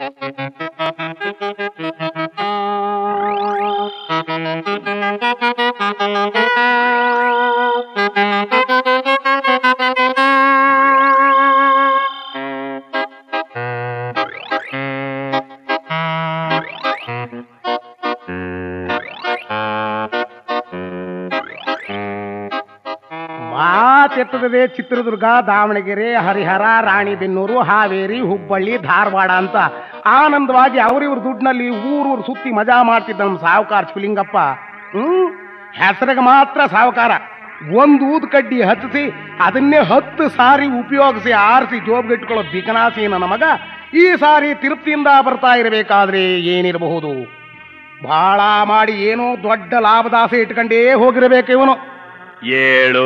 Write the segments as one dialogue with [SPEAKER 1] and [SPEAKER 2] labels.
[SPEAKER 1] ಮಾತೆತ್ತದೆ ಚಿತ್ರದುರ್ಗ ದಾವಣಗೆರೆ ಹರಿಹರ ರಾಣಿಬೆನ್ನೂರು ಹಾವೇರಿ ಹುಬ್ಬಳ್ಳಿ ಧಾರವಾಡ ಅಂತ ಆನಂದವಾಗಿ ಅವರಿವ್ರ ದುಡ್ಡಿನಲ್ಲಿ ಊರೂರು ಸುತ್ತಿ ಮಜಾ ಮಾಡ್ತಿದ್ದ ನಮ್ಮ ಸಾವುಕಾರ ಶಿವಲಿಂಗಪ್ಪ ಹ್ಮ್ ಹೆಸರಿಗೆ ಮಾತ್ರ ಸಾವುಕಾರ ಒಂದು ಊದ್ ಕಡ್ಡಿ ಹತ್ತಿಸಿ ಅದನ್ನೇ ಹತ್ತು ಸಾರಿ ಉಪಯೋಗಿಸಿ ಆರಿಸಿ ಜೋಬ್ಗಿಟ್ಕೊಳ್ಳೋ ಬಿಕನಾಸಿ ನನ್ನ ಮಗ ಈ ಸಾರಿ ತಿರುಪ್ತಿಯಿಂದ ಬರ್ತಾ ಇರಬೇಕಾದ್ರೆ ಏನಿರಬಹುದು ಬಹಳ ಮಾಡಿ ಏನೋ ದೊಡ್ಡ ಲಾಭದಾಸೆ ಇಟ್ಕೊಂಡೇ ಹೋಗಿರಬೇಕು ಇವನು
[SPEAKER 2] ಏಳು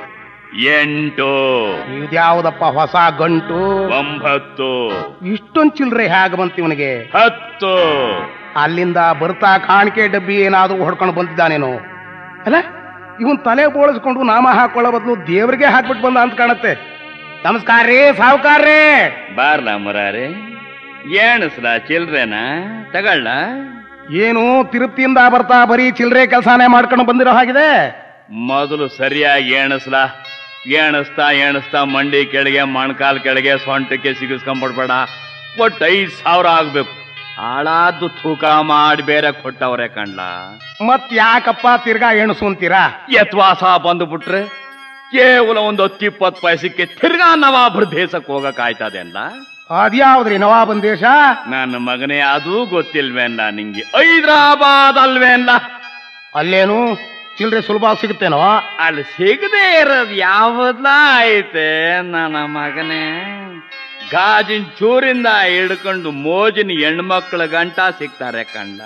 [SPEAKER 2] ಎಂಟು
[SPEAKER 1] ಇದ್ಯಾವುದಪ್ಪ ಹೊಸ ಗಂಟು
[SPEAKER 2] ಒಂಬತ್ತು
[SPEAKER 1] ಇಷ್ಟೊಂದ್ ಚಿಲ್ರೆ ಹೇಗೆ ಬಂತು ಇವನಿಗೆ
[SPEAKER 2] ಹತ್ತು
[SPEAKER 1] ಅಲ್ಲಿಂದ ಬರ್ತಾ ಕಾಣಿಕೆ ಡಬ್ಬಿ ಏನಾದ್ರೂ ಹೊಡ್ಕೊಂಡು ಬಂದಿದ್ದಾನೇನು ಅಲ್ಲ ಇವನ್ ತಲೆ ಬೋಳಿಸ್ಕೊಂಡು ನಾಮ ಹಾಕೊಳ್ಳೋ ಬದಲು ದೇವ್ರಿಗೆ ಹಾಕ್ಬಿಟ್ಟು ಬಂದ ಅಂತ ಕಾಣತ್ತೆ ನಮಸ್ಕಾರ ರೀ ಸಾವುಕಾರ್ರಿ
[SPEAKER 2] ಬಾರ್ಲ ಮುರಾರೆ ಏಣಸ್ಲ ಚಿಲ್ರೆನ ತಗೊಳ್ಳ
[SPEAKER 1] ಏನು ತಿರುಪ್ತಿಯಿಂದ ಬರ್ತಾ ಬರೀ ಚಿಲ್ರೆ ಕೆಲಸನೇ ಮಾಡ್ಕೊಂಡು ಬಂದಿರೋ ಹಾಗಿದೆ
[SPEAKER 2] ಮೊದಲು ಸರಿಯಾಗಿ ಏಣಸ್ಲ ಏಣಿಸ್ತಾ ಏಣಿಸ್ತಾ ಮಂಡಿ ಕೆಳಗೆ ಮೊಣಕಾಲ್ ಕೆಳಗೆ ಸೊಂಟಕ್ಕೆ ಸಿಗಿಸ್ಕೊಂಡ್ಬಿಡ್ಬೇಡ ಒಟ್ಟು ಐದ್ ಸಾವಿರ ಆಗ್ಬೇಕು ಹಾಳಾದ್ದು ತೂಕ ಮಾಡಿ ಬೇರೆ ಕೊಟ್ಟವ್ರೆ ಕಂಡ್ಲ
[SPEAKER 1] ಮತ್ ಯಾಕಪ್ಪ ತಿರ್ಗಾ ಎಣಸು ಅಂತೀರಾ
[SPEAKER 2] ಯತ್ವಾಸ ಬಂದ್ಬಿಟ್ರೆ ಕೇವಲ ಒಂದು ಹತ್ತು ಇಪ್ಪತ್ತು ಪೈಸಕ್ಕೆ ತಿರ್ಗಾ ನವಾಬ್ರ ದೇಶಕ್ಕೆ ಹೋಗಕ್ ಆಯ್ತದೆ ಅಲ್ಲ
[SPEAKER 1] ಅದ್ಯಾವ್ದ್ರಿ ನವಾಬನ್ ದೇಶ
[SPEAKER 2] ನನ್ನ ಮಗನೇ ಅದೂ ಗೊತ್ತಿಲ್ವೇನ್ಲ ನಿಂಗೆ ಹೈದ್ರಾಬಾದ್ ಅಲ್ವೇನ್ಲ
[SPEAKER 1] ಅಲ್ಲೇನು ಚಿಲ್ರೆ ಸುಲಭ ಸಿಗುತ್ತೇನೋ
[SPEAKER 2] ಅಲ್ಲಿ ಸಿಗದೆ ಇರೋದು ಯಾವದ್ಲ ಐತೆ ನನ್ನ ಮಗನೇ ಗಾಜಿನ ಚೂರಿಂದ ಹಿಡ್ಕೊಂಡು ಮೋಜಿನ ಹೆಣ್ಮಕ್ಳ ಗಂಟ ಸಿಗ್ತಾರೆ ಕಂಡ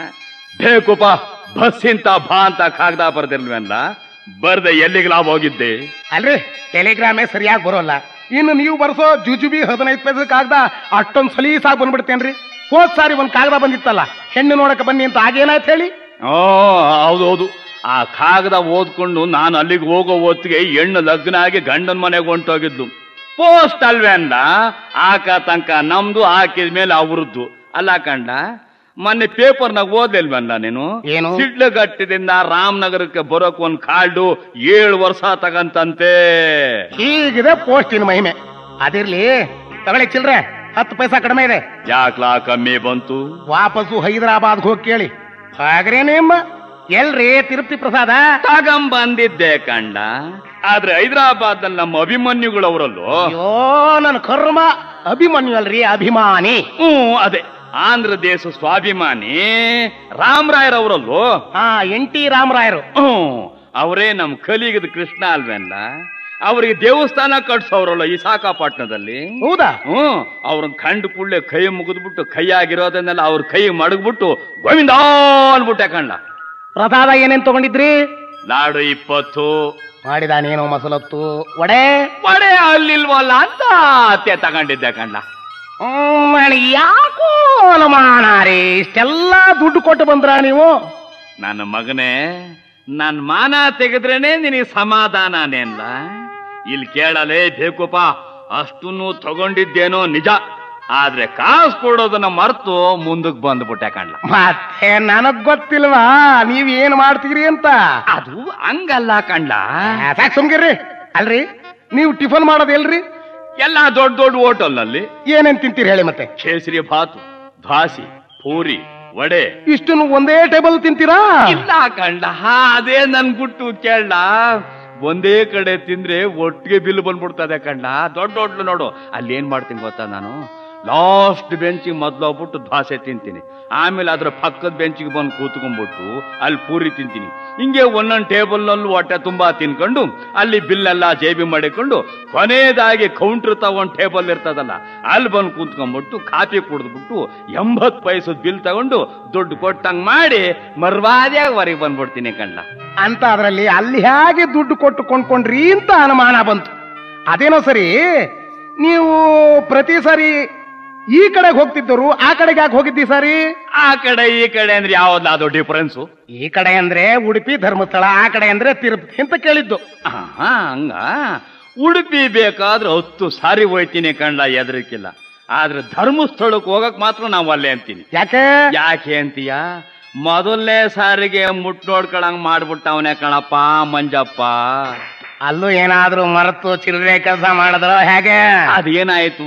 [SPEAKER 2] ಬೇಕುಪ ಬಸ್ಸಿಂತ ಬಾ ಅಂತ ಕಾಗದ ಬರ್ದಿಲ್ವೇನ್ಲ ಬರ್ದೆ ಎಲ್ಲಿಗೆ ಲಾಭ ಹೋಗಿದ್ದೆ
[SPEAKER 1] ಅಲ್ರಿ ಟೆಲಿಗ್ರಾಮೇ ಸರಿಯಾಗಿ ಬರೋಲ್ಲ ಇನ್ನು ನೀವು ಬರ್ಸೋ ಜುಜುಬಿ ಹದಿನೈದು ಪೈಸೆ ಕಾಗದ ಅಷ್ಟೊಂದು ಸಲೀಸಾಗಿ ಬಂದ್ಬಿಡ್ತೇನ್ರಿ ಹೋದ್ ಸಾರಿ ಒಂದ್ ಕಾಗದ ಬಂದಿತ್ತಲ್ಲ ಹೆಣ್ಣು ನೋಡಕ್ ಬನ್ನಿ ಅಂತ ಆಗೇನಾಯ್ತು ಹೇಳಿ
[SPEAKER 2] ಓ ಹೌದೌದು ಆ ಕಾಗದ ಓದ್ಕೊಂಡು ನಾನು ಅಲ್ಲಿಗೆ ಹೋಗೋ ಹೊತ್ತಿಗೆ ಹೆಣ್ಣು ಲಗ್ನ ಆಗಿ ಗಂಡನ ಮನೆಗೆ ಹೊಂಟೋಗಿದ್ಲು ಪೋಸ್ಟ್ ಅಲ್ವೇ ಅಂದ ಆಕ ತನಕ ನಮ್ದು ಹಾಕಿದ ಮೇಲೆ ಅವ್ರದ್ದು ಅಲ್ಲ ಕಂಡ ಮೊನ್ನೆ ಪೇಪರ್ನಾಗ ಓದ್ಲಿಲ್ವಲ್ಲ ನೀನು
[SPEAKER 1] ಏನು?
[SPEAKER 2] ಸಿಡ್ಲಘಟ್ಟದಿಂದ ರಾಮನಗರಕ್ಕೆ ಬರೋಕ್ ಒಂದ್ ಕಾರ್ಡು ಏಳು ವರ್ಷ ತಗಂತಂತೆ
[SPEAKER 1] ಹೀಗಿದೆ ಪೋಸ್ಟಿನ ಮಹಿಮೆ ಅದಿರ್ಲಿ ತಗೊಳ್ಳಿ ಚಿಲ್ರೆ ಹತ್ತು ಪೈಸಾ ಕಡಿಮೆ ಇದೆ
[SPEAKER 2] ಯಾಕ್ಲಾ ಕಮ್ಮಿ ಬಂತು
[SPEAKER 1] ವಾಪಸ್ಸು ಹೈದರಾಬಾದ್ ಹೋಗಿ ಕೇಳಿ ಹಾಗ್ರೆ ನಿಮ್ಮ ಎಲ್ರಿ ತಿರುಪತಿ ಪ್ರಸಾದ
[SPEAKER 2] ತಗಂಬಂದಿದ್ದೆ ಕಂಡ ಆದ್ರೆ ಹೈದರಾಬಾದ್ ನಮ್ಮ ಅಭಿಮನ್ಯುಗಳವರಲ್ಲೋ
[SPEAKER 1] ಅಯ್ಯೋ ನನ್ನ ಕರ್ಮ ಅಭಿಮನ್ಯು ಅಲ್ರಿ ಅಭಿಮಾನಿ
[SPEAKER 2] ಹ್ಮ್ ಅದೇ ಆಂಧ್ರ ದೇಶ ಸ್ವಾಭಿಮಾನಿ ರಾಮರಾಯರವರಲ್ಲೋ
[SPEAKER 1] ಹಾ ಎನ್ ಟಿ ರಾಮರಾಯರು
[SPEAKER 2] ಹ್ಮ್ ಅವರೇ ನಮ್ ಕಲಿಗದ ಕೃಷ್ಣ ಅಲ್ವೇನ್ಲ ಅವರಿಗೆ ದೇವಸ್ಥಾನ ಕಟ್ಸೋರಲ್ಲ ವಿಶಾಖಪಟ್ಟಣದಲ್ಲಿ
[SPEAKER 1] ಹೌದಾ
[SPEAKER 2] ಹ್ಮ್ ಅವ್ರನ್ನ ಕಂಡು ಕೂಡಲೇ ಕೈ ಮುಗಿದ್ಬಿಟ್ಟು ಕೈ ಆಗಿರೋದನ್ನೆಲ್ಲ ಅವ್ರ ಕೈ ಮಡಗ್ಬಿಟ್ಟು ಗೋವಿಂದ ಅನ್ಬಿಟ್ಟೆ ಕಂಡ
[SPEAKER 1] ಪ್ರಸಾದ ಏನೇನ್ ತಗೊಂಡಿದ್ರಿ
[SPEAKER 2] ಲಾಡು ಇಪ್ಪತ್ತು
[SPEAKER 1] ಮಾಡಿದಾನೇನೋ ಮಸಲತ್ತು ಒಡೆ
[SPEAKER 2] ಒಡೆ ಅಲ್ಲಿಲ್ವಲ್ಲ ಅಂತ ಅತ್ತೆ ತಗೊಂಡಿದ್ದೆ ಕಂಡ
[SPEAKER 1] ಹ್ಮ್, ನನಗೆ ಯಾಕೋ ಅನುಮಾನ ರೀ ಇಷ್ಟೆಲ್ಲ ದುಡ್ಡು ಕೊಟ್ಟು ಬಂದ್ರ ನೀವು
[SPEAKER 2] ನನ್ನ ಮಗನೇ ನನ್ ಮಾನ ತೆಗೆದ್ರೇನೆ ನಿನಗೆ ಸಮಾಧಾನನೇನ್ಲ ಇಲ್ಲಿ ಕೇಳಲೇ ಬೇಕುಪ ಅಷ್ಟನ್ನು ತಗೊಂಡಿದ್ದೇನೋ ನಿಜ ಆದ್ರೆ ಕಾಸು ಕೊಡೋದನ್ನ ಮರ್ತು ಮುಂದಕ್ಕೆ ಬಂದ್ಬಿಟ್ಟೆ ಕಣ್ಲ
[SPEAKER 1] ಮತ್ತೆ ನನಗ್ ಗೊತ್ತಿಲ್ವಾ ನೀವ್ ಏನ್ ಮಾಡ್ತೀರಿ ಅಂತ
[SPEAKER 2] ಅದು ಹಂಗಲ್ಲ ಕಂಡ್ಲ
[SPEAKER 1] ಸಾಕ್ ಸುಮ್ಗಿರ್ರಿ ಅಲ್ರಿ ನೀವು ಟಿಫನ್ ಮಾಡೋದು ಎಲ್ರಿ
[SPEAKER 2] ಎಲ್ಲ ದೊಡ್ಡ ದೊಡ್ಡ ಹೋಟೆಲ್ನಲ್ಲಿ
[SPEAKER 1] ಏನೇನ್ ತಿಂತೀರಿ ಹೇಳಿ ಮತ್ತೆ
[SPEAKER 2] ಕೇಸರಿ ಭಾತು ದ್ವಾಸಿ ಪೂರಿ ವಡೆ
[SPEAKER 1] ಇಷ್ಟನ್ನು ಒಂದೇ ಟೇಬಲ್ ತಿಂತೀರಾ
[SPEAKER 2] ಇಲ್ಲ ಕಂಡ ಅದೇ ನನ್ ಗುಟ್ಟು ಕೇಳ ಒಂದೇ ಕಡೆ ತಿಂದ್ರೆ ಒಟ್ಟಿಗೆ ಬಿಲ್ ಬಂದ್ಬಿಡ್ತದೆ ಕಂಡ ದೊಡ್ಡ ದೊಡ್ಡ ನೋಡು ಅಲ್ಲಿ ಏನ್ ಮಾಡ್ತೀನಿ ಗೊತ್ತಾ ನಾನು ಲಾಸ್ಟ್ ಬೆಂಚಿಗೆ ಮೊದ್ಲು ಹೋಗ್ಬಿಟ್ಟು ದ್ವಾಸೆ ತಿಂತೀನಿ ಆಮೇಲೆ ಅದ್ರ ಪಕ್ಕದ ಬೆಂಚಿಗೆ ಬಂದು ಕೂತ್ಕೊಂಡ್ಬಿಟ್ಟು ಅಲ್ಲಿ ಪೂರಿ ತಿಂತೀನಿ ಹಿಂಗೆ ಒಂದೊಂದು ಟೇಬಲ್ನಲ್ಲೂ ಹೊಟ್ಟೆ ತುಂಬಾ ತಿನ್ಕೊಂಡು ಅಲ್ಲಿ ಬಿಲ್ ಎಲ್ಲ ಜೇಬಿ ಮಾಡಿಕೊಂಡು ಕೊನೆಯದಾಗಿ ಕೌಂಟರ್ ತಗೊಂಡ್ ಟೇಬಲ್ ಇರ್ತದಲ್ಲ ಅಲ್ಲಿ ಬಂದು ಕೂತ್ಕೊಂಡ್ಬಿಟ್ಟು ಕಾಫಿ ಕುಡಿದ್ಬಿಟ್ಟು ಎಂಬತ್ ಪೈಸದ ಬಿಲ್ ತಗೊಂಡು ದುಡ್ಡು ಕೊಟ್ಟಂಗ್ ಮಾಡಿ ಮರ್ವಾದ್ಯಾಗ ಹೊರಗೆ ಬಂದ್ಬಿಡ್ತೀನಿ ಕಣ್ಣ
[SPEAKER 1] ಅಂತ ಅದ್ರಲ್ಲಿ ಅಲ್ಲಿ ಹೇಗೆ ದುಡ್ಡು ಕೊಟ್ಟು ಕೊಂಡ್ಕೊಂಡ್ರಿ ಅಂತ ಅನುಮಾನ ಬಂತು ಅದೇನೋ ಸರಿ ನೀವು ಪ್ರತಿ ಸಾರಿ ಈ ಕಡೆಗೆ ಹೋಗ್ತಿದ್ದರು ಆ ಕಡೆಗೆ ಯಾಕೆ ಹೋಗಿದ್ದಿ ಸರಿ
[SPEAKER 2] ಆ ಕಡೆ ಈ ಕಡೆ ಅಂದ್ರೆ ಯಾವ್ದು ಡಿಫರೆನ್ಸು
[SPEAKER 1] ಈ ಕಡೆ ಅಂದ್ರೆ ಉಡುಪಿ ಧರ್ಮಸ್ಥಳ ಆ ಕಡೆ ಅಂದ್ರೆ ತಿರುಪತಿ ಅಂತ ಕೇಳಿದ್ದು
[SPEAKER 2] ಹಂಗ ಉಡುಪಿ ಬೇಕಾದ್ರೆ ಹತ್ತು ಸಾರಿ ಹೋಯ್ತೀನಿ ಕಂಡ ಎದರಿಕಿಲ್ಲ ಆದ್ರೆ ಧರ್ಮಸ್ಥಳಕ್ಕೆ ಹೋಗಕ್ ಮಾತ್ರ ನಾವು ಅಲ್ಲೇ ಅಂತೀನಿ
[SPEAKER 1] ಯಾಕೆ
[SPEAKER 2] ಯಾಕೆ ಅಂತೀಯ ಮೊದಲನೇ ಸಾರಿಗೆ ಮುಟ್ ನೋಡ್ಕೊಳಂಗ್ ಮಾಡ್ಬಿಟ್ಟವನೇ ಕಣಪ್ಪ ಮಂಜಪ್ಪ
[SPEAKER 1] ಅಲ್ಲೂ ಏನಾದ್ರೂ ಮರೆತು ಚಿಲ್ಲರೆ ಕೆಲಸ ಮಾಡಿದ್ರ ಹೇಗೆ
[SPEAKER 2] ಅದೇನಾಯ್ತು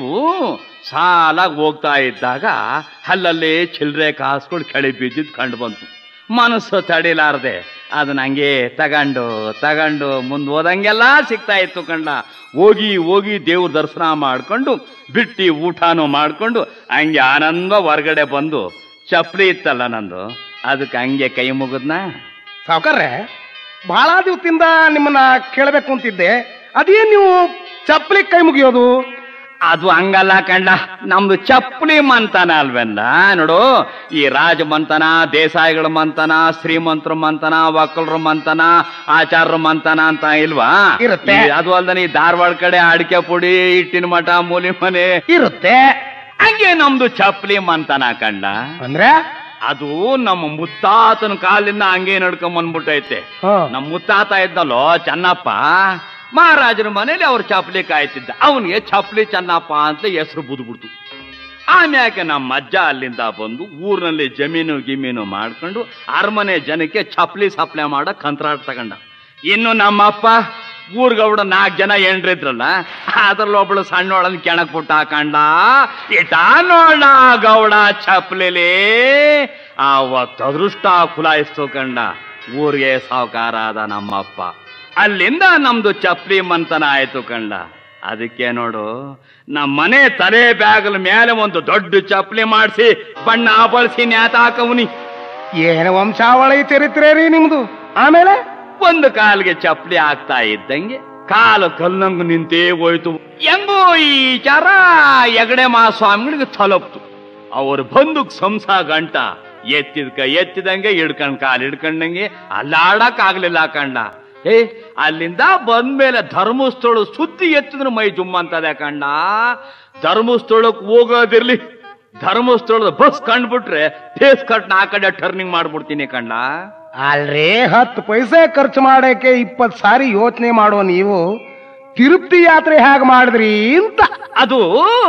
[SPEAKER 2] ಸಾಲಾಗಿ ಹೋಗ್ತಾ ಇದ್ದಾಗ ಅಲ್ಲಲ್ಲಿ ಚಿಲ್ಲರೆ ಕಾಸ್ಗಳು ಕೆಳಿ ಬಿದ್ದಿದ್ ಕಂಡು ಬಂತು ಮನಸ್ಸು ತಡಿಲಾರ್ದೆ ಅದನ್ನ ಹಂಗೆ ತಗಂಡು ತಗಂಡು ಮುಂದ್ ಹೋದಂಗೆಲ್ಲ ಸಿಗ್ತಾ ಇತ್ತು ಕಂಡ ಹೋಗಿ ಹೋಗಿ ದೇವ್ರ ದರ್ಶನ ಮಾಡ್ಕೊಂಡು ಬಿಟ್ಟಿ ಊಟನೂ ಮಾಡ್ಕೊಂಡು ಹಂಗೆ ಆನಂದ ಹೊರಗಡೆ ಬಂದು ಚಪ್ಲಿ ಇತ್ತಲ್ಲ ನಂದು ಅದಕ್ಕೆ ಹಂಗೆ ಕೈ ಮುಗಿದ್ನಾ
[SPEAKER 1] ಸಾವುಕಾರ್ರೆ ಬಹಳ ದಿವಸದಿಂದ ನಿಮ್ಮನ್ನ ಕೇಳಬೇಕು ಅಂತಿದ್ದೆ ಅದೇನ್ ನೀವು ಚಪ್ಪಲಿ ಕೈ ಮುಗಿಯೋದು
[SPEAKER 2] ಅದು ಹಂಗಲ್ಲ ಕಂಡ ನಮ್ದು ಚಪ್ಪಲಿ ಮಂತನ ಅಲ್ವೆಲ್ಲ ನೋಡು ಈ ರಾಜ ಮಂತನ ದೇಸಾಯಿಗಳ ಮಂತನ ಶ್ರೀಮಂತರ ಮಂತನ ಒಕ್ಕಲರ ಮಂತನ ಆಚಾರ್ಯರ ಮಂತನ ಅಂತ ಇಲ್ವಾ
[SPEAKER 1] ಇರುತ್ತೆ.
[SPEAKER 2] ಈ- ಅದು ಅಲ್ದನೆ ಈ ಧಾರವಾಡ ಕಡೆ ಅಡಿಕೆ ಪುಡಿ ಇಟ್ಟಿನ ಮಠ ಮೂಲಿ ಮನೆ
[SPEAKER 1] ಇರುತ್ತೆ
[SPEAKER 2] ಹಂಗೆ ನಮ್ದು ಚಪ್ಪಲಿ ಮಂತನ ಕಂಡ
[SPEAKER 1] ಅಂದ್ರೆ
[SPEAKER 2] ಅದು ನಮ್ಮ ಮುತ್ತಾತನ ಕಾಲಿಂದ ಹಂಗೆ ನಡ್ಕೊಂಡ್ ಬಂದ್ಬಿಟ್ಟೈತೆ
[SPEAKER 1] ಹ್ಮ್.
[SPEAKER 2] ನಮ್ಮ ಮುತ್ತಾತ ಇದ್ನಲ್ಲೋ ಚನ್ನಪ್ಪ ಮಹಾರಾಜನ ಮನೇಲಿ ಅವ್ರ ಚಪ್ಪಲಿ ಕಾಯ್ತಿದ್ದ ಅವನಿಗೆ ಚಪ್ಪಲಿ ಚನ್ನಪ್ಪ ಅಂತ ಹೆಸರು ಬುದ್ಬಿಡ್ತು ಆಮ್ಯಾಕೆ ನಮ್ಮ ಅಜ್ಜ ಅಲ್ಲಿಂದ ಬಂದು ಊರಿನಲ್ಲಿ ಜಮೀನು ಗಿಮೀನು ಮಾಡ್ಕೊಂಡು ಅರಮನೆ ಜನಕ್ಕೆ ಚಪ್ಪಲಿ ಸಪ್ಲೈ ಮಾಡೋ ಕಂತ್ರಾಟ ತಗೊಂಡ ಇನ್ನು ನಮ್ಮಪ್ಪ ಊರ್ಗೌಡ ನಾಲ್ಕು ಜನ ಹೆಂಡ್ರಿದ್ರಲ್ಲ ಅದ್ರಲ್ಲಿ ಒಬ್ಳು ಸಣ್ಣೋಳನ್ ಕೆಣಕ್ ಪುಟ್ಟ ಹಾಕಂಡ ಇಟ ನೋಡ ಗೌಡ ಚಪ್ಪಲಿಲಿ ಅವತ್ತು ಅದೃಷ್ಟ ಕುಲಾಯಿಸ್ತು ಕಂಡ ಊರಿಗೆ ಸಾವುಕಾರ ಆದ ನಮ್ಮಪ್ಪ ಅಲ್ಲಿಂದ ನಮ್ದು ಚಪ್ಪಲಿ ಮಂತನ ಆಯ್ತು ಕಂಡ ಅದಕ್ಕೆ ನೋಡು ನಮ್ಮ ಮನೆ ತಲೆ ಬ್ಯಾಗಲ ಮೇಲೆ ಒಂದು ದೊಡ್ಡ ಚಪ್ಪಲಿ ಮಾಡಿಸಿ ಬಣ್ಣ ಬಳಸಿ ನ್ಯಾತ ಹಾಕವ್ನಿ
[SPEAKER 1] ಏನು ವಂಶಾವಳಿ ಚರಿತ್ರೆ ರೀ ನಿಮ್ದು ಆಮೇಲೆ
[SPEAKER 2] ಒಂದು ಕಾಲಿಗೆ ಚಪ್ಪಲಿ ಆಗ್ತಾ ಇದ್ದಂಗೆ ಕಾಲು ಕಲ್ಲಂಗು ನಿಂತೇ ಹೋಯ್ತು ಹೆಂಗೋ ಈ ಚಾರ ಎಗಡೆ ಮಹಾಸ್ವಾಮಿಗಳಿಗೆ ತಲುಪ್ತು ಅವ್ರು ಬಂದು ಸಂಸ ಗಂಟ ಎತ್ತಿದ ಕೈ ಎತ್ತಿದಂಗೆ ಹಿಡ್ಕೊಂಡ್ ಕಾಲು ಹಿಡ್ಕೊಂಡಂಗೆ ಅಲ್ಲಾಡಕ್ ಆಗ್ಲಿಲ್ಲ ಕಂಡ ಏ ಅಲ್ಲಿಂದ ಬಂದ್ಮೇಲೆ ಧರ್ಮಸ್ಥಳ ಸುದ್ದಿ ಎತ್ತಿದ್ರು ಮೈ ಜುಮ್ಮ ಅಂತದೆ ಕಂಡ ಧರ್ಮಸ್ಥಳಕ್ ಹೋಗೋದಿರ್ಲಿ ಧರ್ಮಸ್ಥಳದ ಬಸ್ ಕಂಡ್ಬಿಟ್ರೆ ಫೇಸ್ ಕಟ್ ಆ ಕಡೆ ಟರ್ನಿಂಗ್ ಮಾಡ್ಬಿಡ್ತೀನಿ ಕಂಡ
[SPEAKER 1] ಅಲ್ರೇ ಹತ್ತು ಪೈಸೆ ಖರ್ಚು ಮಾಡಕ್ಕೆ ಇಪ್ಪತ್ ಸಾರಿ ಯೋಚನೆ ಮಾಡೋ ನೀವು ತಿರುಪ್ತಿ ಯಾತ್ರೆ ಹೇಗ್ ಮಾಡಿದ್ರಿ ಅಂತ
[SPEAKER 2] ಅದು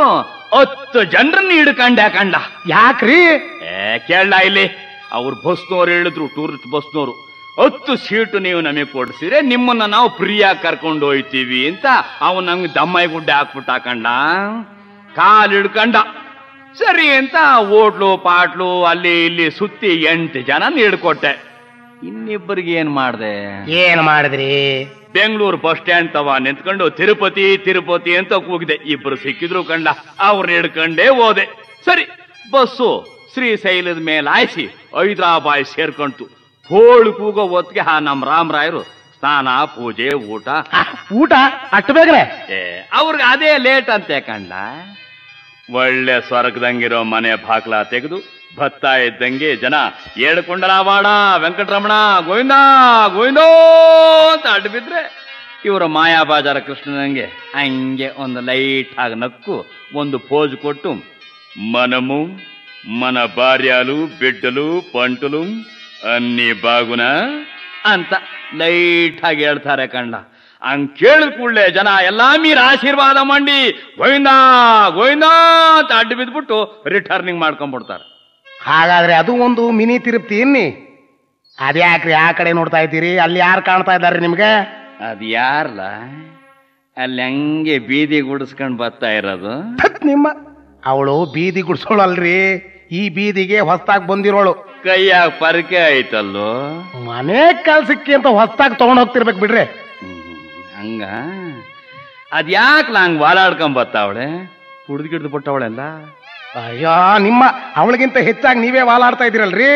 [SPEAKER 2] ಹತ್ತು ಜನರನ್ನ ಹಿಡ್ಕಂಡೆ ಕಂಡ
[SPEAKER 1] ಯಾಕ್ರಿ
[SPEAKER 2] ಏ ಕೇಳ ಇಲ್ಲಿ ಅವ್ರು ಬಸ್ನವ್ರು ಹೇಳಿದ್ರು ಟೂರಿಸ್ಟ್ ಬಸ್ನವರು ಹತ್ತು ಸೀಟು ನೀವು ನಮಗೆ ಕೊಡ್ಸಿದ್ರೆ ನಿಮ್ಮನ್ನ ನಾವು ಫ್ರೀಯಾಗಿ ಕರ್ಕೊಂಡು ಹೋಯ್ತೀವಿ ಅಂತ ಅವನು ನಮ್ಗೆ ದಮ್ಮೈ ಗುಡ್ಡೆ ಹಾಕ್ಬಿಟ್ಟ ಕಂಡ ಕಾಲ್ ಹಿಡ್ಕಂಡ ಸರಿ ಅಂತ ಹೋಟ್ಲು ಪಾಟ್ಲು ಅಲ್ಲಿ ಇಲ್ಲಿ ಸುತ್ತಿ ಎಂಟು ಜನ ಹಿಡ್ಕೊಟ್ಟೆ ಇನ್ನಿಬ್ಬರಿಗೆ ಏನ್ ಮಾಡ್ದೆ
[SPEAKER 1] ಏನ್ ಮಾಡಿದ್ರಿ
[SPEAKER 2] ಬೆಂಗಳೂರು ಬಸ್ ಸ್ಟ್ಯಾಂಡ್ ತವ ನಿಂತ್ಕೊಂಡು ತಿರುಪತಿ ತಿರುಪತಿ ಅಂತ ಕೂಗಿದೆ ಇಬ್ರು ಸಿಕ್ಕಿದ್ರು ಕಂಡ ಅವ್ರನ್ನ ಹಿಡ್ಕೊಂಡೇ ಹೋದೆ ಸರಿ ಬಸ್ಸು ಶ್ರೀಶೈಲದ ಮೇಲೆ ಆಯ್ಸಿ ಹೈದ್ರಾಬಾಯ್ ಸೇರ್ಕೊಂತು ಹೋಳು ಕೂಗೋ ಹೊತ್ತಿಗೆ ಹಾ ನಮ್ಮ ರಾಮರಾಯರು ಸ್ನಾನ ಪೂಜೆ ಊಟ
[SPEAKER 1] ಆ, ಊಟ ಅಷ್ಟು ಬೇಗ್ರೆ
[SPEAKER 2] ಏ ಅವ್ರಿಗೆ ಅದೇ ಲೇಟ್ ಅಂತೆ ಕಂಡ ಒಳ್ಳೆ ಸ್ವರ್ಗದಂಗಿರೋ ಮನೆ ಬಾಕ್ಲ ತೆಗೆದು ಭತ್ತ ಇದ್ದಂಗೆ ಜನ ಏಳ್ಕೊಂಡಲವಾಡ ವೆಂಕಟರಮಣ ಗೋವಿಂದ ಗೋವಿಂದೋ ಅಂತ ಅಡ್ಡ ಬಿದ್ರೆ ಇವರ ಮಾಯಾಬಾಜಾರ ಕೃಷ್ಣನಂಗೆ ಹಂಗೆ ಒಂದು ಲೈಟ್ ಆಗಿ ನಕ್ಕು ಒಂದು ಪೋಜ್ ಕೊಟ್ಟು మనము మన భార్యలు బిడ్డలు పంటలు అన్ని బాగున ಅಂತ ಲೈಟ್ ಆಗಿ ಹೇಳ್ತಾರೆ ಕಂಡ ಹಂಗ್ ಕೇಳಿದ ಕೂಡಲೇ ಜನ ಎಲ್ಲಾ ಮೀರ್ ಆಶೀರ್ವಾದ ಮಾಡಿ ಗೋವಿಂದ ಗೋವಿಂದ ಅಂತ ಅಡ್ಡ ಬಿದ್ಬಿಟ್ಟು ರಿಟರ್ನಿಂಗ್ ಮಾಡ್ಕೊಂಡ್ಬಿಡ್ತಾರೆ
[SPEAKER 1] ಹಾಗಾದ್ರೆ ಅದು ಒಂದು ಮಿನಿ ತಿರುಪ್ತಿ ಇನ್ನಿ ಅದ್ಯಾಕ್ರಿ ಆ ಕಡೆ ನೋಡ್ತಾ ಇದ್ದೀರಿ ಅಲ್ಲಿ ಯಾರು ಕಾಣ್ತಾ ಇದ್ದಾರೆ ನಿಮ್ಗೆ
[SPEAKER 2] ಅದ್ ಯಾರ್ಲ ಅಲ್ಲಿ ಹಂಗೆ ಬೀದಿ ಗುಡಿಸ್ಕೊಂಡ್ ಬರ್ತಾ ಇರೋದು
[SPEAKER 1] ಥತ್ ನಿಮ್ಮ ಅವಳು ಬೀದಿ ಗುಡ್ಸೋಳಲ್ರಿ ಈ ಬೀದಿಗೆ ಹೊಸ್ದಾಗ್ ಬಂದಿರೋಳು
[SPEAKER 2] ಕೈಯಾಗ ಪರಕೆ ಐತಲ್ಲೋ
[SPEAKER 1] ಮನೆ ಕೆಲ್ಸಕ್ಕೆ ಅಂತ ಹೊಸ್ದಾಗ್ ತಗೊಂಡ್ ಹೋಗ್ತಿರ್ಬೇಕು ಬಿಡ್ರಿ
[SPEAKER 2] ಹ್ಮ್, ಹಂಗ ಅದ್ಯಾಕ್ಲ ಹಂಗ್ ವಾಲಾಡ್ಕೊಂಡ್ ಬರ್ತಾವಳೆ ಕುಡ್ದು ಗಿಡ್ದು ಬಿಟ್ಟವಳೆಲ್ಲ
[SPEAKER 1] ಅಯ್ಯೋ ನಿಮ್ಮ ಅವಳಿಗಿಂತ ಹೆಚ್ಚಾಗಿ ನೀವೇ ವಾಲಾಡ್ತಾ ಇದ್ದೀರಲ್ರಿ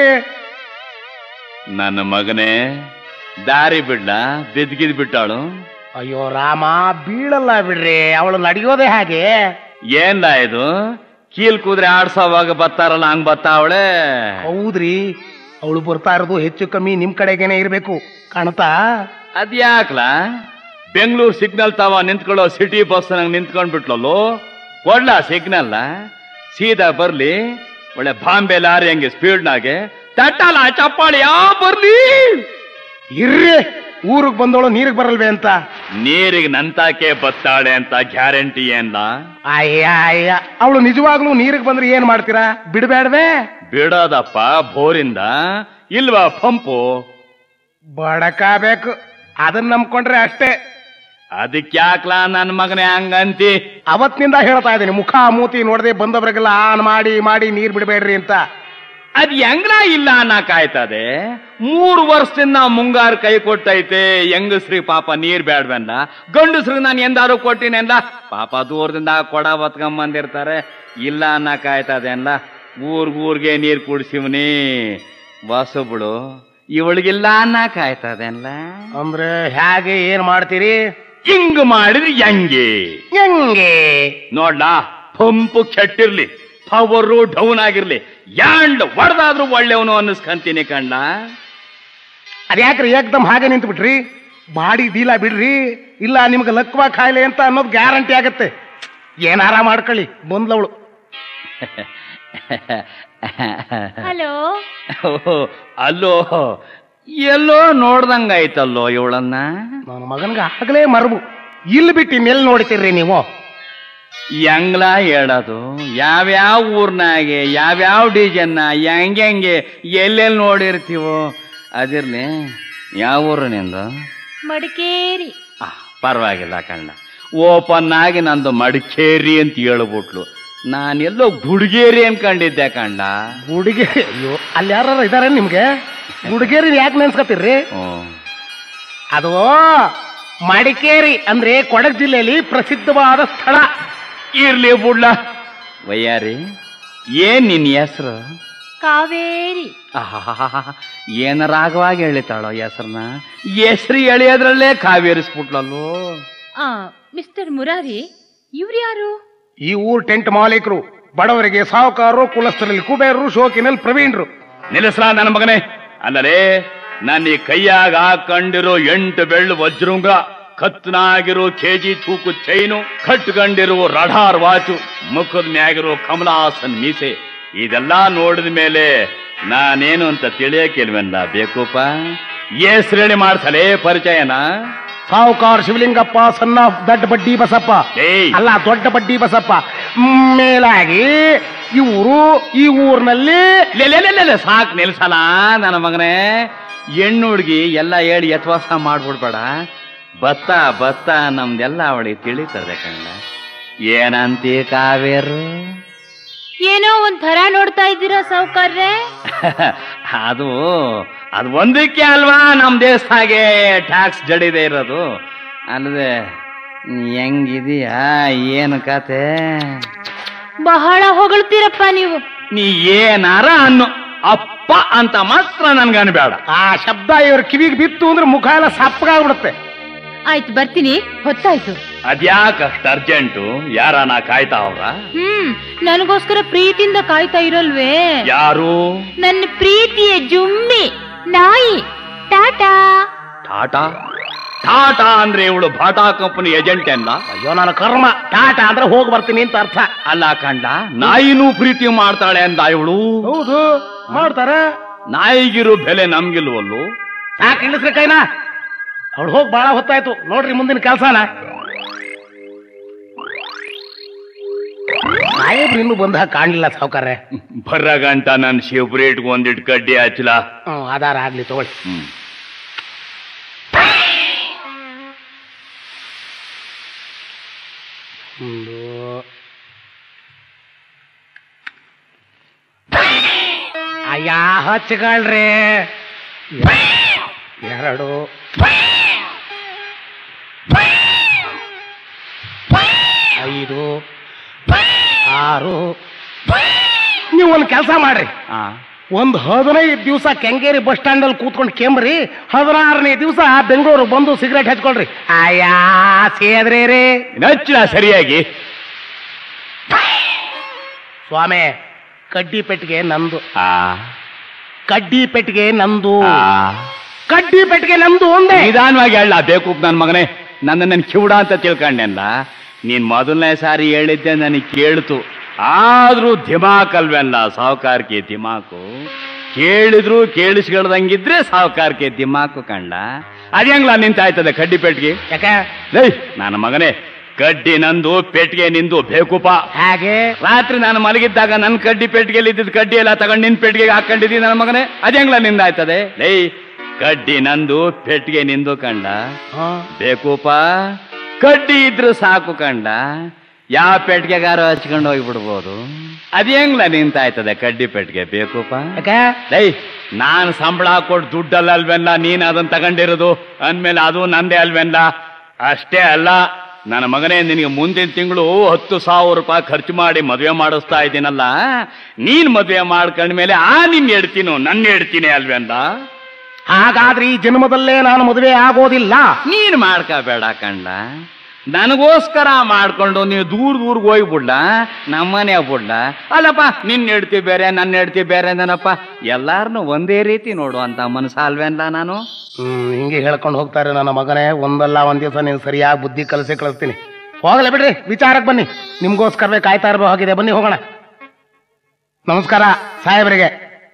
[SPEAKER 2] ನನ್ನ ಮಗನೇ ದಾರಿ ಬಿಡ್ಲ ಬಿದ್ಗಿದ್ ಬಿಟ್ಟಾಳು
[SPEAKER 1] ಅಯ್ಯೋ ರಾಮ ಬೀಳಲ್ಲ ಬಿಡ್ರಿ ಅವಳು ನಡೆಯೋದೇ ಹಾಗೆ
[SPEAKER 2] ಏನ್ಲ ಇದು ಕೀಲ್ ಕೂದ್ರೆ ಆಡ್ಸೋವಾಗ ಬರ್ತಾರಲ್ಲ ಹಂಗ್ ಬರ್ತಾವಳೆ
[SPEAKER 1] ಹೌದ್ರಿ ಅವಳು ಬರ್ತಾ ಇರೋದು ಹೆಚ್ಚು ಕಮ್ಮಿ ನಿಮ್ ಕಡೆಗೇನೆ ಇರ್ಬೇಕು ಕಾಣ್ತಾ
[SPEAKER 2] ಅದ್ಯಾಕ್ಲ ಬೆಂಗಳೂರು ಸಿಗ್ನಲ್ ತಾವ ನಿಂತ್ಕೊಳ್ಳೋ ಸಿಟಿ ಬಸ್ ನಂಗೆ ನಿಂತ್ಕೊಂಡ್ ಬಿಟ್ಲಲ್ಲೋ ಕೊಡ್ಲಾ ಸಿಗ್ನಲ್ ಸೀದಾ ಬರ್ಲಿ ಒಳ್ಳೆ ಬಾಂಬೆ ಲಾರಿ ಹಂಗೆ ಸ್ಪೀಡ್ನಾಗೆ ತಟ್ಟಲ್ಲ ಚಪ್ಪಾಳಿ ಯಾ ಬರ್ಲಿ
[SPEAKER 1] ಇರ್ರಿ ಊರಿಗೆ ಬಂದವಳು ನೀರಿಗೆ ಬರಲ್ವೇ ಅಂತ
[SPEAKER 2] ನೀರಿಗೆ ನಂತಾಕೆ ಬತ್ತಾಳೆ ಅಂತ ಗ್ಯಾರಂಟಿ ಏನ್ಲ
[SPEAKER 1] ಅಯ್ಯ ಅಯ್ಯ ಅವಳು ನಿಜವಾಗ್ಲೂ ನೀರಿಗೆ ಬಂದ್ರೆ ಏನ್ ಮಾಡ್ತೀರಾ ಬಿಡಬೇಡವೇ
[SPEAKER 2] ಬಿಡೋದಪ್ಪ ಬೋರಿಂದ ಇಲ್ವಾ ಪಂಪು
[SPEAKER 1] ಬಡಕಾಬೇಕು ಅದನ್ನ ನಂಬ್ಕೊಂಡ್ರೆ ಅಷ್ಟೇ
[SPEAKER 2] ಅದಕ್ಯಾಕ್ಲಾ ನನ್ ಮಗನೇ ಹಂಗಂತಿ
[SPEAKER 1] ಅವತ್ತಿನಿಂದ ಹೇಳ್ತಾ ಇದ್ದೀನಿ ಮುಖ ಮೂತಿ ನೋಡದೆ ಬಂದವರಿಗೆಲ್ಲ ಆನ್ ಮಾಡಿ ಮಾಡಿ ನೀರ್ ಬಿಡಬೇಡ್ರಿ ಅಂತ
[SPEAKER 2] ಅದ್ ಹೆಂಗ್ಲ ಇಲ್ಲ ಅನ್ನಕಾಯ್ತದೆ ಮೂರು ವರ್ಷದಿಂದ ಮುಂಗಾರು ಕೈ ಕೊಟ್ಟೈತೆ ಹೆಂಗಸ್ರಿ ಪಾಪ ನೀರ್ ಬೇಡ್ವೆಲ್ಲ ಗಂಡಸ್ರಿಗೆ ನಾನು ಎಂದಾರು ಕೊಟ್ಟಿನೆಲ್ಲ ಪಾಪ ದೂರದಿಂದ ಕೊಡ ಹೊತ್ಕೊಂಬಂದಿರ್ತಾರೆ ಇಲ್ಲ ಅನ್ನಕಾಯ್ತದೆ ಅಲ್ಲ ಊರ್ಗೂರ್ಗೆ ನೀರ್ ಕುಡ್ಸಿವ್ನಿ ಹೊಸಬ್ಳು ಇವಳಿಗಿಲ್ಲ ಅನ್ನಕಾಯ್ತದೆ ಅಲ್ಲ
[SPEAKER 1] ಅಂದ್ರೆ ಹೇಗೆ ಏನ್ ಮಾಡ್ತೀರಿ
[SPEAKER 2] ಹಿಂಗ್ ಮಾಡಿದ್ರೆ ಹೆಂಗೆ
[SPEAKER 1] ಹೆಂಗೆ
[SPEAKER 2] ನೋಡ್ಲಾ ಪಂಪು ಕೆಟ್ಟಿರ್ಲಿ ಪವರು ಡೌನ್ ಆಗಿರ್ಲಿ ಯಾಂಡ್ ಹೊಡೆದಾದ್ರೂ ಒಳ್ಳೆಯವನು ಅನ್ನಿಸ್ಕಂತೀನಿ ಕಣ್ಣ
[SPEAKER 1] ಅದ್ಯಾಕ್ರಿ ಏಕ್ದಮ್ ಹಾಗೆ ನಿಂತು ಬಿಟ್ರಿ ಬಾಡಿ ದೀಲ ಬಿಡ್ರಿ ಇಲ್ಲ ನಿಮ್ಗೆ ಲಕ್ವಾ ಕಾಯಿಲೆ ಅಂತ ಅನ್ನೋದು ಗ್ಯಾರಂಟಿ ಆಗತ್ತೆ ಏನಾರ ಮಾಡ್ಕೊಳ್ಳಿ ಬಂದ್ಲವಳು
[SPEAKER 3] ಹಲೋ
[SPEAKER 2] ಓಹೋ, ಅಲ್ಲೋ ಎಲ್ಲೋ ನೋಡ್ದಂಗಾಯ್ತಲ್ಲೋ ಇವಳನ್ನ
[SPEAKER 1] ನನ್ನ ಮಗನ್ಗೆ ಆಗಲೇ ಮರಬು ಇಲ್ಲಿ ಬಿಟ್ಟು ಇನ್ನೆಲ್ಲಿ ನೋಡ್ತೀರ್ರಿ ನೀವು
[SPEAKER 2] ಹೆಂಗ್ಲ ಹೇಳೋದು ಯಾವ್ಯಾವ ಊರ್ನಾಗೆ ಯಾವ್ಯಾವ ಡಿಜನ್ನ ಹೆಂಗೆ ಎಲ್ಲೆಲ್ಲಿ ನೋಡಿರ್ತೀವೋ ಅದಿರ್ಲಿ ಯಾವ ಊರು ನಿಂದು
[SPEAKER 3] ಮಡಿಕೇರಿ
[SPEAKER 2] ಆ, ಪರವಾಗಿಲ್ಲ ಕಣ್ಣ ಓಪನ್ ಆಗಿ ನಂದು ಮಡಿಕೇರಿ ಅಂತ ಹೇಳ್ಬಿಟ್ಲು ನಾನೆಲ್ಲೋ ಗುಡ್ಗೇರಿ ಅನ್ಕೊಂಡಿದ್ದೆ ಕಂಡ
[SPEAKER 1] ಗುಡಿಗೇರಿ ಅಯ್ಯೋ ಅಲ್ಲಿ ಯಾರು ಇದಾರೆ ನಿಮ್ಗೆ ಗುಡಿಗೇರಿ ಯಾಕೆ ನೆನ್ಸ್ಕೊತೀರ್ರಿ
[SPEAKER 2] ಹ್ಮ್
[SPEAKER 1] ಅದು ಮಡಿಕೇರಿ ಅಂದ್ರೆ ಕೊಡಗು ಜಿಲ್ಲೆಯಲ್ಲಿ ಪ್ರಸಿದ್ಧವಾದ ಸ್ಥಳ
[SPEAKER 2] ಇರ್ಲಿ ಬುಡ್ಲ ವಯ್ಯಾರಿ ಏನ್ ನಿನ್ ಹೆಸರು
[SPEAKER 3] ಕಾವೇರಿ
[SPEAKER 2] ಏನ ರಾಗವಾಗಿ ಹೇಳಿತಾಳೋ ಹೆಸರನ್ನ ಹೆಸರು ಎಳೆಯೋದ್ರಲ್ಲೇ ಕಾವೇರಿಸ್ಬಿಟ್ಲಲ್ಲೋ
[SPEAKER 3] ಆ ಮಿಸ್ಟರ್ ಮುರಾರಿ ಇವ್ರು ಯಾರು
[SPEAKER 1] ಈ ಊರ್ ಟೆಂಟ್ ಮಾಲೀಕರು ಬಡವರಿಗೆ ಸಾಹುಕಾರರು ಕುಲಸ್ಥರಲ್ಲಿ ಕುಬೇರರು ಶೋಕಿನಲ್ಲಿ ಪ್ರವೀಣರು
[SPEAKER 2] ನಿಲ್ಲಿಸ್ಲಾ ನನ್ನ ಮಗನೇ ಅಲ್ಲರೇ ನನ್ನ ಈ ಕೈಯಾಗ ಹಾಕೊಂಡಿರೋ ಎಂಟು ಬೆಳ್ಳು ವಜ್ರಂಗ ಕತ್ನಾಗಿರೋ ಕೆಜಿ ತೂಕು ಚೈನು ಕಟ್ಕೊಂಡಿರೋ ರಡಾರ್ ವಾಚು ಮುಖದ ಮ್ಯಾಗಿರೋ ಕಮಲಾಸನ್ ಮೀಸೆ ಇದೆಲ್ಲ ನೋಡಿದ ಮೇಲೆ ನಾನೇನು ಅಂತ ತಿಳಿಯಕಿಲ್ವೆಲ್ಲ ಬೇಕೂಪ ಏ ಶ್ರೇಣಿ ಮಾಡ್ಸಲೇ ಪರಿಚಯನ
[SPEAKER 1] ಸಾಹುಕಾರ ಶಿವಲಿಂಗಪ್ಪ ಸಣ್ಣ ದೊಡ್ಡ ಬಡ್ಡಿ ಬಸಪ್ಪ
[SPEAKER 2] ಏಯ್
[SPEAKER 1] ಅಲ್ಲ ದೊಡ್ಡ ಬಡ್ಡಿ ಬಸಪ್ಪ ಮೇಲಾಗಿ ಇವರು ಈ ಊರಿನಲ್ಲಿ
[SPEAKER 2] ಲೇ, ಲೇ, ಲೇ, ಲೇ, ಲೇ, ಸಾಕ್ ನಿಲ್ಸಲ್ಲ ನನ್ನ ಮಗನೇ ಹೆಣ್ಣು ಹುಡುಗಿ ಎಲ್ಲ ಹೇಳಿ ಯಥವಾಸ ಮಾಡ್ಬಿಡ್ಬೇಡ ಬತ್ತ ಬತ್ತ ನಮ್ದೆಲ್ಲ ಅವಳಿಗೆ ತಿಳಿತದೆ ಕಣ್ಣ ಏನಂತೀ ಕಾವೇರು
[SPEAKER 3] ಏನೋ ಒಂದ್ ಥರ ನೋಡ್ತಾ ಇದ್ದೀರಾ ಸಾವುಕಾರ್ರೆ
[SPEAKER 2] ಅದು ಅದು ಒಂದಕ್ಕೆ ಅಲ್ವಾ ನಮ್ ದೇಶದಾಗೆ ಟ್ಯಾಕ್ಸ್ ಜಡಿದೆ ಇರೋದು ಅಲ್ಲದೆ ಹೆಂಗಿದೀಯಾ ಏನು ಕತೆ
[SPEAKER 3] ಬಹಳ ಹೊಗಳ್ತೀರಪ್ಪ ನೀವು
[SPEAKER 2] ನೀ ಏನಾರ ಅನ್ನು ಅಪ್ಪ ಅಂತ ಮಾತ್ರ ನನ್ಗನ್ಬೇಡ
[SPEAKER 1] ಆ ಶಬ್ದ ಇವ್ರ ಕಿವಿಗೆ ಬಿತ್ತು ಅಂದ್ರೆ ಮುಖ ಎಲ್ಲ ಸಪ್ಪಗಾಗ್ಬಿಡುತ್ತೆ
[SPEAKER 3] ಆಯ್ತು ಬರ್ತೀನಿ ಹೊತ್ತಾಯ್ತು
[SPEAKER 2] ಅದ್ಯಾಕಷ್ಟು ಅರ್ಜೆಂಟು ಯಾರನ ಕಾಯ್ತಾ ಅವ್ರ
[SPEAKER 3] ಹ್ಮ್ ನನಗೋಸ್ಕರ ಪ್ರೀತಿಯಿಂದ ಕಾಯ್ತಾ ಇರಲ್ವೇ
[SPEAKER 2] ಯಾರು
[SPEAKER 3] ನನ್ನ ಪ್ರೀತಿಯ ಜುಮ್ಮಿ ನಾಯಿ ಟಾಟಾ
[SPEAKER 2] ಟಾಟಾ ಟಾಟಾ ಅಂದ್ರೆ ಇವಳು ಬಾಟಾ ಕಂಪನಿ ಏಜೆಂಟ್ ಅಲ್ಲ
[SPEAKER 1] ಅಯ್ಯೋ ನನ್ನ ಕರ್ಮ ಟಾಟಾ ಅಂದ್ರೆ ಹೋಗಿ ಬರ್ತೀನಿ ಅಂತ ಅರ್ಥ
[SPEAKER 2] ಅಲ್ಲ ಕಂಡ ನಾಯಿನೂ ಪ್ರೀತಿ ಮಾಡ್ತಾಳೆ ಅಂದ ಇವಳು
[SPEAKER 1] ಹೌದು ಮಾಡ್ತಾರೆ
[SPEAKER 2] ನಾಯಿಗಿರೋ ಬೆಲೆ ನಮ್ಗಿಲ್ವಲ್ಲು
[SPEAKER 1] ಸಾಕು ಇಳಿಸ್ರಿ ಕೈನ ಅವಳು ಹೋಗಿ ಬಹಳ ಹೊತ್ತಾಯ್ತು ನೋಡ್ರಿ ಮುಂದಿನ ಕೆಲಸನ ಸಾಹೇಬ್ರು ಇನ್ನೂ ಬಂದ ಕಾಣಲಿಲ್ಲ ಸಾವುಕಾರ್ರೆ
[SPEAKER 2] ಬರ್ರ ಗಂಟ ನನ್ ಶಿವಬ್ರೇಟ್ಗೆ ಒಂದಿಟ್ ಕಡ್ಡಿ ಹಚ್ಚಲ
[SPEAKER 1] ಹ್ಮ್ ಆಧಾರ ಆಗ್ಲಿ ತಗೊಳ್ಳಿ
[SPEAKER 2] ಹ್ಮ್
[SPEAKER 1] ಒಂದು ಅಯ್ಯ ಹಚ್ಕೊಳ್ರಿ ಎರಡು ಐದು ಆರು ನೀವು ಒಂದು ಕೆಲಸ ಮಾಡ್ರಿ
[SPEAKER 2] ಆ
[SPEAKER 1] ಒಂದು ಹದಿನೈದು ದಿವಸ ಕೆಂಗೇರಿ ಬಸ್ ಸ್ಟ್ಯಾಂಡ್ ಅಲ್ಲಿ ಕೂತ್ಕೊಂಡು ಕೆಂಬ್ರಿ ಹದಿನಾರನೇ ದಿವಸ ಬೆಂಗಳೂರು ಬಂದು ಸಿಗರೇಟ್ ಹಚ್ಕೊಳ್ರಿ ಅಯ್ಯಾ ಸೇದ್ರಿ ರೀ
[SPEAKER 2] ನಚ್ಚಲ ಸರಿಯಾಗಿ
[SPEAKER 1] ಸ್ವಾಮಿ ಕಡ್ಡಿ ಪೆಟ್ಟಿಗೆ ನಂದು
[SPEAKER 2] ಆ
[SPEAKER 1] ಕಡ್ಡಿ ಪೆಟ್ಟಿಗೆ ನಂದು
[SPEAKER 2] ಆ.
[SPEAKER 1] ಕಡ್ಡಿ ಪೆಟ್ಟಿಗೆ ನಂದು ಒಂದೇ
[SPEAKER 2] ನಿಧಾನವಾಗಿ ಹೇಳ ಬೇಕು ನನ್ ಮಗನೇ ನನ್ನ ನನ್ ಕಿವುಡ ಅಂತ ತಿಳ್ಕೊಂಡೆಲ್ಲ ನೀನ್ ಮೊದಲನೇ ಸಾರಿ ಹೇಳಿದ್ದೆ ನನಗೆ ಕೇಳ್ತು ಆದ್ರೂ ದಿಮಾಕ್ ಅಲ್ವೆಲ್ಲ ಸಾವುಕಾರಕ್ಕೆ ದಿಮಾಕು ಕೇಳಿದ್ರು ಕೇಳಿಸ್ಕೊಳ್ದಂಗಿದ್ರೆ ಸಾವುಕಾರಕ್ಕೆ ದಿಮಾಕು ಕಂಡ ಅದೇಂಗ್ಲ ನಿಂತಾಯ್ತದೆ ಕಡ್ಡಿ ಪೆಟ್ಟಿಗೆ
[SPEAKER 1] ಯಾಕೆ
[SPEAKER 2] ಲೈ ನನ್ನ ಮಗನೇ ಕಡ್ಡಿ ನಂದು ಪೆಟ್ಟಿಗೆ ನಿಂದು ಬೇಕುಪ
[SPEAKER 1] ಹಾಗೆ
[SPEAKER 2] ರಾತ್ರಿ ನಾನು ಮಲಗಿದ್ದಾಗ ನನ್ನ ಕಡ್ಡಿ ಪೆಟ್ಟಿಗೆಯಲ್ಲಿ ಇದ್ದಿದ್ದು ಕಡ್ಡಿ ಎಲ್ಲ ತಗೊಂಡು ನಿನ್ ಪೆಟ್ಟಿಗೆಗೆ ಹಾಕೊಂಡಿದ್ದೀನಿ ನನ್ನ ಮಗನೇ ಅದೇಂಗ್ಲ ನಿಂದಾಯ್ತದೆ ಲೈ ಕಡ್ಡಿ ನಂದು ಪೆಟ್ಟಿಗೆ ನಿಂದು ಕಂಡ
[SPEAKER 1] ಹಾ.
[SPEAKER 2] ಬೇಕೂಪ ಕಡ್ಡಿ ಇದ್ರು ಸಾಕು ಕಂಡ ಯಾವ ಪೆಟ್ಟಿಗೆಗಾರು ಹಚ್ಕೊಂಡು ಹೋಗ್ಬಿಡ್ಬೋದು ಅದೇಂಗ್ಲ ನಿಂತಾಯ್ತದೆ ಕಡ್ಡಿ ಪೆಟ್ಟಿಗೆ ಬೇಕೂಪ
[SPEAKER 1] ಯಾಕೆ
[SPEAKER 2] ಲೈ ನಾನ್ ಸಂಬಳ ಕೊಟ್ಟು ದುಡ್ಡಲ್ಲ ಅಲ್ವೆಲ್ಲ ನೀನ್ ಅದನ್ನ ತಗೊಂಡಿರೋದು ಅಂದ್ಮೇಲೆ ಅದು ನಂದೇ ಅಲ್ವೆಲ್ಲ ಅಷ್ಟೇ ಅಲ್ಲ ನನ್ನ ಮಗನೇ ನಿನಗೆ ಮುಂದಿನ ತಿಂಗಳು ಹತ್ತು ಸಾವಿರ ರೂಪಾಯಿ ಖರ್ಚು ಮಾಡಿ ಮದುವೆ ಮಾಡಿಸ್ತಾ ಇದ್ದೀನಲ್ಲ ನೀನ್ ಮದುವೆ ಮಾಡ್ಕೊಂಡ್ಮೇಲೆ ಆ ನಿನ್ ಎಡ್ತೀನೋ ನನ್ನ ಎಡ್ತೀನಿ ಅಲ್ವೆಲ್ಲ
[SPEAKER 1] ಹಾಗಾದ್ರೆ ಈ ಜನ್ಮದಲ್ಲೇ ನಾನು ಮದುವೆ ಆಗೋದಿಲ್ಲ
[SPEAKER 2] ನೀನ್ ಮಾಡ್ಕೋಬೇಡ ಕಂಡ ನನಗೋಸ್ಕರ ಮಾಡ್ಕೊಂಡು ನೀವು ದೂರ ದೂರ್ಗೆ ಹೋಗ್ಬಿಡ್ಲ ನಮ್ಮನೆ ಬಿಡ್ಲ ಅಲ್ಲಪ್ಪ ನಿನ್ನ ಹೆಡ್ತಿ ಬೇರೆ ನನ್ನ ಹೆಡ್ತಿ ಬೇರೆ ಅಂದನಪ್ಪ ಎಲ್ಲಾರನು ಒಂದೇ ರೀತಿ ನೋಡುವಂತ ಮನಸ್ಸು ಅಲ್ವೇನ್ಲ ನಾನು
[SPEAKER 1] ಹ್ಮ್ ಹಿಂಗೆ ಹೇಳ್ಕೊಂಡು ಹೋಗ್ತಾರೆ ನನ್ನ ಮಗನೇ ಒಂದಲ್ಲ ಒಂದ್ ದಿವಸ ನೀವು ಸರಿಯಾಗಿ ಬುದ್ಧಿ ಕಲಿಸಿ ಕಳಿಸ್ತೀನಿ ಹೋಗಲ್ಲ ಬಿಡ್ರಿ ವಿಚಾರಕ್ಕೆ ಬನ್ನಿ ನಿಮ್ಗೋಸ್ಕರವೇ ಕಾಯ್ತಾ ಇರಬಹುದಾಗಿದೆ ಬನ್ನಿ ಹೋಗೋಣ ನಮಸ್ಕಾರ ಸಾಹೇಬರಿಗೆ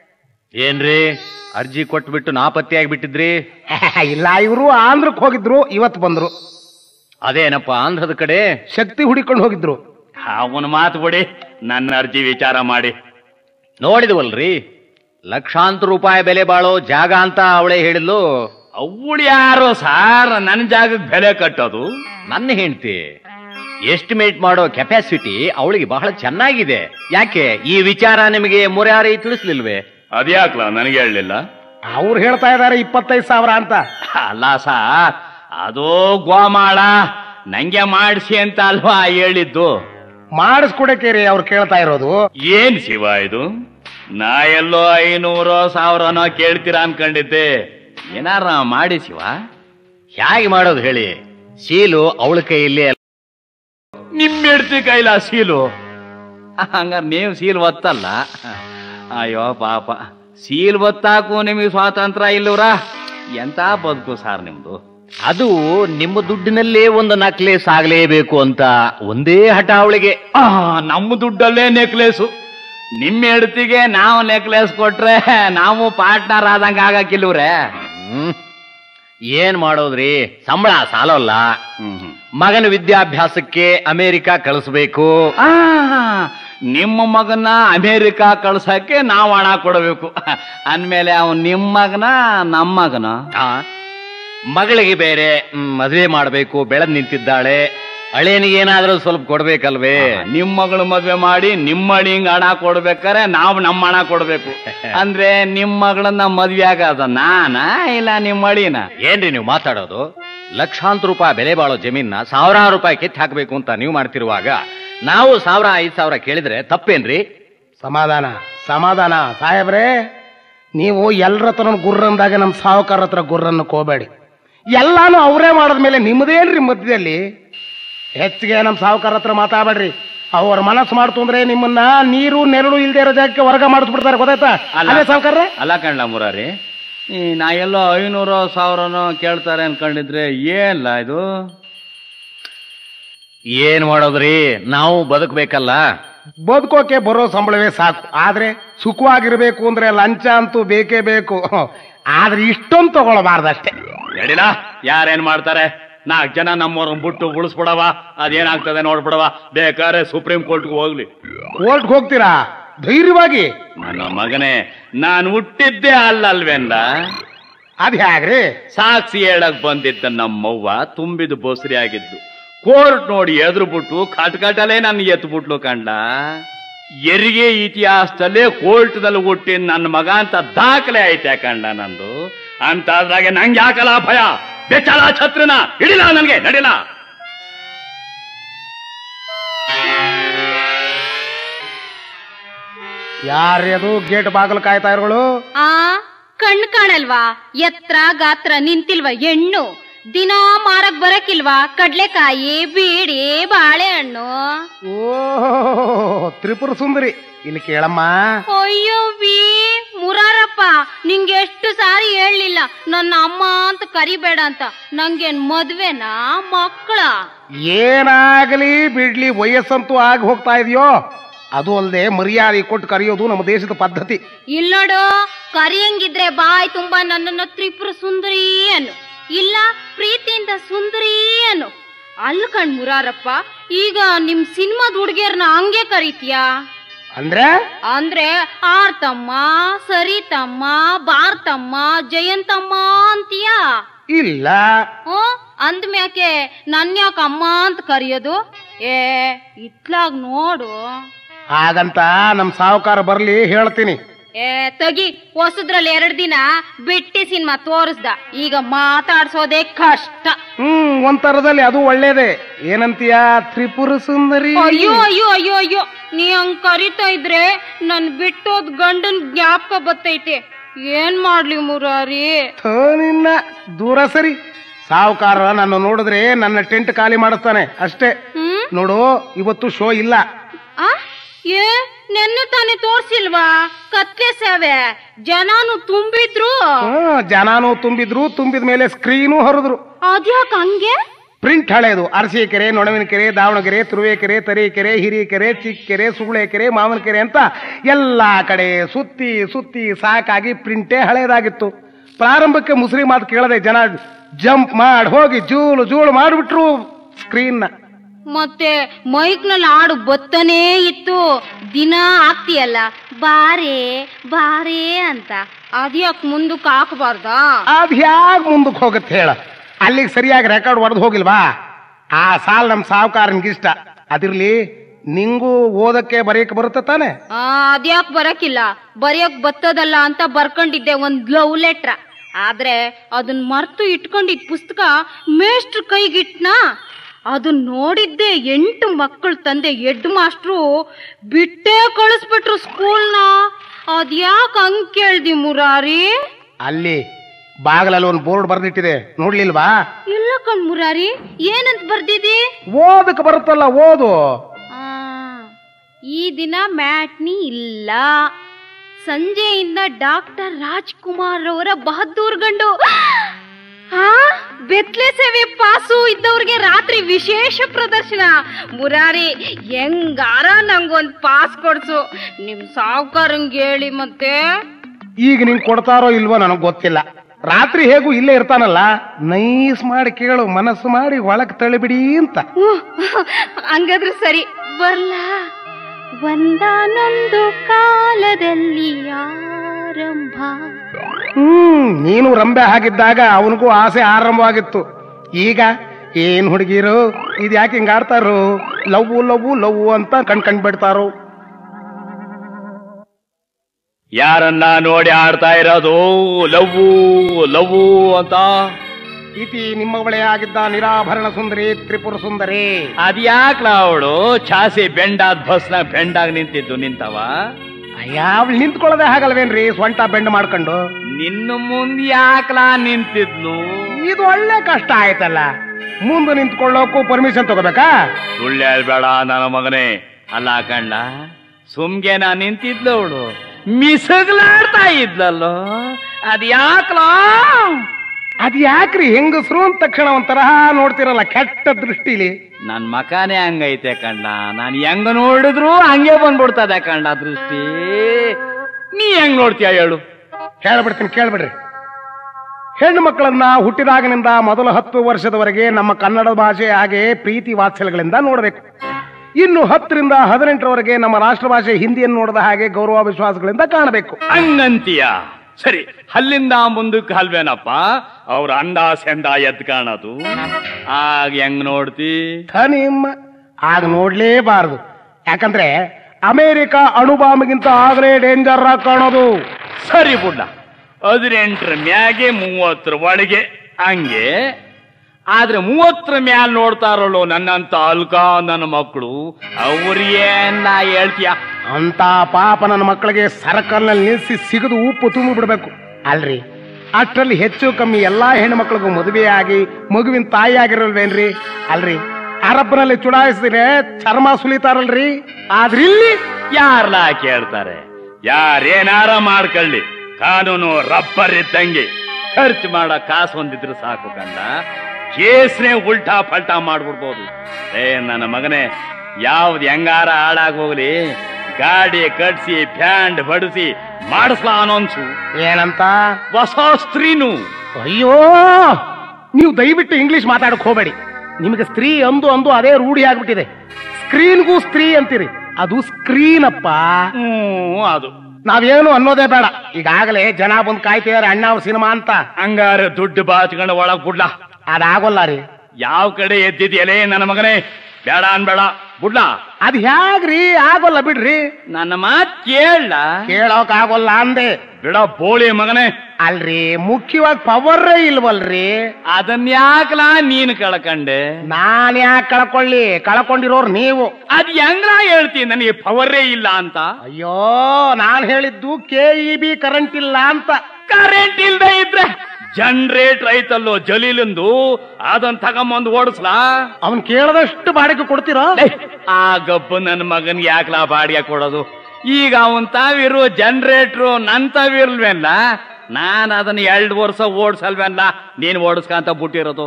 [SPEAKER 2] ಏನ್ರಿ ಅರ್ಜಿ ಕೊಟ್ಬಿಟ್ಟು ನಾಪತ್ತೆಯಾಗಿ ಬಿಟ್ಟಿದ್ರಿ
[SPEAKER 1] ಇಲ್ಲ ಇವರು ಆಂಧ್ರಕ್ಕೆ ಹೋಗಿದ್ರು ಇವತ್ತು ಬಂದ್ರು
[SPEAKER 2] ಅದೇನಪ್ಪ ಆಂಧ್ರದ ಕಡೆ
[SPEAKER 1] ಶಕ್ತಿ ಹುಡಿಕೊಂಡು ಹೋಗಿದ್ರು
[SPEAKER 2] ಅವನ ಮಾತು ಬಿಡಿ ನನ್ನ ಅರ್ಜಿ ವಿಚಾರ ಮಾಡಿ
[SPEAKER 4] ನೋಡಿದ್ವಲ್ರಿ ಲಕ್ಷಾಂತರ ರೂಪಾಯಿ ಬೆಲೆ ಬಾಳೋ ಜಾಗ ಅಂತ ಅವಳೇ ಹೇಳಿದ್ಲು
[SPEAKER 2] ಅವಳು ಯಾರು ಸಾರ್ ನನ್ನ ಜಾಗಕ್ಕೆ ಬೆಲೆ ಕಟ್ಟೋದು
[SPEAKER 4] ನನ್ನ ಹೆಂಡತಿ ಎಸ್ಟಿಮೇಟ್ ಮಾಡೋ ಕೆಪಾಸಿಟಿ ಅವಳಿಗೆ ಬಹಳ ಚೆನ್ನಾಗಿದೆ ಯಾಕೆ ಈ ವಿಚಾರ ನಿಮಗೆ ಮುರಾರಿ ತಿಳಿಸ್ಲಿಲ್ವೇ
[SPEAKER 2] ಅದ್ಯಾಕ್ಲ ನನಗೆ ಹೇಳಲಿಲ್ಲ
[SPEAKER 1] ಅವ್ರು ಹೇಳ್ತಾ ಇದಾರೆ ಇಪ್ಪತ್ತೈದು ಸಾವಿರ ಅಂತ
[SPEAKER 2] ಅಲ್ಲ ಸಾರ್ ಅದು ಗೋಮಾಳ ನಂಗೆ ಮಾಡಿಸಿ ಅಂತ ಅಲ್ವಾ ಹೇಳಿದ್ದು
[SPEAKER 1] ಮಾಡಿಸ್ಕೊಡಕ್ಕೆ ರೀ ಅವ್ರು ಕೇಳ್ತಾ ಇರೋದು
[SPEAKER 2] ಏನ್ ಶಿವ ಇದು ನಾ ಎಲ್ಲೋ ಐನೂರೋ ಸಾವಿರನೋ ಕೇಳ್ತೀರಾ ಅನ್ಕೊಂಡಿದ್ದೆ ಏನಾರ ಮಾಡಿ ಶಿವ
[SPEAKER 4] ಹೇಗೆ ಮಾಡೋದು ಹೇಳಿ ಶೀಲು ಅವಳ ಕೈಯಲ್ಲಿ
[SPEAKER 2] ನಿಮ್ ಹೆಡ್ತಿ ಕೈಲ ಸೀಲು ಹಂಗಾರೆ ನೀವು ಸೀಲ್ ಒತ್ತಲ್ಲ ಅಯ್ಯೋ ಪಾಪ ಸೀಲ್ ಒತ್ತಾಕು ನಿಮಗೆ ಸ್ವಾತಂತ್ರ್ಯ ಇಲ್ಲವ್ರ ಎಂತ ಬದುಕು ಸಾರ್ ನಿಮ್ದು
[SPEAKER 4] ಅದು ನಿಮ್ಮ ದುಡ್ಡಿನಲ್ಲೇ ಒಂದು ನಕ್ಲೇಸ್ ಆಗ್ಲೇಬೇಕು ಅಂತ ಒಂದೇ ಹಠ ಅವಳಿಗೆ
[SPEAKER 2] ಆ, ನಮ್ಮ ದುಡ್ಡಲ್ಲೇ ನೆಕ್ಲೇಸು ನಿಮ್ಮ ಹೆಡ್ತಿಗೆ ನಾವು ನೆಕ್ಲೇಸ್ ಕೊಟ್ರೆ ನಾವು ಪಾರ್ಟ್ನರ್ ಆದಂಗ ಆಗಕ್ಕಿಲ್ವ್ರೆ
[SPEAKER 4] ಹ್ಮ್ ಏನ್ ಮಾಡೋದ್ರಿ ಸಂಬಳ ಸಾಲೋಲ್ಲ
[SPEAKER 2] ಹ್ಮ್
[SPEAKER 4] ಮಗನ ವಿದ್ಯಾಭ್ಯಾಸಕ್ಕೆ ಅಮೆರಿಕ ಕಳಿಸ್ಬೇಕು
[SPEAKER 2] ಆ, ನಿಮ್ಮ ಮಗನ ಅಮೇರಿಕ ಕಳ್ಸಕ್ಕೆ ನಾವು ಹಣ ಕೊಡಬೇಕು ಅಂದ್ಮೇಲೆ ಅವನ್ ನಿಮ್ಮ ಮಗನ ನಮ್ಮ ಮಗನ
[SPEAKER 4] ಆ, ಮಗಳಿಗೆ ಬೇರೆ ಹ್ಮ್, ಮದ್ವೆ ಮಾಡ್ಬೇಕು ಬೆಳೆದ್ ನಿಂತಿದ್ದಾಳೆ ಅಳೇನಿಗೆ ಏನಾದ್ರೂ ಸ್ವಲ್ಪ ಕೊಡ್ಬೇಕಲ್ವೇ
[SPEAKER 2] ನಿಮ್ ಮಗಳು ಮದ್ವೆ ಮಾಡಿ ನಿಮ್ಮ ಅಳಿಂಗ್ ಹಣ ಕೊಡ್ಬೇಕಾರೆ ನಾವು ನಮ್ಮ ಹಣ ಕೊಡ್ಬೇಕು ಅಂದ್ರೆ ನಿಮ್ ಮಗಳನ್ನ ಮದ್ವೆ ಆಗದ ನಾನಾ ಇಲ್ಲ ನಿಮ್ಮ ಅಳಿನ
[SPEAKER 4] ಏನ್ರಿ ನೀವು ಮಾತಾಡೋದು ಲಕ್ಷಾಂತರ ರೂಪಾಯಿ ಬೆಲೆ ಬಾಳೋ ಜಮೀನ್ನ ಸಾವಿರಾರು ರೂಪಾಯಿ ಕಿತ್ತು ಹಾಕ್ಬೇಕು ಅಂತ ನೀವು ಮಾಡ್ತಿರುವಾಗ ನಾವು ಸಾವಿರ ಐದ್ ಸಾವಿರ ಕೇಳಿದ್ರೆ ತಪ್ಪೇನ್ರಿ
[SPEAKER 1] ಸಮಾಧಾನ ಸಮಾಧಾನ ಸಾಹೇಬ್ರೆ ನೀವು ಎಲ್ಲರ ಹತ್ರ ಗುರ್ರಂದಾಗ ನಮ್ಮ ಸಾಹುಕಾರ ಹತ್ರ ಗುರ್ರನ್ನು ಕೋಬೇಡಿ ಎಲ್ಲಾನು ಅವರೇ ಮಾಡಿದ್ಮೇಲೆ ನಿಮ್ಮದೇನ್ರಿ ಮಧ್ಯದಲ್ಲಿ ಹೆಚ್ಚಿಗೆ ನಮ್ಮ ಸಾಹುಕಾರ ಹತ್ರ ಮಾತಾಡಬೇಡ್ರಿ ಅವ್ರ ಮನಸ್ಸು ಮಾಡ್ತು ಅಂದ್ರೆ ನಿಮ್ಮನ್ನ ನೀರು ನೆರಳು ಇಲ್ದೇ ಇರೋ ಜಾಗಕ್ಕೆ ಹೊರಗ ಮಾಡಿಸ್ಬಿಡ್ತಾರೆ ಗೊತ್ತಾಯ್ತಾ
[SPEAKER 2] ಅಲ್ಲ.
[SPEAKER 1] ಅದೇ ಸಾಹುಕಾರ
[SPEAKER 2] ಅಲ್ಲ ಕಣ್ಣ ಮುರಾರಿ ಈ ನಾ ಎಲ್ಲೋ ಐನೂರು ಸಾವಿರನೋ ಕೇಳ್ತಾರೆ ಅನ್ಕೊಂಡಿದ್ರೆ ಏನ್ಲ ಇದು
[SPEAKER 4] ಏನ್ ಮಾಡೋದ್ರಿ ನಾವು ಬದುಕ್ಬೇಕಲ್ಲ
[SPEAKER 1] ಬದುಕೋಕೆ ಬರೋ ಸಂಬಳವೇ ಸಾಕು ಆದ್ರೆ ಸುಖವಾಗಿರ್ಬೇಕು ಅಂದ್ರೆ ಲಂಚ ಅಂತೂ ಬೇಕೇ ಬೇಕು ಆದ್ರೆ ಇಷ್ಟೊಂದು ತಗೊಳ್ಬಾರ್ದಷ್ಟೇ
[SPEAKER 2] ನಡಿಲ ಯಾರೇನ್ ಮಾಡ್ತಾರೆ ನಾಲ್ಕು ಜನ ನಮ್ಮವ್ರ ಬಿಟ್ಟು ಉಳಿಸ್ಬಿಡವ ಅದೇನಾಗ್ತದೆ ನೋಡ್ಬಿಡವ ಬೇಕಾದ್ರೆ ಸುಪ್ರೀಂ ಕೋರ್ಟ್ಗೆ ಹೋಗ್ಲಿ
[SPEAKER 1] ಕೋರ್ಟ್ಗೆ ಹೋಗ್ತೀರಾ ಧೈರ್ಯವಾಗಿ
[SPEAKER 2] ನನ್ನ ಮಗನೇ ನಾನು ಹುಟ್ಟಿದ್ದೇ ಅಲ್ಲಲ್ವೇಂದ
[SPEAKER 1] ಅದ್ ಹೇಗ್ರಿ
[SPEAKER 2] ಸಾಕ್ಷಿ ಹೇಳಕ್ ಬಂದಿದ್ದ ನಮ್ಮವ್ವ ತುಂಬಿದ ಬೊಸ್ರಿ ಆಗಿದ್ದು ಕೋರ್ಟ್ ನೋಡಿ ಎದುರು ಬಿಟ್ಟು ಕಟ್ಕಟಲೇ ನನ್ನ ಎತ್ತು ಬಿಟ್ಲು ಕಂಡ ಎರಿಗೆ ಇತಿಹಾಸದಲ್ಲೇ ಕೋರ್ಟ್ದಲ್ಲಿ ಹುಟ್ಟಿ ನನ್ನ ಮಗ ಅಂತ ದಾಖಲೆ ಐತೆ ಕಂಡ ನಂದು ಅಂತ ಅದ್ರಾಗೆ ನಂಗೆ ಯಾಕಲ್ಲ ಭಯ ಬೆಚ್ಚಲ ಛತ್ರನ ಹಿಡಿಲ ನನ್ಗೆ ನಡಿಲ
[SPEAKER 1] ಯಾರ್ಯದು ಗೇಟ್ ಬಾಗಿಲು ಕಾಯ್ತಾ ಇರೋಗಳು
[SPEAKER 3] ಆ ಕಣ್ ಕಾಣಲ್ವಾ ಎತ್ರ ಗಾತ್ರ ನಿಂತಿಲ್ವಾ ಹೆಣ್ಣು ದಿನ ಮಾರಕ್ ಬರಕಿಲ್ವಾ ಕಡ್ಲೆಕಾಯಿ ಬೀಡಿ ಬಾಳೆಹಣ್ಣು
[SPEAKER 1] ಓ ತ್ರಿಪುರ ಸುಂದರಿ ಇಲ್ಲಿ ಕೇಳಮ್ಮ
[SPEAKER 3] ಅಯ್ಯೋ ವಿ ಮುರಾರಪ್ಪ ನಿಂಗೆ ಎಷ್ಟು ಸಾರಿ ಹೇಳಲಿಲ್ಲ ನನ್ನ ಅಮ್ಮ ಅಂತ ಕರಿಬೇಡ ಅಂತ ನಂಗೇನ್ ಮದ್ವೆನಾ ಮಕ್ಕಳ
[SPEAKER 1] ಏನಾಗಲಿ ಬಿಡ್ಲಿ ವಯಸ್ಸಂತೂ ಆಗಿ ಹೋಗ್ತಾ ಇದೆಯೋ ಅದು ಅಲ್ಲದೆ ಮರ್ಯಾದೆ ಕೊಟ್ಟು ಕರೆಯೋದು ನಮ್ಮ ದೇಶದ ಪದ್ಧತಿ
[SPEAKER 3] ಇಲ್ ನೋಡು ಕರಿಯಂಗಿದ್ರೆ ಬಾಯ್ ತುಂಬಾ ನನ್ನನ್ನ ತ್ರಿಪುರ ಸುಂದರಿ ಅನ್ನು ಇಲ್ಲ ಪ್ರೀತಿಯಿಂದ ಸುಂದರಿ ಅನ್ನು ಅಲ್ಲ ಕಣ್ ಮುರಾರಪ್ಪ ಈಗ ನಿಮ್ ಸಿನಿಮಾದ ಹುಡುಗಿಯರ್ನ ಹಂಗೆ ಕರೀತೀಯಾ
[SPEAKER 1] ಅಂದ್ರೆ
[SPEAKER 3] ಅಂದ್ರೆ ಆರ್ತಮ್ಮ ಸರಿತಮ್ಮ ಬಾರ್ತಮ್ಮ ಜಯಂತಮ್ಮ ಅಂತೀಯಾ
[SPEAKER 1] ಇಲ್ಲ
[SPEAKER 3] ಹ್ಞೂ ಅಂದ್ಮ್ಯಾಕೆ ನನ್ ಯಾಕೆ ಅಮ್ಮ ಅಂತ ಕರೆಯೋದು ಏ ಇತ್ಲಾಗ್ ನೋಡು
[SPEAKER 1] ಹಾಗಂತ ನಮ್ ಸಾವುಕಾರ ಬರ್ಲಿ ಹೇಳ್ತೀನಿ
[SPEAKER 3] ಏ ತಗಿ ಹೊಸದ್ರಲ್ಲಿ ಎರಡ್ ದಿನ ಬಿಟ್ಟಿ ಸಿನಿಮಾ ತೋರಿಸ್ದ ಈಗ ಮಾತಾಡ್ಸೋದೇ ಕಷ್ಟ
[SPEAKER 1] ಹ್ಮ್ ಒಂದ್ ತರದಲ್ಲಿ ಅದು ಒಳ್ಳೇದೇ ಏನಂತೀಯ ತ್ರಿಪುರ ಸುಂದರಿ
[SPEAKER 3] ಅಯ್ಯೋ ಅಯ್ಯೋ ಅಯ್ಯೋ ಅಯ್ಯೋ ನೀ ಹಂಗ್ ಕರಿತಾ ಇದ್ರೆ ನನ್ ಬಿಟ್ಟೋದ್ ಗಂಡನ್ ಜ್ಞಾಪಕ ಬತ್ತೈತೆ ಏನ್ ಮಾಡ್ಲಿ ಮುರಾರಿ
[SPEAKER 1] ಥೋ ನಿನ್ನ ದೂರ ಸರಿ ಸಾವುಕಾರ ನನ್ನ ನೋಡಿದ್ರೆ ನನ್ನ ಟೆಂಟ್ ಖಾಲಿ ಮಾಡಿಸ್ತಾನೆ ಅಷ್ಟೇ
[SPEAKER 3] ಹ್ಮ್
[SPEAKER 1] ನೋಡು ಇವತ್ತು ಶೋ ಇಲ್ಲ
[SPEAKER 3] ಆ ಏ ನೆನ್ನೆ ತಾನೇ ತೋರ್ಸಿಲ್ವಾ ಕತ್ಲೆ ಸೇವೆ ಜನನು ತುಂಬಿದ್ರು
[SPEAKER 1] ಹ್ಮ್ ಜನಾನು ತುಂಬಿದ್ರು ತುಂಬಿದ ಮೇಲೆ ಸ್ಕ್ರೀನು ಹೊರದ್ರು
[SPEAKER 3] ಅದ್ಯಾಕ ಹಂಗೆ
[SPEAKER 1] ಪ್ರಿಂಟ್ ಹಳೇದು ಅರಸೀಕೆರೆ ನೊಣವಿನಕೆರೆ ದಾವಣಗೆರೆ ತುರುವೇಕೆರೆ ತರೀಕೆರೆ ಹಿರೀಕೆರೆ ಚಿಕ್ಕಕೆರೆ ಸುಗುಳೆಕೆರೆ ಮಾವನಕೆರೆ ಅಂತ ಎಲ್ಲಾ ಕಡೆ ಸುತ್ತಿ ಸುತ್ತಿ ಸಾಕಾಗಿ ಪ್ರಿಂಟೇ ಹಳೇದಾಗಿತ್ತು ಪ್ರಾರಂಭಕ್ಕೆ ಮುಸ್ರಿ ಮಾತು ಕೇಳದೆ ಜನ ಜಂಪ್ ಮಾಡಿ ಹೋಗಿ ಜೂಳು ಜೂಳು ಮಾಡಿಬಿಟ್ರು ಸ್ಕ್ರೀನ್ನ
[SPEAKER 3] ಮತ್ತೆ ಮೈಕ್ ನಲ್ಲಿ ಹಾಡು ಬತ್ತನೇ ಇತ್ತು ದಿನ ಆಗ್ತಿಯಲ್ಲ ಬಾರೆ ಬಾರೆ ಅಂತ ಅದ್ಯಾಕ್ ಮುಂದಕ್ಕೆ ಹಾಕಬಾರ್ದಾ
[SPEAKER 1] ಅದ್ ಹ್ಯಾಗ್ ಮುಂದಕ್ಕೆ ಹೋಗುತ್ತೆ ಹೇಳ ಅಲ್ಲಿಗೆ ಸರಿಯಾಗಿ ರೆಕಾರ್ಡ್ ಹೊಡೆದು ಹೋಗಿಲ್ವಾ ಆ ಸಾಲ್ ನಮ್ ಸಾವುಕಾರನ್ಗಿಷ್ಟ ಅದಿರ್ಲಿ ನಿಂಗೂ ಓದಕ್ಕೆ ಬರೆಯಕ್ಕೆ ಬರುತ್ತೆ ತಾನೆ
[SPEAKER 3] ಆ ಅದ್ಯಾಕ್ ಬರಕಿಲ್ಲ ಬರೆಯಕ್ ಬತ್ತದಲ್ಲ ಅಂತ ಬರ್ಕೊಂಡಿದ್ದೆ ಒಂದ್ ಲವ್ ಲೆಟ್ರ ಆದ್ರೆ ಅದನ್ ಮರ್ತು ಇಟ್ಕೊಂಡಿದ್ ಪುಸ್ತಕ ಮೇಷ್ಟ್ರ ಕೈಗಿಟ್ನಾ ಅದನ್ ನೋಡಿದ್ದೆ ಎಂಟು ಮಕ್ಕಳ ತಂದೆ ಹೆಡ್ ಮಾಸ್ಟ್ರು ಬಿಟ್ಟೇ ಕಳಿಸ್ಬಿಟ್ರು ಸ್ಕೂಲ್ನ ಅದ್ಯಾಕ್ ಹಂಗ್ ಕೇಳ್ದಿ ಮುರಾರಿ
[SPEAKER 1] ಅಲ್ಲಿ ಬಾಗಲಲ್ಲಿ ಒಂದು ಬೋರ್ಡ್ ಬರ್ದಿಟ್ಟಿದೆ ನೋಡ್ಲಿಲ್ವಾ
[SPEAKER 3] ಇಲ್ಲ ಕಣ್ ಮುರಾರಿ ಏನಂತ ಬರ್ದಿದಿ
[SPEAKER 1] ಓದಕ್ಕೆ ಬರುತ್ತಲ್ಲ ಓದು
[SPEAKER 3] ಆ, ಈ ದಿನ ಮ್ಯಾಟ್ನಿ ಇಲ್ಲ ಸಂಜೆಯಿಂದ ಡಾಕ್ಟರ್ ರಾಜ್ಕುಮಾರ್ ಅವರ ಬಹದ್ದೂರ್ ಗಂಡು ಆ, ಬೆತ್ಲೆ ಸೇವೆ ಪಾಸು ಇದ್ದವ್ರಿಗೆ ರಾತ್ರಿ ವಿಶೇಷ ಪ್ರದರ್ಶನ ಮುರಾರಿ ಹೆಂಗಾರ ನಂಗೊಂದ್ ಪಾಸ್ ಕೊಡ್ಸು ನಿಮ್ ಸಾವುಕಾರಂಗ್ ಹೇಳಿ ಮತ್ತೆ
[SPEAKER 1] ಈಗ ನಿಂಗೆ ಕೊಡ್ತಾರೋ ಇಲ್ವೋ ನನಗೆ ಗೊತ್ತಿಲ್ಲ ರಾತ್ರಿ ಹೇಗೂ ಇಲ್ಲೇ ಇರ್ತಾನಲ್ಲ ನೈಸ್ ಮಾಡಿ ಕೇಳು ಮನಸ್ಸು ಮಾಡಿ ಒಳಗ್ ತಳಿಬಿಡಿ ಅಂತ
[SPEAKER 3] ಹ್ಮ್, ಹಂಗಾದ್ರೆ ಸರಿ ಬರ್ಲಾ ಒಂದಾನೊಂದು ಕಾಲದಲ್ಲಿ ಆರಂಭ
[SPEAKER 1] ಹ್ಮ್ ನೀನು ರಂಬೆ ಹಾಗಿದ್ದಾಗ ಅವನಿಗೂ ಆಸೆ ಆರಂಭವಾಗಿತ್ತು ಈಗ ಏನ್ ಹುಡುಗಿರು ಇದು ಯಾಕೆ ಹಿಂಗ ಆಡ್ತಾರೋ ಲವ್ ಲವ್ ಲವ್ ಅಂತ ಕಣ್ ಕಂಡ್ ಬಿಡ್ತಾರೋ
[SPEAKER 2] ಯಾರನ್ನ ನೋಡಿ ಆಡ್ತಾ ಇರೋದು ಲವ್ವು ಲವ್ವು ಅಂತ
[SPEAKER 1] ಇತಿ ನಿಮ್ಮವಳೇ ಆಗಿದ್ದ ನಿರಾಭರಣ ಸುಂದರಿ ತ್ರಿಪುರ ಸುಂದರಿ
[SPEAKER 2] ಅದ್ಯಾಕ್ಲ ಅವಳು ಚಾಸಿ ಬೆಂಡಾದ್ ಬಸ್ನ ಬೆಂಡಾಗ್ ನಿಂತಿದ್ದು ನಿಂತವ
[SPEAKER 1] ಯಾವ ನಿಂತ್ಕೊಳ್ಳದೆ ಹಾಗಲ್ವೇನ್ರಿ ಸ್ವಂಟ ಬೆಂಡ್ ಮಾಡ್ಕೊಂಡು
[SPEAKER 2] ನಿನ್ನ ಮುಂದ್ ಯಾಕ್ಲಾ ನಿಂತಿದ್ಲು
[SPEAKER 1] ಇದು ಒಳ್ಳೆ ಕಷ್ಟ ಆಯ್ತಲ್ಲ ಮುಂದೆ ನಿಂತ್ಕೊಳ್ಳೋಕು ಪರ್ಮಿಷನ್ ತಗೋಬೇಕಾ
[SPEAKER 2] ಸುಳ್ಳು ಹೇಳ್ಬೇಡ ನನ್ನ ಮಗನೇ ಅಲ್ಲ ಕಂಡ ಸುಮ್ಗೆ ನಾ ನಿಂತಿದ್ಲು ಅವಳು ಮಿಸಗ್ಲಾಡ್ತಾ ಇದ್ಲಲ್ಲೋ ಅದ್ಯಾಕ್ಲಾ
[SPEAKER 1] ಅದ್ ಯಾಕ್ರಿ ಹೆಂಗಸ್ರು ಅಂದ ತಕ್ಷಣ ಒಂಥರ ನೋಡ್ತಿರಲ್ಲ ಕೆಟ್ಟ ದೃಷ್ಟಿಲಿ
[SPEAKER 2] ನನ್ ಮಕಾನೇ ಹಂಗೈತೆ ಕಂಡ ನಾನ್ ಹೆಂಗ ನೋಡಿದ್ರು ಹಂಗೆ ಬಂದ್ಬಿಡ್ತದೆ ಕಂಡ ದೃಷ್ಟಿ ನೀ ಹೆಂಗ್ ನೋಡ್ತೀಯ ಹೇಳು
[SPEAKER 1] ಹೇಳ್ಬಿಡ್ತೀನಿ ಕೇಳ್ಬಿಡ್ರಿ ಹೆಣ್ಣು ಮಕ್ಕಳನ್ನ ಹುಟ್ಟಿದಾಗಿನಿಂದ ಮೊದಲ ಹತ್ತು ವರ್ಷದವರೆಗೆ ನಮ್ಮ ಕನ್ನಡ ಭಾಷೆ ಹಾಗೆ ಪ್ರೀತಿ ವಾತ್ಸಲ್ಯಗಳಿಂದ ನೋಡಬೇಕು ಇನ್ನು ಹತ್ತರಿಂದ ಹದಿನೆಂಟರವರೆಗೆ ನಮ್ಮ ರಾಷ್ಟ್ರ ಭಾಷೆ ಹಿಂದಿಯನ್ನು ನೋಡದ ಹಾಗೆ ಗೌರವ ವಿಶ್ವಾಸಗಳಿಂದ ಕಾಣಬೇಕು
[SPEAKER 2] ಹಂಗಂತೀಯ ಸರಿ ಅಲ್ಲಿಂದ ಮುಂದಕ್ಕೆ ಹಲ್ವೇನಪ್ಪ ಅವ್ರ ಅಂಡ ಸೆಂಡ ಎದ್ ಕಾಣೋದು ಆಗ ಹೆಂಗ್ ನೋಡ್ತಿ
[SPEAKER 1] ನಿಮ್ಮ ಆಗ ನೋಡ್ಲೇಬಾರದು ಯಾಕಂದ್ರೆ ಅಮೆರಿಕ ಅಣುಬಾಂಬ್ಗಿಂತ ಆಗಲೇ ಡೇಂಜರ್ ಆಗಿ ಕಾಣೋದು
[SPEAKER 2] ಸರಿ ಬುಡ್ಡ ಹದಿನೆಂಟರ ಮ್ಯಾಗೆ ಮೂವತ್ತರ ಒಳಗೆ ಹಂಗೆ ಆದ್ರೆ ಮೂವತ್ತರ ಮ್ಯಾಲ್ ನೋಡ್ತಾರಲ್ಲೋ ನನ್ನಂತ ಅಲ್ಕ ನನ್ನ ಮಕ್ಕಳು ಅವ್ರೇನ್ ನಾ ಹೇಳ್ತೀಯ
[SPEAKER 1] ಅಂತ ಪಾಪ ನನ್ನ ಮಕ್ಕಳಿಗೆ ಸರ್ಕಲ್ನಲ್ಲಿ ನಿಲ್ಲಿಸಿ ಸಿಗದು ಉಪ್ಪು ತುಂಬಿ ಬಿಡ್ಬೇಕು ಅಲ್ರಿ ಅಷ್ಟರಲ್ಲಿ ಹೆಚ್ಚು ಕಮ್ಮಿ ಎಲ್ಲಾ ಹೆಣ್ಮಕ್ಳಿಗೂ ಮದುವೆಯಾಗಿ ಮಗುವಿನ ತಾಯಿ ಆಗಿರಲ್ವೇನ್ರಿ ಅಲ್ರಿ ಅರಬ್ಬನಲ್ಲಿ ಚುಡಾಯಿಸಿದ್ರೆ ಚರ್ಮ ಸುಲಿತಾರಲ್ರಿ ಆದ್ರೆ ಇಲ್ಲಿ
[SPEAKER 2] ಯಾರ್ಲಾ ಕೇಳ್ತಾರೆ ಯಾರೇನಾರ ಮಾಡ್ಕೊಳ್ಳಿ ಕಾನೂನು ರಬ್ಬರ್ ಇದ್ದಂಗೆ ಖರ್ಚು ಮಾಡೋ ಕಾಸು ಹೊಂದಿದ್ರೆ ಸಾಕು ಕಂಡ ಕೇಸ್ನೇ ಉಲ್ಟಾ ಪಲ್ಟಾ ಮಾಡ್ಬಿಡ್ಬೋದು ಏ ನನ್ನ ಮಗನೇ ಯಾವ್ದು ಹೆಂಗಾರ ಹಾಳಾಗ್ ಹೋಗ್ಲಿ ಗಾಡಿ ಕಟ್ಸಿ ಫ್ಯಾಂಡ್ ಬಡಿಸಿ ಮಾಡಿಸ್ಲಾ ಅನ್ನೋನ್ಸು
[SPEAKER 1] ಏನಂತ
[SPEAKER 2] ಹೊಸ ಸ್ತ್ರೀನು
[SPEAKER 1] ಅಯ್ಯೋ ನೀವು ದಯವಿಟ್ಟು ಇಂಗ್ಲಿಷ್ ಮಾತಾಡಕ್ ಹೋಗಬೇಡಿ ನಿಮಗೆ ಸ್ತ್ರೀ ಅಂದು ಅಂದು ಅದೇ ರೂಢಿ ಆಗ್ಬಿಟ್ಟಿದೆ ಸ್ಕ್ರೀನ್ಗೂ ಸ್ತ್ರೀ ಅಂತೀರಿ ಅದು ಸ್ಕ್ರೀನ್ ಅಪ್ಪ
[SPEAKER 2] ಹ್ಮ್ ಅದು
[SPEAKER 1] ನಾವೇನು ಅನ್ನೋದೇ ಬೇಡ ಈಗಾಗಲೇ ಜನ ಬಂದು ಕಾಯ್ತಿದಾರೆ ಅಣ್ಣ ಅವ್ರ ಸಿನಿಮಾ ಅಂತ
[SPEAKER 2] ಹಂಗಾರೆ ದುಡ್ಡು ಬಾಚ್ಕೊಂಡು ಒಳಗ್ ಬಿಡ್ಲ
[SPEAKER 1] ಅದಾಗೋಲ್ಲ ರೀ
[SPEAKER 2] ಯಾವ ಕಡೆ ಎದ್ದಿದ್ಯಲೇ ನನ್ನ ಮಗನೇ ಬೇಡ ಅನ್ಬೇಡ ಬಿಡ್ಲ
[SPEAKER 1] ಅದ್ ಹ್ಯಾಗ್ರಿ ಆಗೋಲ್ಲ ಬಿಡ್ರಿ
[SPEAKER 2] ನನ್ನ ಮಾತ್ ಕೇಳ
[SPEAKER 1] ಕೇಳೋಕ್ ಆಗೋಲ್ಲ ಅಂದೆ
[SPEAKER 2] ಬಿಡ ಬೋಳಿ ಮಗನೇ
[SPEAKER 1] ಅಲ್ರಿ ಮುಖ್ಯವಾಗಿ ಪವರೇ ಇಲ್ವಲ್ರಿ
[SPEAKER 2] ಅದನ್ಯಾಕಲ ನೀನು ಕಳ್ಕಂಡೆ
[SPEAKER 1] ನಾನ್ ಯಾಕೆ ಕಳ್ಕೊಳ್ಳಿ ಕಳ್ಕೊಂಡಿರೋರು ನೀವು
[SPEAKER 2] ಅದ್ ಹೆಂಗ್ಲ ಹೇಳ್ತೀನಿ ನನಗೆ ಪವರೇ ಇಲ್ಲ ಅಂತ
[SPEAKER 1] ಅಯ್ಯೋ ನಾನ್ ಹೇಳಿದ್ದು ಕೆ ಇ ಬಿ ಕರೆಂಟ್ ಇಲ್ಲ ಅಂತ
[SPEAKER 2] ಕರೆಂಟ್ ಇಲ್ದೇ ಇದ್ರೆ ಜನರೇಟರ್ ಐತಲ್ಲೋ ಜಲೀಲಂದು ಅದನ್ ತಗೊಂಬಂದು ಓಡಿಸ್ಲಾ
[SPEAKER 1] ಅವನ್ ಕೇಳದಷ್ಟು ಬಾಡಿಗೆ ಕೊಡ್ತಿರೋ
[SPEAKER 2] ಆ ಗಬ್ಬು ನನ್ನ ಮಗನ್ ಯಾಕ್ಲಾ ಬಾಡಿಗೆ ಕೊಡೋದು ಈಗ ಅವನ್ ತಾವಿರೋ ಜನರೇಟ್ರು ನನ್ ತಾವಿರ್ಲ್ವೇನ್ಲ ನಾನ್ ಅದನ್ನ ಎರಡು ವರ್ಷ ಓಡಿಸಲ್ವೇನ್ಲ ನೀನ್ ಓಡಿಸ್ಕಂತ ಬಿಟ್ಟಿರೋದು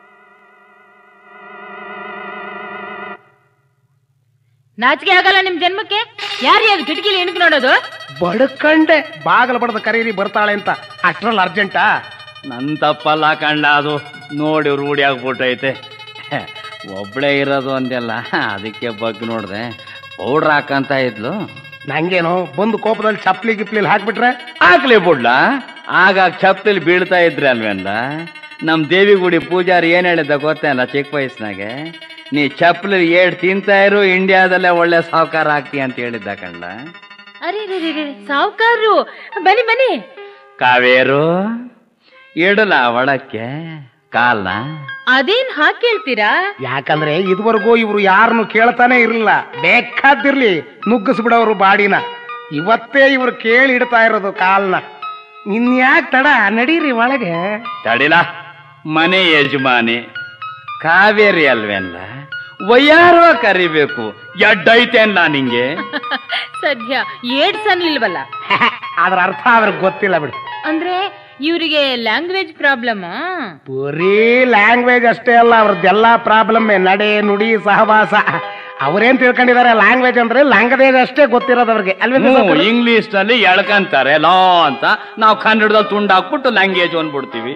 [SPEAKER 5] ನಾಚಿಕೆ ಆಗಲ್ಲ ನಿಮ್ ಜನ್ಮಕ್ಕೆ ಯಾರು ಅದು ಕಿಟಕಿಲಿ ಇಣಕ್ ನೋಡೋದು
[SPEAKER 1] ಬಡ್ಕಂಡೆ ಬಾಗಲ ಬಡದ ಕರೀರಿ ಬರ್ತಾಳೆ ಅಂತ ಅಷ್ಟ್ರಲ್ಲಿ ಅರ್ಜೆಂಟಾ
[SPEAKER 2] ನನ್ ತಪ್ಪಲ್ಲ ಕಂಡ ಅದು ನೋಡಿ ರೂಢಿ ಆಗ್ಬಿಟ್ಟೈತೆ ಒಬ್ಳೇ ಇರೋದು ಅಂದೆಲ್ಲ ಅದಕ್ಕೆ ಬಗ್ಗೆ ನೋಡ್ದೆ ಪೌಡ್ರ್ ಹಾಕಂತ ಇದ್ಲು
[SPEAKER 1] ನಂಗೇನು ಬಂದು ಕೋಪದಲ್ಲಿ ಚಪ್ಲಿ ಗಿಪ್ಲಿ ಹಾಕ್ಬಿಟ್ರೆ
[SPEAKER 2] ಹಾಕ್ಲಿ ಬಿಡ್ಲ ಆಗ ಚಪ್ಪಲಿ ಬೀಳ್ತಾ ಇದ್ರೆ ಅಲ್ವೇನ್ಲ ನಮ್ ದೇವಿಗುಡಿ ಪೂಜಾರಿ ಏನ್ ಹೇಳಿದ್ದ ಗೊತ್ತೇನಲ್ಲ ಚಿಕ್ಕ ವಯಸ್ಸಿನಾಗೆ ನೀ ಚಪ್ಪಲಿ ಏಟ್ ತಿಂತಾ ಇರು ಇಂಡಿಯಾದಲ್ಲೇ ಒಳ್ಳೆ ಸಾವುಕಾರ ಆಗ್ತಿ ಅಂತ ಹೇಳಿದ್ದ ಕಂಡ
[SPEAKER 5] ಅರೆ ಸಾವುಕಾರರು ಬನ್ನಿ ಬನ್ನಿ
[SPEAKER 2] ಕಾವೇರು ಇಡಲ ಒಳಕ್ಕೆ ಕಾಲ್ನ
[SPEAKER 5] ಅದೇನ್ ಹಾಕ್ ಕೇಳ್ತೀರಾ
[SPEAKER 1] ಯಾಕಂದ್ರೆ ಇದುವರೆಗೂ ಇವ್ರು ಯಾರನ್ನು ಕೇಳ್ತಾನೆ ಇರಲಿಲ್ಲ ಬೇಕಾದಿರ್ಲಿ ನುಗ್ಗಿಸ್ಬಿಡೋರು ಬಾಡಿನ ಇವತ್ತೇ ಇವ್ರು ಕೇಳಿ ಇಡ್ತಾ ಇರೋದು ಕಾಲ್ನ ಇನ್ಯಾಕ್ ತಡ ನಡೀರಿ ಒಳಗೆ
[SPEAKER 2] ತಡಿಲ ಮನೆ ಯಜಮಾನಿ ಕಾವೇರಿ ಅಲ್ವೇನ್ಲ ವಯ್ಯಾರೋ ಕರಿಬೇಕು ಎಡ್ಡೈತೇನ್ಲ ನಿಂಗೆ
[SPEAKER 5] ಸದ್ಯ ಏಡ್ಸ್ ಅನ್ಲಿಲ್ವಲ್ಲ
[SPEAKER 1] ಅದ್ರ ಅರ್ಥ ಅವ್ರಿಗೆ ಗೊತ್ತಿಲ್ಲ ಬಿಡಿ
[SPEAKER 5] ಅಂದ್ರೆ ಇವರಿಗೆ ಲ್ಯಾಂಗ್ವೇಜ್ ಪ್ರಾಬ್ಲಮ್
[SPEAKER 1] ಬರೀ ಲ್ಯಾಂಗ್ವೇಜ್ ಅಷ್ಟೇ ಅಲ್ಲ ಅವ್ರದ್ದೆಲ್ಲ ಪ್ರಾಬ್ಲಮ್ ನಡೆ ನುಡಿ ಸಹವಾಸ ಅವ್ರೇನ್ ತಿಳ್ಕೊಂಡಿದ್ದಾರೆ ಲ್ಯಾಂಗ್ವೇಜ್ ಅಂದ್ರೆ ಲ್ಯಾಂಗ್ವೇಜ್ ಅಷ್ಟೇ ಗೊತ್ತಿರೋದು ಅವ್ರಿಗೆ ಅಲ್ವೇ
[SPEAKER 2] ಇಂಗ್ಲಿಷ್ ನಲ್ಲಿ ಎಳ್ಕಂತಾರೆ ಲಾ ಅಂತ ನಾವು ಕನ್ನಡದಲ್ಲಿ ತುಂಡು ಹಾಕ್ಬಿಟ್ಟು ಲ್ಯಾಂಗ್ವೇಜ್ ಅಂದ್ಬಿಡ್ತೀವಿ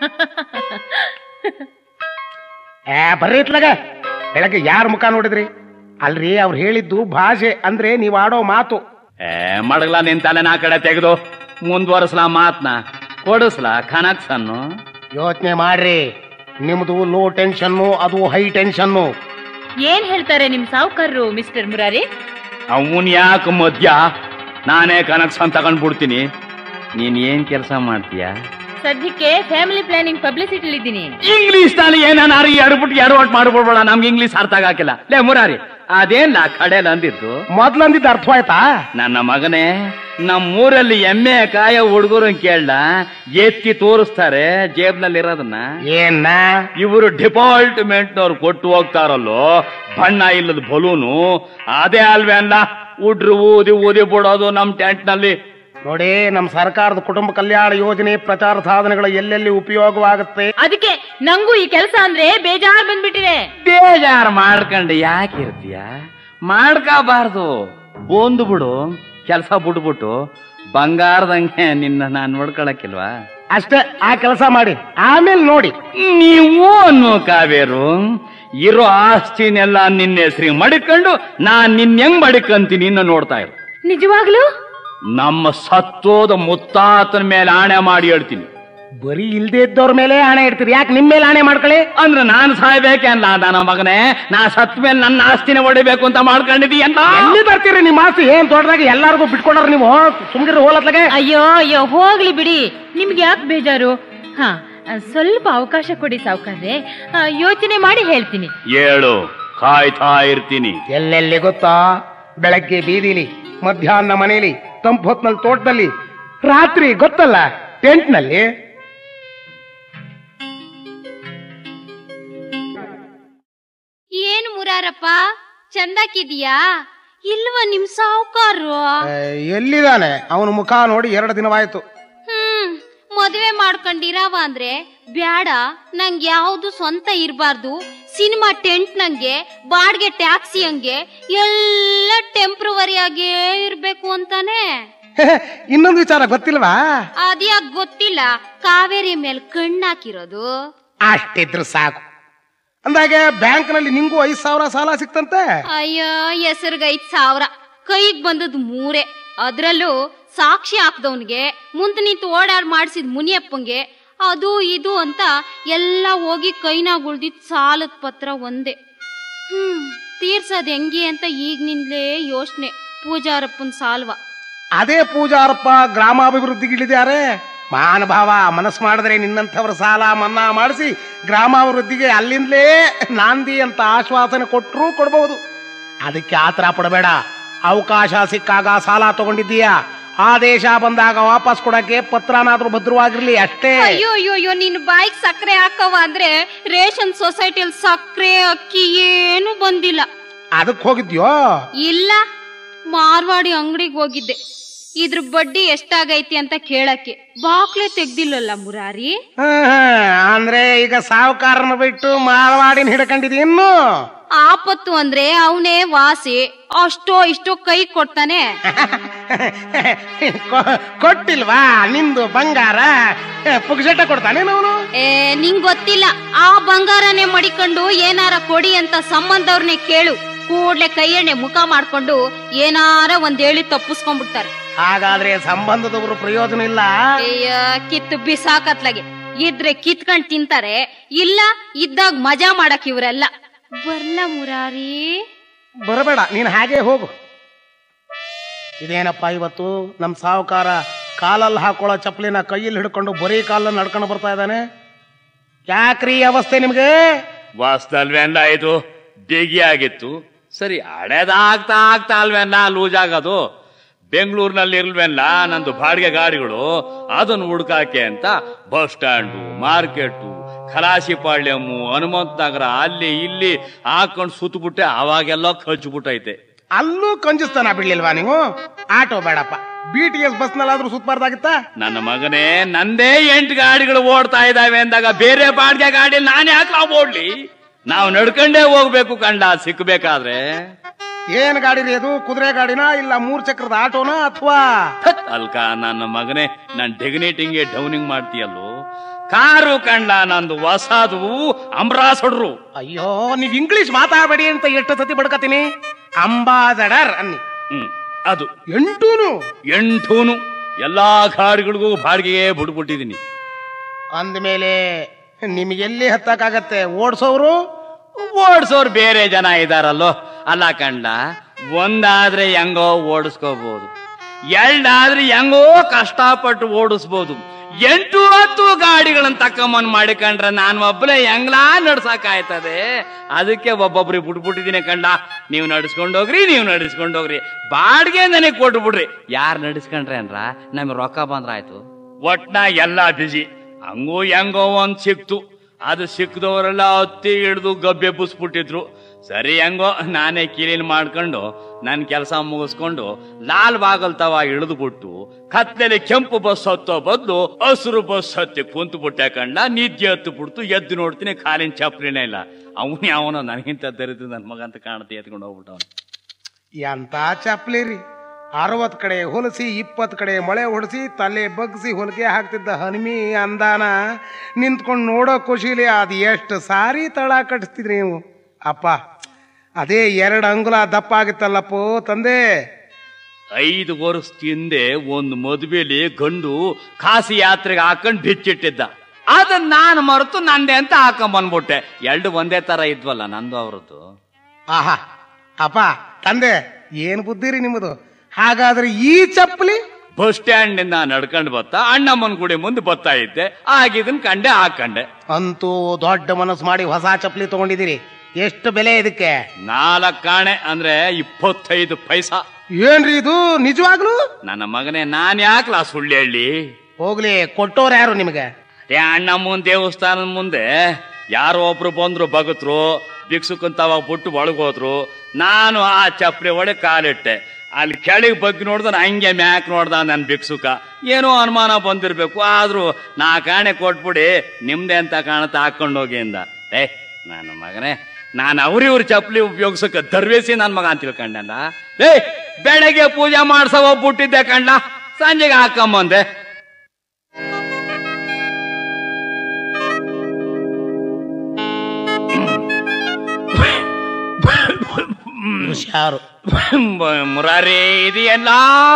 [SPEAKER 1] ಏ ಬರ್ರಿ ಇತ್ಲಾಗ ಬೆಳಗ್ಗೆ ಯಾರ ಮುಖ ನೋಡಿದ್ರಿ ಅಲ್ರಿ ಅವ್ರು ಹೇಳಿದ್ದು ಭಾಷೆ ಅಂದ್ರೆ ನೀವ್ ಆಡೋ ಮಾತು
[SPEAKER 2] ಏ ಮಡಗ್ಲ ನಿನ್ ತಲೆನ ಆ ಕಡೆ ತೆಗೆದು ಮುಂದುವರಿಸ್ಲಾ ಮಾತ್ನ ಕೊಡಿಸ್ಲಾ ಕನಕ್ಸನ್ನು
[SPEAKER 1] ಯೋಚನೆ ಮಾಡ್ರಿ ನಿಮ್ದು ಲೋ ಟೆನ್ಷನ್ನು ಅದು ಹೈ ಟೆನ್ಷನ್ನು
[SPEAKER 5] ಏನ್ ಹೇಳ್ತಾರೆ ನಿಮ್ ಸಾವುಕಾರರು ಮಿಸ್ಟರ್ ಮುರಾರಿ
[SPEAKER 2] ಅವನ್ ಯಾಕೆ ಮದ್ಯ ನಾನೇ ಕನಕ್ಸನ್ ತಗೊಂಡ್ಬಿಡ್ತೀನಿ ನೀನ್ ಏನ್ ಕೆಲಸ ಮಾಡ್ತೀಯ
[SPEAKER 5] ಸದ್ಯಕ್ಕೆ ಫ್ಯಾಮಿಲಿ ಪ್ಲಾನಿಂಗ್ ಪಬ್ಲಿಸಿಟಿ ಇದ್ದೀನಿ
[SPEAKER 2] ಇಂಗ್ಲಿಷ್ ನಲ್ಲಿ ಏನಾರು ಎಡ್ಬಿಟ್ಟು ಎಡವಟ್ ಮಾಡ್ಬಿಡ್ಬೇಡ ನಮ್ಗೆ ಇಂಗ್ಲಿಷ್ ಅರ್ಥ ಆಗಿಲ್ಲ ಲೇ ಮುರಾರಿ ಅದೇನ್ ಕಡೆಯಲ್ಲಿ ಅಂದಿದ್ದು
[SPEAKER 1] ಮೊದ್ಲಂದಿದ್ದು ಅರ್ಥವಾಯ್ತಾ
[SPEAKER 2] ನನ್ನ ಮಗನೇ ನಮ್ಮೂರಲ್ಲಿ ಎಮ್ಮೆ ಕಾಯ ಹುಡುಗರು ಕೇಳ ಎತ್ತಿ ತೋರಿಸ್ತಾರೆ ಜೇಬ್ನಲ್ಲಿ ಇರೋದನ್ನ
[SPEAKER 1] ಏನ್ನ
[SPEAKER 2] ಇವರು ಡಿಪಾರ್ಟ್ಮೆಂಟ್ನವ್ರು ಕೊಟ್ಟು ಹೋಗ್ತಾರಲ್ಲೋ ಬಣ್ಣ ಇಲ್ಲದ ಬಲೂನು ಅದೇ ಅಲ್ವೇ ಅಲ್ಲ ಹುಡ್ರು ಊದಿ ಊದಿ ಬಿಡೋದು ನಮ್ ಟೆಂಟ್ ನಲ್ಲಿ
[SPEAKER 1] ನೋಡಿ ನಮ್ ಸರ್ಕಾರದ ಕುಟುಂಬ ಕಲ್ಯಾಣ ಯೋಜನೆ ಪ್ರಚಾರ ಸಾಧನಗಳು ಎಲ್ಲೆಲ್ಲಿ ಉಪಯೋಗವಾಗುತ್ತೆ
[SPEAKER 5] ಅದಕ್ಕೆ ನಂಗೂ ಈ ಕೆಲಸ ಅಂದ್ರೆ ಬೇಜಾರ್ ಬಂದ್ಬಿಟ್ಟಿದೆ
[SPEAKER 2] ಬೇಜಾರ್ ಮಾಡ್ಕೊಂಡು ಯಾಕಿರ್ತೀಯ ಮಾಡ್ಕೋಬಾರ್ದು ಬೋಂದು ಬಿಡು ಕೆಲಸ ಬಿಟ್ಬಿಟ್ಟು ಬಂಗಾರದಂಗೆ ನಿನ್ನ ನಾನ್ ನೋಡ್ಕೊಳಕ್ಕಿಲ್ವಾ
[SPEAKER 1] ಅಷ್ಟೇ ಆ ಕೆಲಸ ಮಾಡಿ ಆಮೇಲೆ ನೋಡಿ
[SPEAKER 2] ನೀವು ಅನ್ನೋ ಕಾವೇರು ಇರೋ ಆಸ್ತಿನೆಲ್ಲ ನಿನ್ನ ಹೆಸರಿಗೆ ಮಡಿಕೊಂಡು ನಾನ್ ನಿನ್ ಹೆಂಗ್ ಮಡಿಕಂತೀನಿ ಇನ್ನ ನೋಡ್ತಾ ಇರು
[SPEAKER 5] ನಿಜವಾಗ್ಲೂ
[SPEAKER 2] ನಮ್ಮ ಸತ್ತೋದ ಮುತ್ತಾತನ ಮೇಲೆ ಆಣೆ ಮಾಡಿ ಹೇಳ್ತೀನಿ
[SPEAKER 1] ಬರೀ ಇಲ್ದೇ ಇದ್ದವ್ರ ಮೇಲೆ ಆಣೆ ಇಡ್ತೀರಿ ಯಾಕೆ ನಿಮ್ ಮೇಲೆ ಆಣೆ ಮಾಡ್ಕೊಳ್ಳಿ
[SPEAKER 2] ಅಂದ್ರೆ ನಾನು ಸಾಯ್ಬೇಕೇನ್ಲ ನನ್ನ ಮಗನೇ ನಾ ಸತ್ ಮೇಲೆ ನನ್ನ ಆಸ್ತಿನ ಹೊಡಿಬೇಕು ಅಂತ ಮಾಡ್ಕೊಂಡಿದೀಯಲ್ಲ
[SPEAKER 1] ಎಲ್ಲಿ ಬರ್ತೀರಿ ನಿಮ್ಮ ಆಸ್ತಿ ಏನ್ ದೊಡ್ಡದಾಗಿ ಎಲ್ಲಾರ್ಗೂ ಬಿಟ್ಕೊಂಡ್ರ ನೀವು ಸುಮ್ಗಿರಿ ಹೋಲತ್ಲಾಗೆ
[SPEAKER 5] ಅಯ್ಯೋ ಅಯ್ಯೋ ಹೋಗ್ಲಿ ಬಿಡಿ ನಿಮ್ಗೆ ಯಾಕೆ ಬೇಜಾರು ಹಾ ಸ್ವಲ್ಪ ಅವಕಾಶ ಕೊಡಿ ಸಾವುಕಾರ್ರೆ ಆ, ಯೋಚನೆ ಮಾಡಿ ಹೇಳ್ತೀನಿ
[SPEAKER 2] ಹೇಳು ಕಾಯ್ತಾ ಇರ್ತೀನಿ
[SPEAKER 1] ಎಲ್ಲೆಲ್ಲಿ ಗೊತ್ತಾ ಬೆಳಗ್ಗೆ ಬೀದಿಲಿ ಮಧ್ಯಾಹ್ನ ಮನೆಯಲ್ಲಿ ತಂಪು ಹೊತ್ನಲ್ಲಿ ತೋಟದಲ್ಲಿ ರಾತ್ರಿ ಗೊತ್ತಲ್ಲ ಟೆಂಟ್ ನಲ್ಲಿ
[SPEAKER 3] ಏನು ಮುರಾರಪ್ಪ ಚಂದಾಕಿದೀಯಾ ಇಲ್ವ ನಿಮ್ ಸಾವುಕಾರರು
[SPEAKER 1] ಎಲ್ಲಿದಾನೆ ಅವನ ಮುಖ ನೋಡಿ ಎರಡು ದಿನವಾಯ್ತು
[SPEAKER 3] ಹ್ಮ್ ಮದ್ವೆ ಮಾಡ್ಕೊಂಡಿರವ ಅಂದ್ರೆ ಬ್ಯಾಡ ನಂಗೆ ಯಾವ್ದು ಸ್ವಂತ ಇರಬಾರ್ದು ಸಿನಿಮಾ ಟೆಂಟ್ ನಂಗೆ ಬಾಡ್ಗೆ ಟ್ಯಾಕ್ಸಿ ಹಂಗೆ ಎಲ್ಲ ಟೆಂಪ್ರವರಿ ಆಗೇ ಇರ್ಬೇಕು ಅಂತಾನೆ
[SPEAKER 1] ಇನ್ನೊಂದು ವಿಚಾರ ಗೊತ್ತಿಲ್ವಾ
[SPEAKER 3] ಅದ್ಯಾಕ್ ಗೊತ್ತಿಲ್ಲ ಕಾವೇರಿ ಮೇಲ್ ಕಣ್ಣಾಕಿರೋದು
[SPEAKER 1] ಅಷ್ಟಿದ್ರು ಸಾಕು ಅಂದಾಗೆ ಬ್ಯಾಂಕ್ನಲ್ಲಿ ನಿಂಗೂ ಐದ್ ಸಾವಿರ ಸಾಲ ಸಿಕ್ತಂತೆ
[SPEAKER 3] ಅಯ್ಯೋ ಹೆಸರ್ಗೆ ಐದ್ ಸಾವಿರ ಕೈಗ್ ಬಂದದ್ ಮೂರೇ ಅದ್ರಲ್ಲೂ ಸಾಕ್ಷಿ ಹಾಕ್ದವನ್ಗೆ ಮುಂದೆ ನಿಂತು ಓಡಾಡ್ ಮಾಡಿಸಿದ ಮುನಿಯಪ್ಪಂಗೆ ಅದು ಇದು ಅಂತ ಎಲ್ಲ ಹೋಗಿ ಕೈನಾಗ ಉಳ್ದಿದ್ ಸಾಲದ ಪತ್ರ ಒಂದೇ ಹ್ಮ್ ತೀರ್ಸೋದ್ ಹೆಂಗೆ ಅಂತ ಈಗಿನಿಂದಲೇ ಯೋಚನೆ ಪೂಜಾರಪ್ಪನ್ ಸಾಲ್ವ
[SPEAKER 1] ಅದೇ ಪೂಜಾರಪ್ಪ ಗ್ರಾಮಾಭಿವೃದ್ಧಿಗಿಳಿದ್ದಾರೆ ಮಹಾನುಭಾವ ಮನಸ್ಸು ಮಾಡಿದ್ರೆ ನಿನ್ನಂಥವ್ರ ಸಾಲ ಮನ್ನಾ ಮಾಡಿಸಿ ಗ್ರಾಮಾಭಿವೃದ್ಧಿಗೆ ಅಲ್ಲಿಂದಲೇ ನಾಂದಿ ಅಂತ ಆಶ್ವಾಸನೆ ಕೊಟ್ಟರೂ ಕೊಡ್ಬಹುದು ಅದಕ್ಕೆ ಆತರ ಪಡಬೇಡ ಅವಕಾಶ ಸಿಕ್ಕಾಗ ಸಾಲ ತಗೊಂಡಿದ್ದೀಯಾ ಆದೇಶ ಬಂದಾಗ ವಾಪಸ್ ಕೊಡಕ್ಕೆ ಪತ್ರನಾದ್ರೂ ಭದ್ರವಾಗಿರ್ಲಿ ಅಷ್ಟೇ
[SPEAKER 3] ಅಯ್ಯೋ ಅಯ್ಯೋ ಅಯ್ಯೋ ನಿನ್ ಬಾಯಿಗೆ ಸಕ್ಕರೆ ಹಾಕವ ಅಂದ್ರೆ ರೇಷನ್ ಸೊಸೈಟಿಯಲ್ಲಿ ಸಕ್ಕರೆ ಅಕ್ಕಿ ಏನು ಬಂದಿಲ್ಲ
[SPEAKER 1] ಅದಕ್ಕೆ ಹೋಗಿದ್ಯೋ
[SPEAKER 3] ಇಲ್ಲ ಮಾರ್ವಾಡಿ ಅಂಗಡಿಗೆ ಹೋಗಿದ್ದೆ ಇದ್ರ ಬಡ್ಡಿ ಎಷ್ಟಾಗೈತಿ ಅಂತ ಕೇಳಕ್ಕೆ ಬಾಕ್ಲೆ ತೆಗ್ದಿಲ್ಲಲ್ಲ ಮುರಾರಿ
[SPEAKER 1] ಹ್ಮ್, ಹ್ಮ್. ಅಂದ್ರೆ ಈಗ ಸಾವುಕಾರನ ಬಿಟ್ಟು ಮಾರವಾಡಿನ ಹಿಡ್ಕೊಂಡಿದಿ ಇನ್ನು
[SPEAKER 3] ಆಪತ್ತು ಅಂದ್ರೆ ಅವನೇ ವಾಸಿ ಅಷ್ಟೋ ಇಷ್ಟೋ ಕೈ ಕೊಡ್ತಾನೆ
[SPEAKER 1] ಕೊ- ಕೊಟ್ಟಿಲ್ವಾ ನಿಂದು ಬಂಗಾರ ಪುಗ್ಸೆಟ್ಟ ಕೊಡ್ತಾನೆ ಅವನು
[SPEAKER 3] ಏ ನಿಂಗ್ ಗೊತ್ತಿಲ್ಲ ಆ ಬಂಗಾರನೇ ಮಡಿಕೊಂಡು ಏನಾರ ಕೊಡಿ ಅಂತ ಸಂಬಂಧವ್ರನ್ನೇ ಕೇಳು ಕೂಡ್ಲೆ ಕೈಯಣ್ಣೆ ಮುಖ ಮಾಡ್ಕೊಂಡು ಏನಾರ ಒಂದ್ ಹೇಳಿ ತಪ್ಪಿಸ್ಕೊಂಡ್ಬಿಡ್ತಾರೆ
[SPEAKER 1] ಹಾಗಾದ್ರೆ ಸಂಬಂಧದವರು ಪ್ರಯೋಜನ ಇಲ್ಲ
[SPEAKER 3] ಅಯ್ಯ ಕಿತ್ತು ಬಿಸಾಕತ್ಲಾಗೆ ಇದ್ರೆ ಕಿತ್ಕೊಂಡ್ ತಿಂತಾರೆ ಇಲ್ಲ ಇದ್ದಾಗ ಮಜಾ ಮಾಡಕ್ ಇವ್ರೆಲ್ಲ ಬರ್ಲ ಮುರಾರಿ
[SPEAKER 1] ಬರಬೇಡ ನೀನ್ ಹಾಗೆ ಹೋಗು ಇದೇನಪ್ಪ ಇವತ್ತು ನಮ್ ಸಾವುಕಾರ ಕಾಲಲ್ಲಿ ಹಾಕೊಳ್ಳೋ ಚಪ್ಪಲಿನ ಕೈಯಲ್ಲಿ ಹಿಡ್ಕೊಂಡು ಬರೀ ಕಾಲಲ್ಲಿ ನಡ್ಕೊಂಡು ಬರ್ತಾ ಇದ್ದಾನೆ ಯಾಕ್ರಿ ಈ ಅವಸ್ಥೆ ನಿಮ್ಗೆ
[SPEAKER 2] ವಾಸ್ತಲ್ವೇನ ಇದು ಬಿಗಿ ಆಗಿತ್ತು ಸರಿ ಹಳೇದಾಗ್ತಾ ಆಗ್ತಾ ಅಲ್ವೇನ ಲೂಸ್ ಆಗೋದು ಬೆಂಗಳೂರಿನಲ್ಲಿ ಇರ್ಲ್ವೇನ ನಂದು ಬಾಡಿಗೆ ಗಾಡಿಗಳು ಅದನ್ನು ಹುಡ್ಕಾಕೆ ಅಂತ ಬಸ್ ಸ್ಟ್ಯಾಂಡು ಮಾರ್ಕೆಟು ಖಲಾಸಿಪಾಳ್ಯಮ್ಮು ಹನುಮಂತ ನಗರ ಅಲ್ಲಿ ಇಲ್ಲಿ ಹಾಕೊಂಡು ಸುತ್ತಬಿಟ್ಟೆ ಅವಾಗೆಲ್ಲ ಖರ್ಚುಬಿಟ್ಟೈತೆ
[SPEAKER 1] ಅಲ್ಲೂ ಕಂಜಿಸ್ತಾನ ಬಿಡ್ಲಿಲ್ವಾ ನೀವು ಆಟೋ ಬೇಡಪ್ಪ ಬಿ ಟಿ ಎಸ್ ಬಸ್ನಲ್ಲಾದ್ರೂ ಸುತ್ತಬಾರ್ದಾಗಿತ್ತ
[SPEAKER 2] ನನ್ನ ಮಗನೇ ನಂದೇ ಎಂಟು ಗಾಡಿಗಳು ಓಡ್ತಾ ಇದಾವೆ ಅಂದಾಗ ಬೇರೆ ಬಾಡಿಗೆ ಗಾಡಿ ನಾನು ಯಾಕೆ ನಾವು ಓಡ್ಲಿ ನಾವು ನಡ್ಕೊಂಡೇ ಹೋಗ್ಬೇಕು ಕಂಡ ಸಿಕ್ಬೇಕಾದ್ರೆ
[SPEAKER 1] ಏನ್ ಗಾಡಿ ರೀ ಅದು ಕುದುರೆ ಗಾಡಿನಾ ಇಲ್ಲ ಮೂರ್ ಚಕ್ರದ ಆಟೋನಾ ಅಥವಾ
[SPEAKER 2] ಥತ್ ಅಲ್ಕ ನನ್ನ ಮಗನೇ ನನ್ ಡೆಗ್ನೇಟಿಂಗ್ಗೆ ಡೌನಿಂಗ್ ಮಾಡ್ತೀಯಲ್ಲೋ ಕಾರು ಕಂಡ ನಂದು ಹೊಸದು ಅಂಬ್ರಾಸಡ್ರು
[SPEAKER 1] ಅಯ್ಯೋ ನೀವ್ ಇಂಗ್ಲಿಷ್ ಮಾತಾಡಬೇಡಿ ಅಂತ ಎಷ್ಟು ಸತಿ ಬಡ್ಕತೀನಿ ಅಂಬಾಸಡರ್ ಅನ್ನಿ
[SPEAKER 2] ಹ್ಮ್ ಅದು
[SPEAKER 1] ಎಂಟೂನು
[SPEAKER 2] ಎಂಟೂನು ಎಲ್ಲಾ ಗಾಡಿಗಳಿಗೂ ಬಾಡಿಗೆಗೆ ಬಿಡ್ಬಿಟ್ಟಿದೀನಿ
[SPEAKER 1] ಅಂದ್ಮೇಲೆ ನಿಮ್ಗೆಲ್ಲಿ ಹತ್ತಕ್ಕಾಗತ್ತೆ ಓಡ್ಸೋರು
[SPEAKER 2] ಓಡಿಸೋರು ಬೇರೆ ಜನ ಇದಾರಲ್ಲೋ ಅಲ್ಲ ಕಂಡ ಒಂದಾದ್ರೆ ಹೆಂಗೋ ಓಡಿಸ್ಕೋಬಹುದು ಎರಡಾದ್ರೆ ಹೆಂಗೋ ಕಷ್ಟಪಟ್ಟು ಓಡಿಸ್ಬೋದು ಎಂಟು ಹತ್ತು ಗಾಡಿಗಳನ್ನ ತಕ್ಕಮ್ಮನ್ ಮಾಡಿಕೊಂಡ್ರೆ ನಾನು ಒಬ್ಬನೇ ಹೆಂಗ್ಲಾ ನಡ್ಸಕ್ ಆಯ್ತದೆ ಅದಕ್ಕೆ ಒಬ್ಬೊಬ್ರಿಗೆ ಬಿಟ್ಬಿಟ್ಟಿದೀನಿ ಕಂಡ ನೀವು ನಡ್ಸ್ಕೊಂಡೋಗ್ರಿ ನೀವು ನಡ್ಸ್ಕೊಂಡೋಗ್ರಿ ಬಾಡಿಗೆ ನನಗೆ ಕೊಟ್ಟು ಬಿಡ್ರಿ ಯಾರು ನಡ್ಸ್ಕೊಂಡ್ರೆ ಅಂದ್ರ ನಮ್ಗೆ ರೊಕ್ಕ ಬಂದ್ರಾಯ್ತು ಒಟ್ನ ಎಲ್ಲಾ ಬಿಜಿ ಹಂಗೂ ಹೆಂಗೋ ಒಂದ್ ಸಿಕ್ತು ಅದು ಸಿಕ್ಕದವರೆಲ್ಲ ಹತ್ತಿ ಹಿಡ್ದು ಗಬ್ಬೆ ಬುಸ್ಬಿಟ್ಟಿದ್ರು ಸರಿ ಹೆಂಗೋ ನಾನೇ ಕ್ಲೀನ್ ಮಾಡ್ಕೊಂಡು ನನ್ನ ಕೆಲಸ ಮುಗಿಸ್ಕೊಂಡು ಲಾಲ್ ಬಾಗಲ್ ತವ ಇಳಿದು ಬಿಟ್ಟು ಕತ್ಲೆಲಿ ಕೆಂಪು ಬಸ್ ಹತ್ತೋ ಬದಲು ಹಸಿರು ಬಸ್ ಹತ್ತಿ ಕುಂತು ಬಿಟ್ಟೆ ಕಂಡ ನಿದ್ದೆ ಹತ್ತು ಬಿಡ್ತು ಎದ್ದು ನೋಡ್ತೀನಿ ಕಾಲಿನ ಚಪ್ಲಿನೇ ಇಲ್ಲ ಅವನೇ ಅವನು ನನಗಿಂತ ದರಿದ್ರು ನನ್ನ ಮಗ ಅಂತ ಕಾಣುತ್ತೆ ಎತ್ಕೊಂಡು ಹೋಗ್ಬಿಟ್ಟವನು
[SPEAKER 1] ಎಂತ ಚಪ್ಲಿ ರೀ ಅರವತ್ ಕಡೆ ಹೊಲಸಿ ಇಪ್ಪತ್ ಕಡೆ ಮಳೆ ಹೊಡೆಸಿ ತಲೆ ಬಗ್ಸಿ ಹೊಲಿಗೆ ಹಾಕ್ತಿದ್ದ ಹನುಮಿ ಅಂದಾನ ನಿಂತ್ಕೊಂಡು ನೋಡೋ ಖುಷಿಲಿ ಅದು ಎಷ್ಟು ಸಾರಿ ತಳ ಕಟ್ಟಿಸ್ತಿದ್ರಿ ನೀವು ಅಪ್ಪ ಅದೇ ಎರಡು ಅಂಗುಲ ದಪ್ಪ ಆಗಿತ್ತಲ್ಲಪ್ಪೋ ತಂದೆ
[SPEAKER 2] ಐದು ವರ್ಷ ಹಿಂದೆ ಒಂದು ಮದುವೆಲಿ ಗಂಡು ಕಾಸಿ ಯಾತ್ರೆಗೆ ಹಾಕೊಂಡ್ ಬಿಚ್ಚಿಟ್ಟಿದ್ದ ಅದನ್ನ ನಾನು ಮರೆತು ನಂದೆ ಅಂತ ಹಾಕೊಂಡ್ ಬಂದ್ಬಿಟ್ಟೆ ಎರಡು ಒಂದೇ ತರ ಇದ್ವಲ್ಲ ನಂದು ಅವ್ರದ್ದು
[SPEAKER 1] ಆಹಾ ಅಪ್ಪ ತಂದೆ ಏನ್ ಬುದ್ಧಿ ರೀ ನಿಮ್ಮದು ಹಾಗಾದ್ರೆ ಈ ಚಪ್ಪಲಿ
[SPEAKER 2] ಬಸ್ ಸ್ಟ್ಯಾಂಡ್ ನಿಂದ ನಡ್ಕೊಂಡ್ ಬತ್ತ ಅಣ್ಣಮ್ಮನ ಗುಡಿ ಮುಂದೆ ಬರ್ತಾ ಇದ್ದೆ ಆಗಿದನ್ ಕಂಡೆ ಹಾಕೊಂಡೆ
[SPEAKER 1] ಅಂತೂ ದೊಡ್ಡ ಮನಸ್ಸು ಮಾಡಿ ಹೊಸ ಚಪ್ಪಲಿ ತಗೊಂಡಿದ್ದೀರಿ ಎಷ್ಟು ಬೆಲೆ ಇದಕ್ಕೆ
[SPEAKER 2] ನಾಲ್ಕು ಕಾಣೆ ಅಂದ್ರೆ ಇಪ್ಪತ್ತೈದು ಪೈಸಾ
[SPEAKER 1] ಏನ್ರಿ ಇದು ನಿಜವಾಗ್ಲು
[SPEAKER 2] ನನ್ನ ಮಗನೇ ನಾನ್ ಯಾಕ್ಲಾ ಸುಳ್ಳು ಹೇಳಿ
[SPEAKER 1] ಹೋಗ್ಲಿ ಕೊಟ್ಟೋರು ಯಾರು ನಿಮಗೆ
[SPEAKER 2] ಅದೇ ಅಣ್ಣಮ್ಮನ ದೇವಸ್ಥಾನದ ಮುಂದೆ ಯಾರೋ ಒಬ್ರು ಬಂದ್ರು ಭಗತ್ರು ಭಿಕ್ಷುಕಂತವ ಬಿಟ್ಟು ಒಳಗೋದ್ರು ನಾನು ಆ ಚಪ್ರಿ ಒಳಗೆ ಕಾಲಿಟ್ಟೆ ಅಲ್ಲಿ ಕೆಳಗೆ ಬಗ್ಗೆ ನೋಡ್ದ ಹಂಗೆ ಮ್ಯಾಕ್ ನೋಡ್ದ ನನ್ನ ಭಿಕ್ಷುಕ ಏನೋ ಅನುಮಾನ ಬಂದಿರ್ಬೇಕು ಆದ್ರೂ ನಾ ಕಾಣೆ ಕೊಟ್ಬಿಡಿ ನಿಮ್ದೆ ಅಂತ ಕಾಣುತ್ತೆ ಹಾಕೊಂಡು ಹೋಗಿ ಅಂದ ಏ ನನ್ನ ಮಗನೇ ನಾನು ಅವ್ರಿವ್ರ ಚಪ್ಪಲಿ ಉಪಯೋಗಿಸಕ್ಕೆ ದರ್ವೇಸಿ ನನ್ನ ಮಗ ಅಂತ ತಿಳ್ಕೊಂಡ ಏ ಬೆಳಗ್ಗೆ ಪೂಜೆ ಮಾಡ್ಸ ಹೋಗ್ಬಿಟ್ಟಿದ್ದೆ ಕಂಡ ಸಂಜೆಗೆ ಹಾಕೊಂಬಂದೆ
[SPEAKER 1] ಹುಷಾರು
[SPEAKER 2] ಮುರಾರಿ ಇದೆಯಲ್ಲ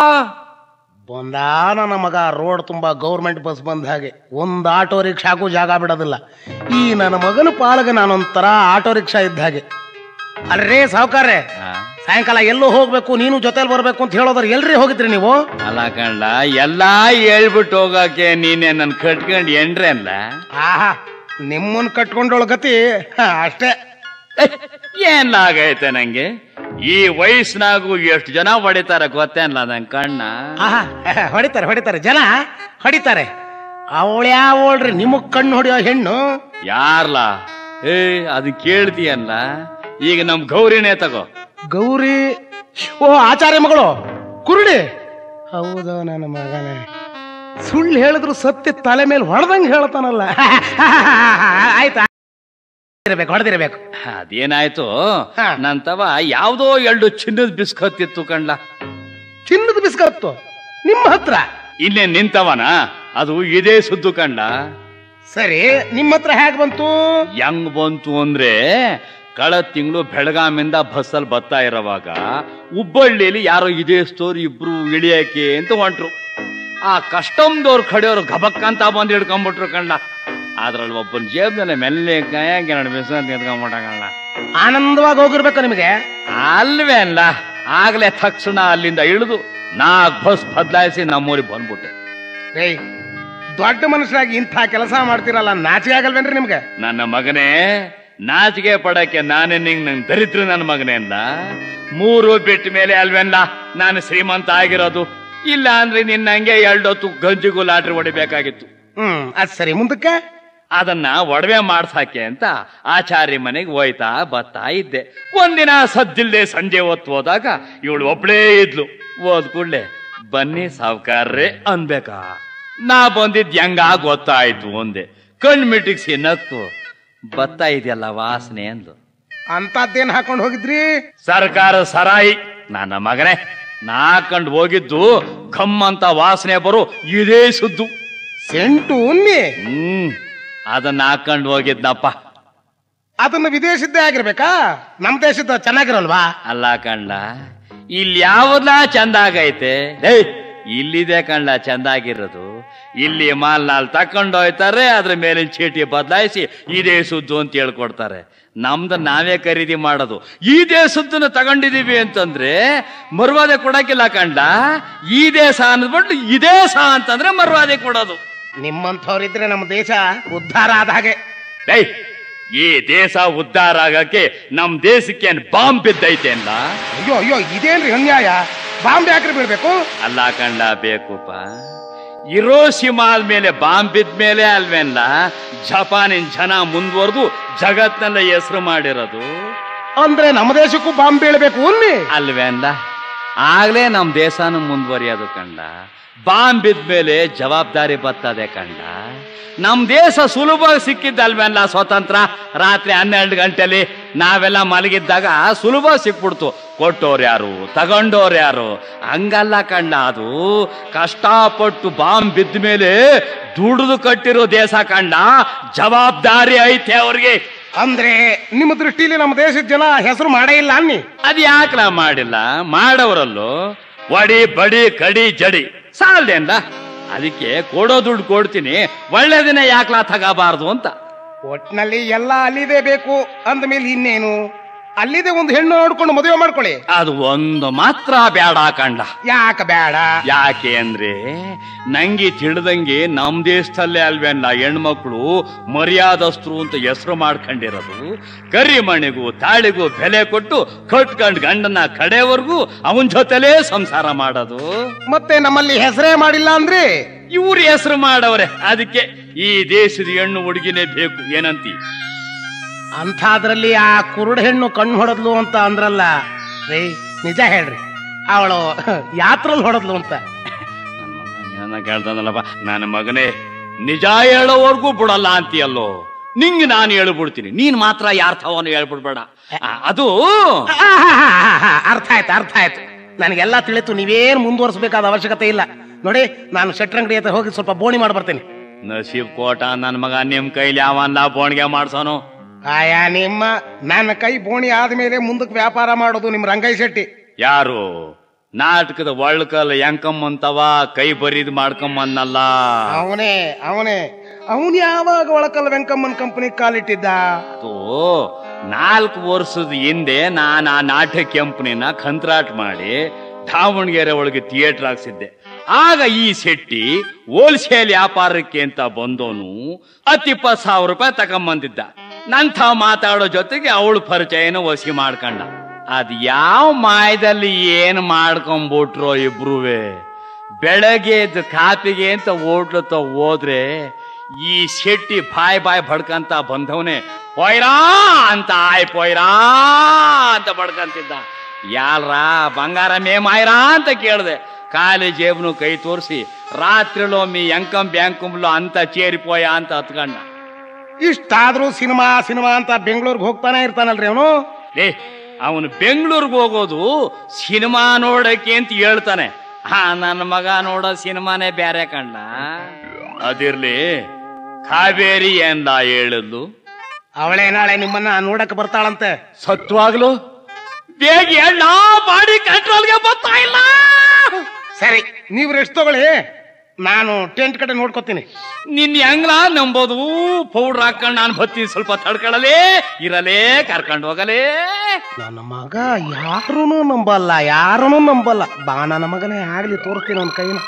[SPEAKER 1] ಬಂದ ನನ್ನ ಮಗ ರೋಡ್ ತುಂಬಾ ಗೌರ್ಮೆಂಟ್ ಬಸ್ ಬಂದ ಹಾಗೆ ಒಂದ್ ಆಟೋ ರಿಕ್ಷಾಗೂ ಜಾಗ ಬಿಡೋದಿಲ್ಲ ಈ ನನ್ನ ಮಗನ ಪಾಲಗ ನಾನೊಂಥರ ಆಟೋ ರಿಕ್ಷಾ ಇದ್ದ ಹಾಗೆ ಅಲ್ರೇ ಸಾವುಕಾರ್ರೆ
[SPEAKER 2] ಆ,
[SPEAKER 1] ಸಾಯಂಕಾಲ ಎಲ್ಲೋ ಹೋಗ್ಬೇಕು ನೀನು ಜೊತೆಲಿ ಬರ್ಬೇಕು ಅಂತ ಹೇಳೋದ್ರ ಎಲ್ರಿ ಹೋಗಿದ್ರಿ ನೀವು
[SPEAKER 2] ಅಲ್ಲ ಕಣ್ಲ ಎಲ್ಲಾ ಹೇಳ್ಬಿಟ್ಟು ಹೋಗಕ್ಕೆ ನೀನೆ ನನ್ ಕಟ್ಕೊಂಡ್ ಎಂಡ್ರೆ ಅಲ್ಲ
[SPEAKER 1] ಆಹಾ ನಿಮ್ಮನ್ ಕಟ್ಕೊಂಡೋಳ ಗತಿ ಹ, ಅಷ್ಟೇ
[SPEAKER 2] ಏನ್ ಆಗೈತೆ ನಂಗೆ ಈ ವಯಸ್ಸಿನಾಗೂ ಎಷ್ಟು ಜನ ಹೊಡಿತಾರ ಗೊತ್ತೇನಲ್ಲ ನನ್ ಕಣ್ಣ
[SPEAKER 1] ಆಹಾ ಹೊಡಿತಾರೆ ಹೊಡಿತಾರೆ ಜನ ಹೊಡಿತಾರೆ ಅವಳ್ಯಾವಳ್ರಿ ನಿಮಗ್ ಕಣ್ಣು ಹೊಡಿಯೋ ಹೆಣ್ಣು
[SPEAKER 2] ಯಾರ್ಲಾ ಏ ಅದು ಕೇಳ್ತೀಯಲ್ಲ ಈಗ ನಮ್ ಗೌರಿನೇ ತಗೋ
[SPEAKER 1] ಗೌರಿ ಓ ಆಚಾರ್ಯ ಮಗಳು ಕುರುಡಿ ಹೌದು ನನ್ನ ಮಗನೇ ಸುಳ್ಳು ಹೇಳಿದ್ರು ಸತ್ಯ ತಲೆ ಮೇಲೆ ಹೊಡೆದಂಗ್ ಹೇಳ್ತಾನಲ್ಲ ಆಯ್ತಾ ಇರಬೇಕು ಹೊಡೆದಿರ್ಬೇಕು
[SPEAKER 2] ಅದೇನಾಯ್ತು
[SPEAKER 1] ಹಾ.
[SPEAKER 2] ನನ್ ತವ ಯಾವ್ದೋ ಎರಡು ಚಿನ್ನದ ಬಿಸ್ಕತ್ ಇತ್ತು ಕಣ್ಲ
[SPEAKER 1] ಚಿನ್ನದ ಬಿಸ್ಕತ್ತು ನಿಮ್ಮ ಹತ್ರ
[SPEAKER 2] ಇನ್ನೇ ನಿಂತವನ ಅದು ಇದೇ ಸುದ್ದು ಕಂಡ
[SPEAKER 1] ಸರಿ ನಿಮ್ಮ ಹತ್ರ ಹೇಗ್ ಬಂತು
[SPEAKER 2] ಹೆಂಗ್ ಬಂತು ಅಂದ್ರೆ ಕಳೆದ ತಿಂಗಳು ಬೆಳಗಾಮಿಂದ ಬಸ್ಸಲ್ಲಿ ಬರ್ತಾ ಇರೋವಾಗ ಹುಬ್ಬಳ್ಳಿಯಲ್ಲಿ ಯಾರೋ ಇದೇ ಸ್ಟೋರ್ ಇಬ್ರು ಇಳಿಯಕ್ಕೆ ಅಂತ ಹೊಂಟ್ರು ಆ ಕಸ್ಟಮ್ದವ್ರ ಕಡೆಯವ್ರು ಗಬಕ್ ಅಂತ ಬಂದು ಹಿಡ್ಕೊಂಡ್ಬಿಟ್ರು ಕಣ್ಣ ಅದ್ರಲ್ಲಿ ಒಬ್ಬನ ಜೇಬ್ನಲ್ಲಿ ಮೆಲ್ಲೆ ಕೈಯಾಗಿ ಎರಡು ಬಿಸ ಅಂತ ಎತ್ಕೊಂಡ್ಬಿಟ್ಟ ಕಣ್ಣ
[SPEAKER 1] ಆನಂದವಾಗಿ ಹೋಗಿರ್ಬೇಕು ನಿಮಗೆ
[SPEAKER 2] ಅಲ್ವೇ ಅಲ್ಲ ಆಗ್ಲೇ ತಕ್ಷಣ ಅಲ್ಲಿಂದ ಇಳಿದು ನಾಲ್ಕು ಬಸ್ ಬದಲಾಯಿಸಿ ನಮ್ಮೂರಿಗೆ ಬಂದ್ಬಿಟ್ಟೆ
[SPEAKER 1] ರೇ ದೊಡ್ಡ ಮನುಷ್ಯರಾಗಿ ಇಂಥ ಕೆಲಸ ಮಾಡ್ತಿರಲ್ಲ ನಾಚಿಕೆ ಆಗಲ್ವೇನ್ರಿ ನಿಮ್ಗೆ
[SPEAKER 2] ನನ್ನ ಮಗನೇ ನಾಚಿಕೆ ಪಡಕ್ಕೆ ನಾನೇ ನಿಂಗ್ ನಂಗೆ ದರಿದ್ರ ನನ್ನ ಮಗನೇ ಅಂದ ಮೂರು ಬಿಟ್ಟ ಮೇಲೆ ಅಲ್ವೆಲ್ಲ ನಾನು ಶ್ರೀಮಂತ ಆಗಿರೋದು ಇಲ್ಲ ಅಂದ್ರೆ ನಿನ್ನ ಹಂಗೆ ಎರಡೊತ್ತು ಗಂಜಿಗೂ ಲಾಟ್ರಿ ಹೊಡಿಬೇಕಾಗಿತ್ತು
[SPEAKER 1] ಹ್ಮ್ ಅದ್ ಸರಿ ಮುಂದಕ್ಕೆ
[SPEAKER 2] ಅದನ್ನ ಒಡವೆ ಮಾಡ್ಸಾಕೆ ಅಂತ ಆಚಾರ್ಯ ಮನೆಗೆ ಹೋಯ್ತಾ ಬತ್ತಾ ಇದ್ದೆ ಒಂದಿನ ಸದ್ದಿಲ್ದೆ ಸಂಜೆ ಹೊತ್ತು ಹೋದಾಗ ಇವಳು ಒಬ್ಳೇ ಇದ್ಲು ಹೋದ್ ಕೂಡ್ಲೆ ಬನ್ನಿ ಸಾವ್ಕಾರ್ರೆ ಅನ್ಬೇಕಾ ನಾ ಬಂದಿದ್ ಹೆಂಗ ಗೊತ್ತಾಯ್ತು ಒಂದೆ ಕಣ್ ಮಿಟಿಕ್ಸಿ ನಕ್ತು ಬತ್ತಾ ಇದೆಯಲ್ಲ ವಾಸನೆ ಅಂದ್ಲು
[SPEAKER 1] ಅಂತದ್ದೇನ್ ಹಾಕೊಂಡ್ ಹೋಗಿದ್ರಿ
[SPEAKER 2] ಸರ್ಕಾರ ಸರಾಯಿ ನನ್ನ ಮಗನೇ ನಾ ಕಂಡು ಹೋಗಿದ್ದು ಘಮ್ ಅಂತ ವಾಸನೆ ಬರೋ ಇದೇ ಸುದ್ದು
[SPEAKER 1] ಸೆಂಟು ಉನ್ನಿ
[SPEAKER 2] ಹ್ಮ್ ಅದನ್ನ ಹಾಕೊಂಡು ಹೋಗಿದ್ನಪ್ಪ
[SPEAKER 1] ಅದನ್ನ ವಿದೇಶದ್ದೇ ಆಗಿರ್ಬೇಕಾ ನಮ್ ದೇಶದ ಚೆನ್ನಾಗಿರಲ್ವಾ
[SPEAKER 2] ಅಲ್ಲ ಕಣ್ಲ ಇಲ್ಲಿ ಯಾವ್ದಾ ಚಂದ ಆಗೈತೆ ಏಯ್ ಇಲ್ಲಿದೆ ಕಣ್ಲ ಚಂದಾಗಿರೋದು ಇಲ್ಲಿ ಮಾಲ್ ನಾಲ್ ತಕೊಂಡೋಯ್ತಾರೆ ಅದ್ರ ಮೇಲಿನ ಚೀಟಿ ಬದಲಾಯಿಸಿ ಇದೇ ಸುದ್ದು ಅಂತ ಹೇಳ್ಕೊಡ್ತಾರೆ ನಮ್ದು ನಾವೇ ಖರೀದಿ ಮಾಡೋದು ಈ ದೇಶದ್ದನ್ನ ತಗೊಂಡಿದೀವಿ ಅಂತಂದ್ರೆ ಮರುವಾದೆ ಕೊಡಕ್ಕಿಲ್ಲ ಕಂಡ ಈ ದೇಶ ಅಂದ್ಬಿಟ್ಟು ಇದೇ ಸಹ ಅಂತಂದ್ರೆ ಮರುವಾದೆ ಕೊಡೋದು
[SPEAKER 1] ನಿಮ್ಮಂಥವ್ರಿದ್ರೆ ನಮ್ಮ ದೇಶ ಉದ್ಧಾರ ಆದ ಹಾಗೆ
[SPEAKER 2] ಏಯ್ ಈ ದೇಶ ಉದ್ಧಾರ ಆಗಕ್ಕೆ ನಮ್ ದೇಶಕ್ಕೆ ಏನ್ ಬಾಂಬ್ ಬಿದ್ದೈತೆ ಅಲ್ಲ
[SPEAKER 1] ಅಯ್ಯೋ ಅಯ್ಯೋ ಇದೇನ್ರಿ ಅನ್ಯಾಯ ಬಾಂಬೆ ಹಾಕ್ರಿ ಬೀಳ್ಬೇಕು
[SPEAKER 2] ಅಲ್ಲ ಕಂಡ ಬೇಕುಪ್ಪ ಇರೋ ಸಿಮಾಲ್ ಮೇಲೆ ಬಾಂಬ್ ಬಿದ್ದ ಮೇಲೆ ಅಲ್ವೇನ್ಲ ಜಪಾನಿನ ಜನ ಮುಂದುವರೆದು ಜಗತ್ನೆಲ್ಲ ಹೆಸರು ಮಾಡಿರೋದು
[SPEAKER 1] ಅಂದ್ರೆ ನಮ್ಮ ದೇಶಕ್ಕೂ ಬಾಂಬ್ ಬೀಳ್ಬೇಕು ಉನ್ನಿ
[SPEAKER 2] ಅಲ್ವೇನ್ಲ ಆಗ್ಲೇ ನಮ್ ದೇಶನೂ ಮುಂದುವರಿಯೋದು ಕಂಡ ಬಾಂಬ್ ಬಿದ್ದ ಮೇಲೆ ಜವಾಬ್ದಾರಿ ಬರ್ತದೆ ಕಂಡ ನಮ್ ದೇಶ ಸುಲಭವಾಗಿ ಸಿಕ್ಕಿದ್ದಲ್ವೇನ್ಲ ಸ್ವತಂತ್ರ ರಾತ್ರಿ ಹನ್ನೆರಡು ಗಂಟೆಲಿ ನಾವೆಲ್ಲ ಮಲಗಿದ್ದಾಗ ಸುಲಭ ಸಿಕ್ಬಿಡ್ತು ಕೊಟ್ಟೋರ್ ಯಾರು ತಗೊಂಡೋರ್ ಯಾರು ಹಂಗಲ್ಲ ಕಂಡ ಅದು ಕಷ್ಟಪಟ್ಟು ಬಾಂಬ್ ಬಿದ್ದ ಮೇಲೆ ದುಡಿದು ಕಟ್ಟಿರೋ ದೇಶ ಕಂಡ ಜವಾಬ್ದಾರಿ ಐತೆ ಅವ್ರಿಗೆ
[SPEAKER 1] ಅಂದ್ರೆ ನಿಮ್ಮ ದೃಷ್ಟಿಲಿ ನಮ್ಮ ದೇಶದ ಜನ ಹೆಸರು ಮಾಡೇ ಇಲ್ಲ ಅನ್ನಿ
[SPEAKER 2] ಅದ್ ಯಾಕಲ ಮಾಡಿಲ್ಲ ಮಾಡವರಲ್ಲೂ ವಡಿ ಬಡಿ ಕಡಿ ಜಡಿ ಸಾಲ್ದೇನ್ಲ ಅದಕ್ಕೆ ಕೊಡೋ ದುಡ್ಡು ಕೊಡ್ತೀನಿ ಒಳ್ಳೆ ದಿನ ಯಾಕ್ಲಾ ತಗಬಾರ್ದು ಅಂತ
[SPEAKER 1] ಒಟ್ನಲ್ಲಿ ಎಲ್ಲ ಅಲ್ಲಿದೆ ಬೇಕು ಅಂದ ಮೇಲೆ ಇನ್ನೇನು ಅಲ್ಲಿದೆ ಒಂದು ಹೆಣ್ಣು ನೋಡ್ಕೊಂಡು ಮದುವೆ ಮಾಡ್ಕೊಳ್ಳಿ
[SPEAKER 2] ಅದು ಒಂದು ಮಾತ್ರ ಬೇಡ ಕಂಡ
[SPEAKER 1] ಯಾಕ ಬೇಡ
[SPEAKER 2] ಯಾಕೆ ಅಂದ್ರೆ ನಂಗೆ ತಿಳಿದಂಗೆ ನಮ್ ದೇಶದಲ್ಲೇ ಅಲ್ವೇನ ಹೆಣ್ಮಕ್ಳು ಮರ್ಯಾದಸ್ತರು ಅಂತ ಹೆಸರು ಮಾಡ್ಕೊಂಡಿರೋದು ಕರಿಮಣಿಗೂ ತಾಳಿಗೂ ಬೆಲೆ ಕೊಟ್ಟು ಕಟ್ಕೊಂಡ್ ಗಂಡನ ಕಡೆವರೆಗೂ ಅವನ್ ಜೊತೆಲೇ ಸಂಸಾರ ಮಾಡೋದು
[SPEAKER 1] ಮತ್ತೆ ನಮ್ಮಲ್ಲಿ ಹೆಸರೇ ಮಾಡಿಲ್ಲ ಅಂದ್ರೆ
[SPEAKER 2] ಇವ್ರು ಹೆಸರು ಮಾಡವ್ರೆ ಅದಕ್ಕೆ ಈ ದೇಶದ ಹೆಣ್ಣು ಹುಡುಗಿನೇ ಬೇಕು ಏನಂತಿ
[SPEAKER 1] ಅಂಥದ್ರಲ್ಲಿ ಆ ಕುರುಡು ಹೆಣ್ಣು ಕಣ್ಣು ಹೊಡೆದ್ಲು ಅಂತ ಅಂದ್ರಲ್ಲ ರೀ ನಿಜ ಹೇಳ್ರಿ ಅವಳು ಯಾತ್ರಲ್ಲಿ ಹೊಡೆದ್ಲು ಅಂತ
[SPEAKER 2] ನನ್ನ ಕೇಳ್ತಾನಲ್ಲಪ್ಪ ನನ್ನ ಮಗನೇ ನಿಜ ಹೇಳೋವರೆಗೂ ಬಿಡಲ್ಲ ಅಂತೀಯಲ್ಲೋ ನಿಂಗೆ ನಾನು ಹೇಳ್ಬಿಡ್ತೀನಿ ನೀನ್ ಮಾತ್ರ ಯಾರ ಥವನು ಹೇಳ್ಬಿಡ್ಬೇಡ ಆ, ಅದು
[SPEAKER 1] ಆಹಾಹಾಹಾಹಾ, ಅರ್ಥ ಆಯ್ತು ಅರ್ಥ ಆಯ್ತು ನನಗೆಲ್ಲ ತಿಳಿತು ನೀವೇನು ಮುಂದುವರಿಸಬೇಕಾದ ಅವಶ್ಯಕತೆ ಇಲ್ಲ ನೋಡಿ ನಾನು ಶೆಟ್ರಂಗಡಿ ಹತ್ರ ಹೋಗಿ ಸ್ವಲ್ಪ ಬೋಣಿ ಮಾಡಿ ಬರ್ತೇನೆ
[SPEAKER 2] ನಸೀಬ್ ಕೋಟ ನನ್ನ ಮಗ ನಿಮ್ ಕೈಲಿ ಯಾವನ್ಲ ಬೋಣಿಗೆ ಮಾಡ್ಸೋನು
[SPEAKER 1] ಆಯಾ ನಿಮ್ಮ ನನ್ನ ಕೈ ಬೋಣಿ ಆದ್ಮೇಲೆ ಮುಂದಕ್ಕೆ ವ್ಯಾಪಾರ ಮಾಡೋದು ನಿಮ್ ರಂಗಯ್ಯ ಶೆಟ್ಟಿ
[SPEAKER 2] ಯಾರು ನಾಟಕದ ಒಳ್ಕಲ್ ಎಂಕಮ್ಮಂತವ ಕೈ ಬರೀದ್ ಮಾಡ್ಕೊಂಬನ್ನಲ್ಲ
[SPEAKER 1] ಅವನೇ ಅವನೇ ಅವನ್ ಯಾವಾಗ ಒಳಕಲ್ ವೆಂಕಮ್ಮನ್ ಕಂಪನಿ ಕಾಲಿಟ್ಟಿದ್ದ
[SPEAKER 2] ಅದು ನಾಲ್ಕು ವರ್ಷದ ಹಿಂದೆ ನಾನು ಆ ನಾಟ್ಯ ಕಂಪನಿನ ಕಂತ್ರಾಟ್ ಮಾಡಿ ದಾವಣಗೆರೆ ಒಳಗೆ ಥಿಯೇಟರ್ ಹಾಕ್ಸಿದ್ದೆ ಆಗ ಈ ಶೆಟ್ಟಿ ಹೋಲ್ಸೇಲ್ ವ್ಯಾಪಾರಕ್ಕೆ ಅಂತ ಬಂದೋನು ಹತ್ತಿಪ್ಪತ್ತು ಸಾವಿರ ರೂಪಾಯಿ ತಗೊಂಬಂದಿದ್ದ ನಂಥ ಮಾತಾಡೋ ಜೊತೆಗೆ ಅವಳು ಪರಿಚಯನ ವಸಿ ಮಾಡ್ಕೊಂಡ ಅದ್ ಯಾವ ಮಾಯದಲ್ಲಿ ಏನ್ ಮಾಡ್ಕೊಂಬಿಟ್ರೋ ಇಬ್ರುವೆ ಬೆಳಗ್ಗೆ ಎದ್ದು ಕಾಪಿಗೆ ಅಂತ ಹೋಟ್ಲತ್ತ ಹೋದ್ರೆ ಈ ಶೆಟ್ಟಿ ಬಾಯ್ ಬಾಯ್ ಬಡ್ಕಂತ ಬಂದವನೇ ಪೊಯ್ರಾ ಅಂತ ಆಯ್ ಪೊಯ್ರಾ ಅಂತ ಬಡ್ಕಂತಿದ್ದ ಯಾಲ್ರ ಬಂಗಾರ ಮೇಮಾಯ್ರಾ ಅಂತ ಕೇಳ್ದೆ ಖಾಲಿ ಜೇಬ್ನು ಕೈ ತೋರಿಸಿ ರಾತ್ರಿಲೊಮ್ಮೆ ಎಂಕಂ ಬ್ಯಾಂಕಂಬ್ಲು ಅಂತ ಚೇರಿಪೋಯ ಅಂತ ಹತ್ಕೊಂಡ
[SPEAKER 1] ಇಷ್ಟಾದ್ರೂ ಸಿನಿಮಾ ಸಿನಿಮಾ ಅಂತ ಬೆಂಗಳೂರಿಗೆ ಹೋಗ್ತಾನೆ ಇರ್ತಾನಲ್ರಿ ಅವನು
[SPEAKER 2] ಏ ಅವನು ಬೆಂಗಳೂರಿಗೆ ಹೋಗೋದು ಸಿನಿಮಾ ನೋಡಕ್ಕೆ ಅಂತ ಹೇಳ್ತಾನೆ ಹಾ ನನ್ನ ಮಗ ನೋಡೋ ಸಿನಿಮಾನೇ ಬೇರೆ ಕಂಡ ಅದಿರ್ಲಿ ಕಾವೇರಿ ಎಂದ ಹೇಳಿದ್ಲು
[SPEAKER 1] ಅವಳೇ ನಾಳೆ ನಿಮ್ಮನ್ನ ನೋಡಕ್ ಬರ್ತಾಳಂತೆ
[SPEAKER 2] ಸತ್ವಾಗ್ಲು ಬೇಗ ಎಣ್ಣ ಬಾಡಿ ಕಂಟ್ರೋಲ್ಗೆ ಬರ್ತಾ ಇಲ್ಲ
[SPEAKER 1] ಸರಿ ನೀವು ರೆಸ್ಟ್ ತಗೊಳ್ಳಿ ನಾನು ಟೆಂಟ್ ಕಡೆ ನೋಡ್ಕೊತೀನಿ
[SPEAKER 2] ನಿನ್ ಹೆಂಗ್ಲ ನಂಬೋದು ಪೌಡ್ರ್ ಹಾಕೊಂಡ್ ನಾನು ಬತ್ತೀನಿ ಸ್ವಲ್ಪ ತಡ್ಕೊಳ್ಳಲೇ ಇರಲೇ ಕರ್ಕೊಂಡು ಹೋಗಲೇ
[SPEAKER 1] ನನ್ನ ಮಗ ಯಾರೂನು ನಂಬಲ್ಲ ಯಾರನ್ನೂ ನಂಬಲ್ಲ ಬಾ ನನ್ನ ಮಗನೇ ಆಗ್ಲಿ ತೋರಿಸ್ತೀನಿ ಅವನ ಕೈನ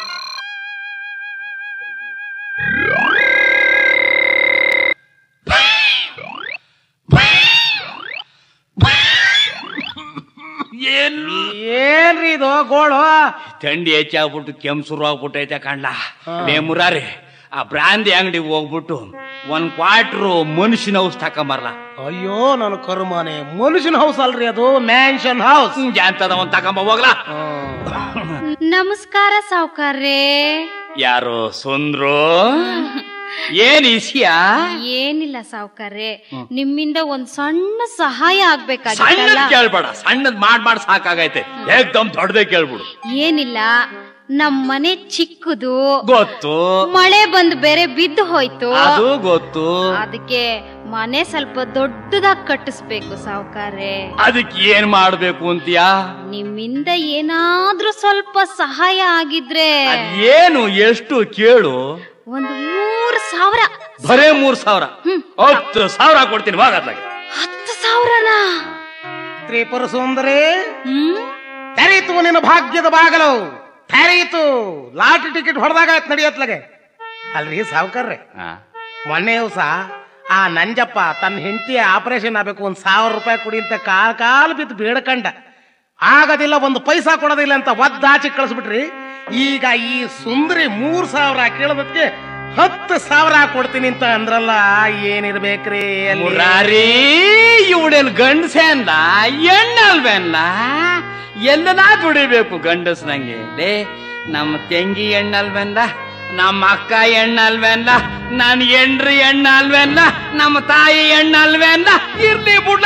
[SPEAKER 2] ಏನ್
[SPEAKER 1] ಏನ್ರಿ ಇದು ಗೋಳು
[SPEAKER 2] ಥಂಡಿ ಹೆಚ್ಚಾಗ್ಬಿಟ್ಟು ಕೆಮ್ಮು ಶುರು ಆಗ್ಬಿಟ್ಟೈತೆ ಕಂಡ ಲೇ ಮುರಾರಿ ಆ ಬ್ರಾಂದಿ ಅಂಗಡಿಗೆ ಹೋಗ್ಬಿಟ್ಟು ಒಂದ್ ಕ್ವಾಟ್ರು ಮನುಷ್ಯನ ಔಷ್ ತಕೊಂಬರ್ಲ
[SPEAKER 1] ಅಯ್ಯೋ ನನ್ನ ಕರ್ಮನೆ ಮನುಷ್ಯನ ಹೌಸ್ ಅಲ್ರಿ ಅದು ಮ್ಯಾನ್ಷನ್ ಹೌಸ್
[SPEAKER 2] ಜಾಂತದ ಒಂದ್ ತಕೊಂಬ ಹೋಗ್ಲಾ
[SPEAKER 3] ನಮಸ್ಕಾರ ಸಾವ್ಕಾರ್ರೇ
[SPEAKER 2] ಯಾರು ಸುಂದ್ರು ಏನ್ ಇಸಿಯ
[SPEAKER 3] ಏನಿಲ್ಲ ಸಾವ್ಕಾರ್ರೆ ನಿಮ್ಮಿಂದ ಒಂದ್ ಸಣ್ಣ ಸಹಾಯ
[SPEAKER 2] ಸಣ್ಣದ್
[SPEAKER 3] ಆಗ್ಬೇಕಾಗಿತ್ತಲ್ಲ
[SPEAKER 2] ಕೇಳ್ಬೇಡ ಸಣ್ಣದ್ ಮಾಡ್ ಮಾಡ್ ಸಾಕಾಗೈತೆ ಏಕ್ದಮ್ ದೊಡ್ಡದೇ ಕೇಳ್ಬಿಡು
[SPEAKER 3] ಏನಿಲ್ಲ ನಮ್ ಮನೆ ಚಿಕ್ಕದು
[SPEAKER 2] ಗೊತ್ತು
[SPEAKER 3] ಮಳೆ ಬಂದು ಬೇರೆ ಬಿದ್ದು ಹೋಯ್ತು
[SPEAKER 2] ಅದು ಗೊತ್ತು
[SPEAKER 3] ಅದಕ್ಕೆ ಮನೆ ಸ್ವಲ್ಪ ದೊಡ್ಡದಾಗಿ ಕಟ್ಟಿಸ್ಬೇಕು ಸಾವ್ಕಾರ್ರೆ
[SPEAKER 2] ಅದಕ್ಕೆ ಏನ್ ಮಾಡ್ಬೇಕು ಅಂತೀಯಾ
[SPEAKER 3] ನಿಮ್ಮಿಂದ ಏನಾದ್ರೂ ಸ್ವಲ್ಪ ಸಹಾಯ ಆಗಿದ್ರೆ
[SPEAKER 2] ಏನು ಎಷ್ಟು ಕೇಳು
[SPEAKER 3] ಒಂದು ಮೂರು ಸಾವಿರ
[SPEAKER 2] ಬರೇ ಮೂರ್ ಸಾವಿರ ಹತ್ತು ಸಾವಿರ ಕೊಡ್ತೀನಿ ವಾಗತ್ಲಾಗೆ
[SPEAKER 3] ಹತ್ತು ಸಾವಿರನಾ
[SPEAKER 1] ತ್ರಿಪುರ ಸುಂದರಿ
[SPEAKER 3] ಹ್ಮ್
[SPEAKER 1] ತೆರೀತು ನಿನ್ನ ಭಾಗ್ಯದ ಬಾಗಲು ತೆರೀತು ಲಾಟ್ರಿ ಟಿಕೆಟ್ ಹೊಡೆದಾಗ ಆಯ್ತು ನಡಿಯತ್ಲಗೆ ಅಲ್ರಿ ಸಾವುಕಾರ್ರೆ ಮೊನ್ನೆ ದಿವಸ ಆ ನಂಜಪ್ಪ ತನ್ನ ಹೆಂಡತಿಯ ಆಪರೇಷನ್ ಆಗ್ಬೇಕು ಒಂದ್ ಸಾವಿರ ರೂಪಾಯಿ ಕೊಡಿ ಅಂತ ಕಾಲ್ ಕಾಲು ಬಿದ್ದು ಬೇಡ್ಕಂಡ ಆಗೋದಿಲ್ಲ ಒಂದು ಪೈಸಾ ಕೊಡೋದಿಲ್ಲ ಅಂತ ಒದ್ದಾಚಿ ಕಳಿಸ್ಬಿಟ್ರಿ ಈಗ ಈ ಸುಂದರಿ ಮೂರ್ ಸಾವಿರ ಕೇಳೋದಕ್ಕೆ ಹತ್ತು ಸಾವಿರ ಕೊಡ್ತೀನಿ ಅಂತ ಅಂದ್ರಲ್ಲ ಏನಿರ್ಬೇಕ್ರಿ ಅಲ್ಲಿ
[SPEAKER 2] ಮುರಾರಿ ಇವಳೇನ್ ಗಂಡಸೇನ್ಲ ಎಣ್ಣಲ್ವೇನ್ಲ ಎಲ್ಲನಾ ದುಡಿಬೇಕು ಗಂಡಸ್ ನಂಗೆ ಲೇ ನಮ್ಮ ತೆಂಗಿ ಎಣ್ಣಲ್ವೇನ್ಲ ನಮ್ಮ ಅಕ್ಕ ಎಣ್ಣಲ್ವೇನ್ಲ ನನ್ನ ಎಂಡ್ರಿ ಎಣ್ಣಲ್ವೇನ್ಲ ನಮ್ಮ ತಾಯಿ ಎಣ್ಣಲ್ವೇನ್ಲ ಇರ್ಲಿ ಬಿಡ್ಲ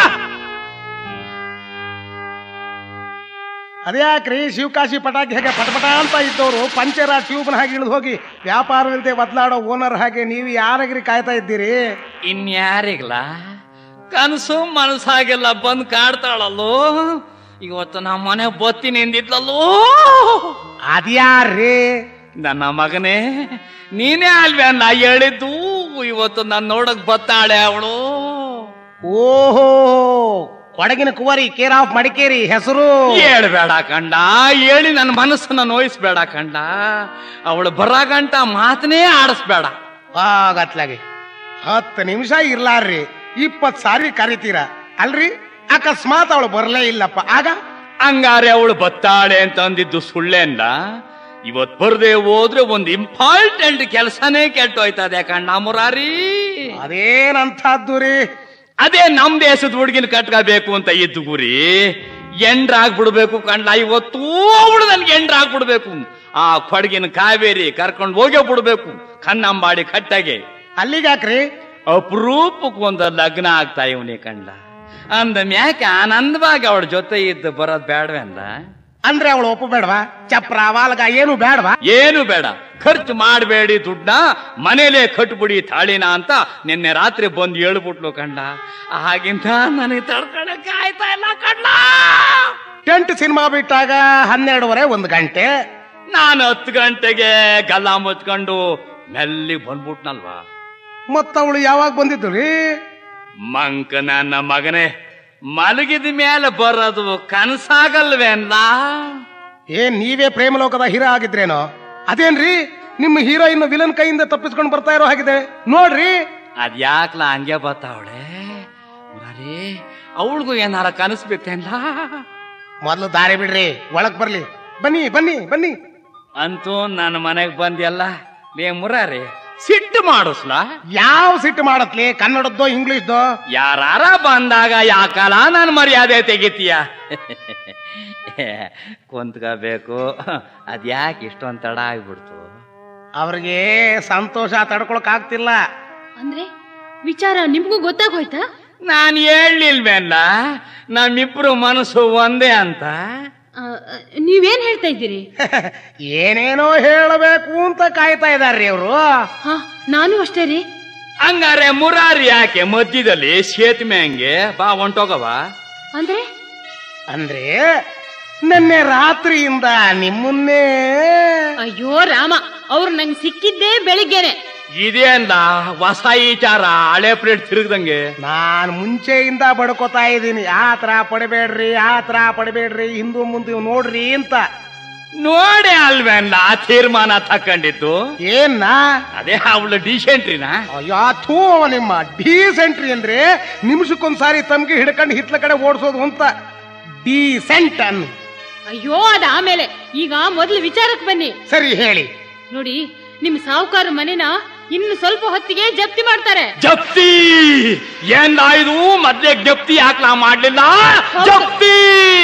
[SPEAKER 1] ಅದ್ಯಾಕ್ರಿ ಶಿವಕಾಶಿ ಪಟಾಕಿ ಹಾಗೆ ಪಟಪಟ ಅಂತ ಇದ್ದವರು ಪಂಚರ ಟ್ಯೂಬ್ನ ಹಾಗೆ ಇಳಿದು ಹೋಗಿ ವ್ಯಾಪಾರವಿಲ್ಲದೆ ಬದಲಾಡೋ ಓನರ್ ಹಾಗೆ ನೀವು ಯಾರಾಗ್ರಿ ಕಾಯ್ತಾ ಇದ್ದೀರಿ
[SPEAKER 2] ಇನ್ಯಾರಿಗ್ಲ ಕನಸು ಮನಸ್ಸಾಗೆಲ್ಲ ಬಂದ್ ಕಾಡ್ತಾಳಲ್ಲೋ ಇವತ್ತು ನಮ್ಮ ಮನೆ ಬತ್ತೀನಿ ಎಂದಿದ್ಲಲ್ಲೋ
[SPEAKER 1] ಅದ್ಯಾರ್ರಿ
[SPEAKER 2] ನನ್ನ ಮಗನೇ ನೀನೇ ಅಲ್ವೇ ನಾ ಹೇಳಿದ್ದು ಇವತ್ತು ನಾನು ನೋಡಕ್ ಬತ್ತಾಳೆ ಅವಳು
[SPEAKER 1] ಓಹೋ ಕೊಡಗಿನ ಕುವರಿ ಕೇರ್ ಆಫ್ ಮಡಿಕೇರಿ ಹೆಸರು
[SPEAKER 2] ಹೇಳ್ಬೇಡ ಕಂಡ ಹೇಳಿ ನನ್ನ ಮನಸ್ಸನ್ನ ನೋಯಿಸ್ಬೇಡ ಕಂಡ ಅವಳು ಬರಾಗಂಟ ಮಾತನೇ ಆಡಿಸ್ಬೇಡ
[SPEAKER 1] ಆಗತ್ಲಾಗೆ ಹತ್ತು ನಿಮಿಷ ಇರ್ಲಾರ್ರಿ ಇಪ್ಪತ್ ಸಾರಿ ಕರಿತೀರ ಅಲ್ರಿ ಅಕಸ್ಮಾತ್ ಅವಳು ಬರ್ಲೇ ಇಲ್ಲಪ್ಪ ಆಗ
[SPEAKER 2] ಹಂಗಾರೆ ಅವಳು ಬತ್ತಾಳೆ ಅಂತ ಅಂದಿದ್ದು ಸುಳ್ಳೇಂದ ಇವತ್ ಬರ್ದೆ ಹೋದ್ರೆ ಒಂದು ಇಂಪಾರ್ಟೆಂಟ್ ಕೆಲಸನೇ ಕೆಟ್ಟೋಯ್ತದೆ ಕಣ್ಣ ಮುರಾರಿ
[SPEAKER 1] ಅದೇನಂತದ್ದು ರೀ
[SPEAKER 2] ಅದೇ ನಮ್ ದೇಶದ ಹುಡುಗಿನ ಕಟ್ಕೋಬೇಕು ಅಂತ ಇದ್ದು ಗುರಿ ಎಂಡ್ರಾಗ್ಬಿಡ್ಬೇಕು ಕಂಡ ಇವತ್ತು ಅವಳು ನನ್ಗೆ ಎಂಡ್ರಾಗ್ಬಿಡ್ಬೇಕು ಆ ಕೊಡಗಿನ ಕಾವೇರಿ ಕರ್ಕೊಂಡು ಹೋಗೇ ಬಿಡ್ಬೇಕು ಕನ್ನಂಬಾಡಿ ಕಟ್ಟಗೆ
[SPEAKER 1] ಅಲ್ಲಿಗಾಕ್ರಿ
[SPEAKER 2] ಅಪರೂಪಕ್ಕೆ ಒಂದು ಲಗ್ನ ಆಗ್ತಾ ಇವನೇ ಕಂಡ ಅಂದ ಮ್ಯಾಕೆ ಆನಂದವಾಗಿ ಅವಳ ಜೊತೆ ಇದ್ದು ಬರೋದ್ ಬೇಡವೆಂದ
[SPEAKER 1] ಅಂದ್ರೆ ಅವಳು ಒಪ್ಪಬೇಡವಾ ಚಪ್ರ ವಾಲ್ಗ ಏನು ಬೇಡವಾ
[SPEAKER 2] ಏನು ಬೇಡ ಖರ್ಚು ಮಾಡಬೇಡಿ ದುಡ್ಡನ್ನ ಮನೇಲೆ ಕಟ್ಬಿಡಿ ತಾಳಿನ ಅಂತ ನಿನ್ನೆ ರಾತ್ರಿ ಬಂದು ಹೇಳ್ಬಿಟ್ಲು ಕಂಡ ಹಾಗಿಂತ ನನಗೆ ತಡ್ಕೊಳಕ್ಕೆ ಆಯ್ತಾ ಇಲ್ಲ ಕಂಡ
[SPEAKER 1] ಟೆಂಟ್ ಸಿನಿಮಾ ಬಿಟ್ಟಾಗ ಹನ್ನೆರಡುವರೆ ಒಂದು ಗಂಟೆ
[SPEAKER 2] ನಾನು ಹತ್ತು ಗಂಟೆಗೆ ಗಲ್ಲ ಮುಚ್ಕೊಂಡು ಮೆಲ್ಲಿಗೆ ಬಂದ್ಬಿಟ್ನಲ್ವಾ
[SPEAKER 1] ಮತ್ತ ಅವಳು ಯಾವಾಗ ಬಂದಿದ್ದು ರೀ
[SPEAKER 2] ಮಂಕ ನನ್ನ ಮಗನೇ ಮಲಗಿದ ಮೇಲೆ ಬರೋದು ಕನಸಾಗಲ್ವೇನ್ಲ
[SPEAKER 1] ಏನ್ ನೀವೇ ಪ್ರೇಮಲೋಕದ ಹೀರೋ ಆಗಿದ್ರೇನೋ ಅದೇನ್ರಿ ನಿಮ್ಮ ಹೀರೋಯಿನ್ ವಿಲನ್ ಕೈಯಿಂದ ತಪ್ಪಿಸ್ಕೊಂಡು ಬರ್ತಾ ಇರೋ ಹಾಗಿದೆ ನೋಡ್ರಿ
[SPEAKER 2] ಅದ್ಯಾಕ್ಲ ಹಂಗೆ ಬರ್ತಾವಳೆ ಮುರಾರಿ ಅವಳಿಗೂ ಏನಾರ ಕನಸು ಬಿತ್ತೇನ್ಲ
[SPEAKER 1] ಮೊದ್ಲು ದಾರಿ ಬಿಡ್ರಿ ಒಳಗ್ ಬರ್ಲಿ ಬನ್ನಿ ಬನ್ನಿ ಬನ್ನಿ
[SPEAKER 2] ಅಂತೂ ನನ್ನ ಮನೆಗೆ ಬಂದ್ಯಲ್ಲ ಲೇ ಮುರಾರಿ ಸಿಟ್ಟು ಮಾಡಿಸ್ಲಾ
[SPEAKER 1] ಯಾವ ಸಿಟ್ಟು ಮಾಡತ್ಲಿ ಕನ್ನಡದ್ದೋ ಇಂಗ್ಲಿಷ್ದೋ
[SPEAKER 2] ಯಾರಾರ ಬಂದಾಗ ಯಾಕಲ್ಲ ನನ್ನ ಮರ್ಯಾದೆ ತೆಗಿತೀಯ ಕುಂತ್ಕೋಬೇಕು ಅದ್ಯಾಕೆ ಇಷ್ಟೊಂದು ತಡ ಆಗ್ಬಿಡ್ತು
[SPEAKER 1] ಅವ್ರಿಗೆ ಸಂತೋಷ ತಡ್ಕೊಳಕ್ ಆಗ್ತಿಲ್ಲ
[SPEAKER 5] ಅಂದ್ರೆ ವಿಚಾರ ನಿಮ್ಗೂ ಗೊತ್ತಾಗೋಯ್ತಾ
[SPEAKER 2] ನಾನು ಹೇಳಲಿಲ್ವೇಲ್ಲ ನಮ್ಮಿಬ್ರು ಮನಸ್ಸು ಒಂದೇ ಅಂತ
[SPEAKER 5] ಆ, ನೀವೇನ್ ಹೇಳ್ತಾ ಇದ್ದೀರಿ
[SPEAKER 1] ಏನೇನೋ ಹೇಳಬೇಕು ಅಂತ ಕಾಯ್ತಾ ಇದಾರ್ರಿ ಅವರು
[SPEAKER 5] ಹಾ ನಾನು ಅಷ್ಟೇ ರೀ
[SPEAKER 2] ಹಂಗಾರೆ ಮುರಾರಿ ಯಾಕೆ ಮಧ್ಯದಲ್ಲಿ ಸೇತುವೆ ಹಂಗೆ ಬಾ ಹೊಂಟೋಗವ
[SPEAKER 5] ಅಂದ್ರೆ
[SPEAKER 1] ಅಂದ್ರೆ ನಿನ್ನೆ ರಾತ್ರಿಯಿಂದ ನಿಮ್ಮನ್ನೇ
[SPEAKER 5] ಅಯ್ಯೋ ರಾಮ ಅವ್ರು ನಂಗೆ ಸಿಕ್ಕಿದ್ದೇ ಬೆಳಿಗ್ಗೆನೆ
[SPEAKER 2] ಇದೇಂದ ಹೊಸ ವಿಚಾರ ಹಳೆ ಪ್ಲೇಟ್ ತಿರುಗ್ದಂಗೆ
[SPEAKER 1] ನಾನ್ ಮುಂಚೆಯಿಂದ ಬಡ್ಕೋತಾ ಇದ್ದೀನಿ ಆ ತರ ಪಡಿಬೇಡ್ರಿ ಆ ತರ ಪಡಿಬೇಡ್ರಿ ಹಿಂದೂ ಮುಂದೆ ನೋಡ್ರಿ ಅಂತ
[SPEAKER 2] ನೋಡೆ ಅಲ್ವೇನ್ಲ ಆ ತೀರ್ಮಾನ ತಕೊಂಡಿದ್ದು
[SPEAKER 1] ಏನ್ನ
[SPEAKER 2] ಅದೇ ಅವಳು ಡಿಸೆಂಟ್ರಿನ
[SPEAKER 1] ಅಯ್ಯೋ ಥೂ ನಿಮ್ಮ ಡೀಸೆಂಟ್ರಿ ಅಂದ್ರೆ ನಿಮಿಷಕ್ಕೊಂದ್ಸಾರಿ ತಮ್ಗೆ ಹಿಡ್ಕೊಂಡು ಹಿತ್ಲ ಕಡೆ ಓಡಿಸೋದು ಅಂತ ಡೀಸೆಂಟ್ ಅನ್
[SPEAKER 5] ಅಯ್ಯೋ ಅದ ಆಮೇಲೆ ಈಗ ಮೊದಲು ವಿಚಾರಕ್ಕೆ ಬನ್ನಿ
[SPEAKER 1] ಸರಿ ಹೇಳಿ
[SPEAKER 5] ನೋಡಿ ನಿಮ್ ಸಾಹುಕಾರ ಮನೆನ ಇನ್ನು ಸ್ವಲ್ಪ ಹೊತ್ತಿಗೆ ಜಪ್ತಿ ಮಾಡ್ತಾರೆ
[SPEAKER 2] ಜಪ್ತಿ ಏನ್ ಇದು ಮೊದ್ಲೇ ಜಪ್ತಿ ಯಾಕ್ಲಾ ಮಾಡ್ಲಿಲ್ಲ
[SPEAKER 5] ಹೌದು.
[SPEAKER 2] ಜಪ್ತಿ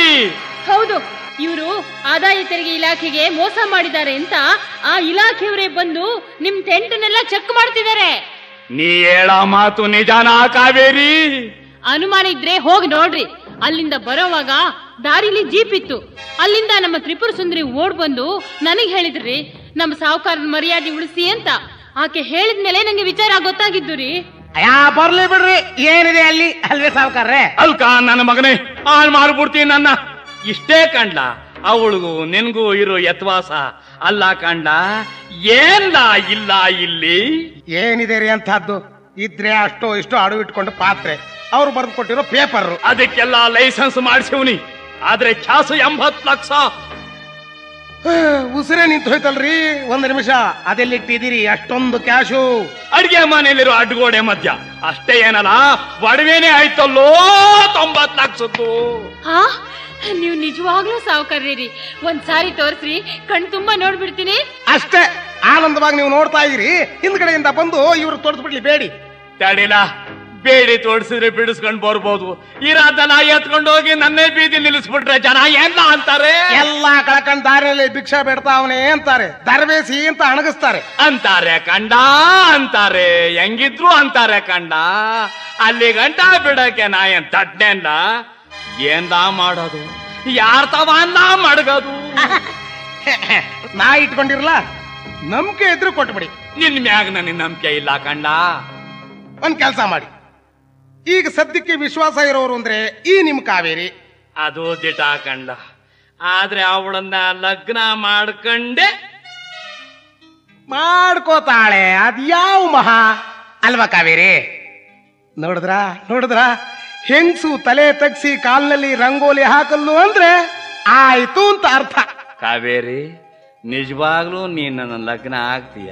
[SPEAKER 5] ಹೌದು ಇವರು ಆದಾಯ ತೆರಿಗೆ ಇಲಾಖೆಗೆ ಮೋಸ ಮಾಡಿದ್ದಾರೆ ಅಂತ ಆ ಇಲಾಖೆಯವರೇ ಬಂದು ನಿಮ್ ಟೆಂಟ್ನೆಲ್ಲ ಚೆಕ್ ಮಾಡ್ತಿದ್ದಾರೆ
[SPEAKER 2] ನೀ ಹೇಳ ಮಾತು ನಿಜಾನಾ ಕಾವೇರಿ
[SPEAKER 5] ಅನುಮಾನ ಇದ್ರೆ ಹೋಗಿ ನೋಡ್ರಿ ಅಲ್ಲಿಂದ ಬರೋವಾಗ ದಾರಿಲಿ ಜೀಪ್ ಇತ್ತು ಅಲ್ಲಿಂದ ನಮ್ಮ ತ್ರಿಪುರ ಸುಂದರಿ ಓಡ್ ಬಂದು ನನಗ್ ಹೇಳಿದ್ರಿ ನಮ್ಮ ಸಾಹುಕಾರನ ಮರ್ಯಾದೆ ಉಳಿಸಿ ಅಂತ ಆಕೆ ಹೇಳಿದ್ಮೇಲೆ ನಂಗೆ ವಿಚಾರ ಗೊತ್ತಾಗಿದ್ದು ರೀ
[SPEAKER 1] ಅಯ್ಯ ಬರ್ಲಿ ಬಿಡ್ರಿ ಏನಿದೆ ಅಲ್ಲಿ ಅಲ್ವೇ ಸಾವುಕಾರ್ರೆ
[SPEAKER 2] ಅಲ್ಕ ನನ್ನ ಮಗನೇ ಹಾಳು ಮಾಡ್ಬಿಡ್ತೀನಿ ನನ್ನ ಇಷ್ಟೇ ಕಂಡ ಅವಳಿಗೂ ನಿನ್ಗೂ ಇರೋ ಯತ್ವಾಸ ಅಲ್ಲ ಕಂಡ ಏನ್ಲ ಇಲ್ಲ ಇಲ್ಲಿ
[SPEAKER 1] ಏನಿದೆ ರೀ ಅಂತದ್ದು ಇದ್ರೆ ಅಷ್ಟೋ ಇಷ್ಟೋ ಅಡು ಇಟ್ಕೊಂಡು ಪಾತ್ರೆ ಅವ್ರು ಬರೆದು ಕೊಟ್ಟಿರೋ ಪೇಪರ್
[SPEAKER 2] ಅದಕ್ಕೆಲ್ಲ ಲೈಸೆನ್ಸ್ ಮಾಡಿಸಿವ್ನಿ ಆದ್ರೆ ಚಾಸು ಎಂಬತ್ ಲಕ್ಷ
[SPEAKER 1] ಉಸಿರೇ ನಿಂತು ಹೋಯ್ತಲ್ರಿ ಒಂದ್ ನಿಮಿಷ ಅದೆಲ್ಲಿಟ್ಟಿದ್ದೀರಿ ಅಷ್ಟೊಂದು ಕ್ಯಾಶು
[SPEAKER 2] ಅಡ್ಗೆ ಮನೆಯಲ್ಲಿರೋ ಅಡ್ಗೋಡೆ ಮಧ್ಯ ಅಷ್ಟೇ ಏನಲ್ಲ ಒಡವೆನೇ ಆಯ್ತಲ್ಲೋ ತೊಂಬತ್ ಲಕ್ಷದ್ದು
[SPEAKER 5] ಹಾ ನೀವು ನಿಜವಾಗ್ಲೂ ಸಾವುಕಾರ್ರಿ ರೀ ಒಂದ್ ಸಾರಿ ತೋರ್ಸ್ರಿ ಕಣ್ ತುಂಬಾ ನೋಡ್ಬಿಡ್ತೀನಿ
[SPEAKER 1] ಅಷ್ಟೇ ಆನಂದವಾಗಿ ನೀವು ನೋಡ್ತಾ ಇದ್ದೀರಿ ಹಿಂದ್ಗಡೆಯಿಂದ ಬಂದು ಇವ್ರು ತೋರಿಸ್ಬಿಡ್ಲಿ ಬೇಡಿ
[SPEAKER 2] ತಡಿಲ ಬೇಡಿ ತೋಡ್ಸಿದ್ರೆ ಬಿಡಿಸ್ಕೊಂಡ್ ಬರ್ಬೋದು ಇರಾದನ ಎತ್ಕೊಂಡು ಹೋಗಿ ನನ್ನೇ ಬೀದಿ ನಿಲ್ಲಿಸ್ಬಿಟ್ರೆ ಜನ ಏನ ಅಂತಾರೆ
[SPEAKER 1] ಎಲ್ಲಾ ಕಳ್ಕೊಂಡ್ ದಾರಿಯಲ್ಲಿ ಭಿಕ್ಷಾ ಬೇಡ್ತಾವನೆ ಅಂತಾರೆ ದರ್ವೇಸಿ ಅಂತ ಅಣಗಿಸ್ತಾರೆ
[SPEAKER 2] ಅಂತಾರೆ ಕಂಡ ಅಂತಾರೆ ಹೆಂಗಿದ್ರು ಅಂತಾರೆ ಕಂಡ ಅಲ್ಲಿ ಗಂಟ ಬಿಡಕ್ಕೆ ನಾ ಏನ್ ತಡ್ನೆಲ್ಲ ಏನ್ದ ಮಾಡೋದು ಯಾರ್ ತವನ್ನ ಮಡಗದು
[SPEAKER 1] ನಾ ಇಟ್ಕೊಂಡಿರಲ್ಲ ನಂಬಿಕೆ ಇದ್ರು ಕೊಟ್ಬಿಡಿ
[SPEAKER 2] ನಿನ್ ಮ್ಯಾಗ ನನಗೆ ನಂಬಿಕೆ ಇಲ್ಲ ಕಂಡ
[SPEAKER 1] ಒಂದ್ ಕೆಲಸ ಮಾಡಿ ಈಗ ಸದ್ಯಕ್ಕೆ ವಿಶ್ವಾಸ ಇರೋರು ಅಂದ್ರೆ ಈ ನಿಮ್ ಕಾವೇರಿ
[SPEAKER 2] ಅದು ದಿಟ ಕಂಡ ಆದ್ರೆ ಅವಳನ್ನ ಲಗ್ನ ಮಾಡ್ಕಂಡೆ
[SPEAKER 1] ಮಾಡ್ಕೋತಾಳೆ ಅದ್ ಯಾವ ಮಹಾ ಅಲ್ವಾ ಕಾವೇರಿ ನೋಡಿದ್ರ ನೋಡಿದ್ರ ಹೆಂಗ್ಸು ತಲೆ ತಗ್ಸಿ ಕಾಲ್ನಲ್ಲಿ ರಂಗೋಲಿ ಹಾಕಲ್ಲು ಅಂದ್ರೆ ಆಯ್ತು ಅಂತ ಅರ್ಥ
[SPEAKER 2] ಕಾವೇರಿ ನಿಜವಾಗ್ಲೂ ನೀನ್ ನನ್ನ ಲಗ್ನ ಆಗ್ತೀಯ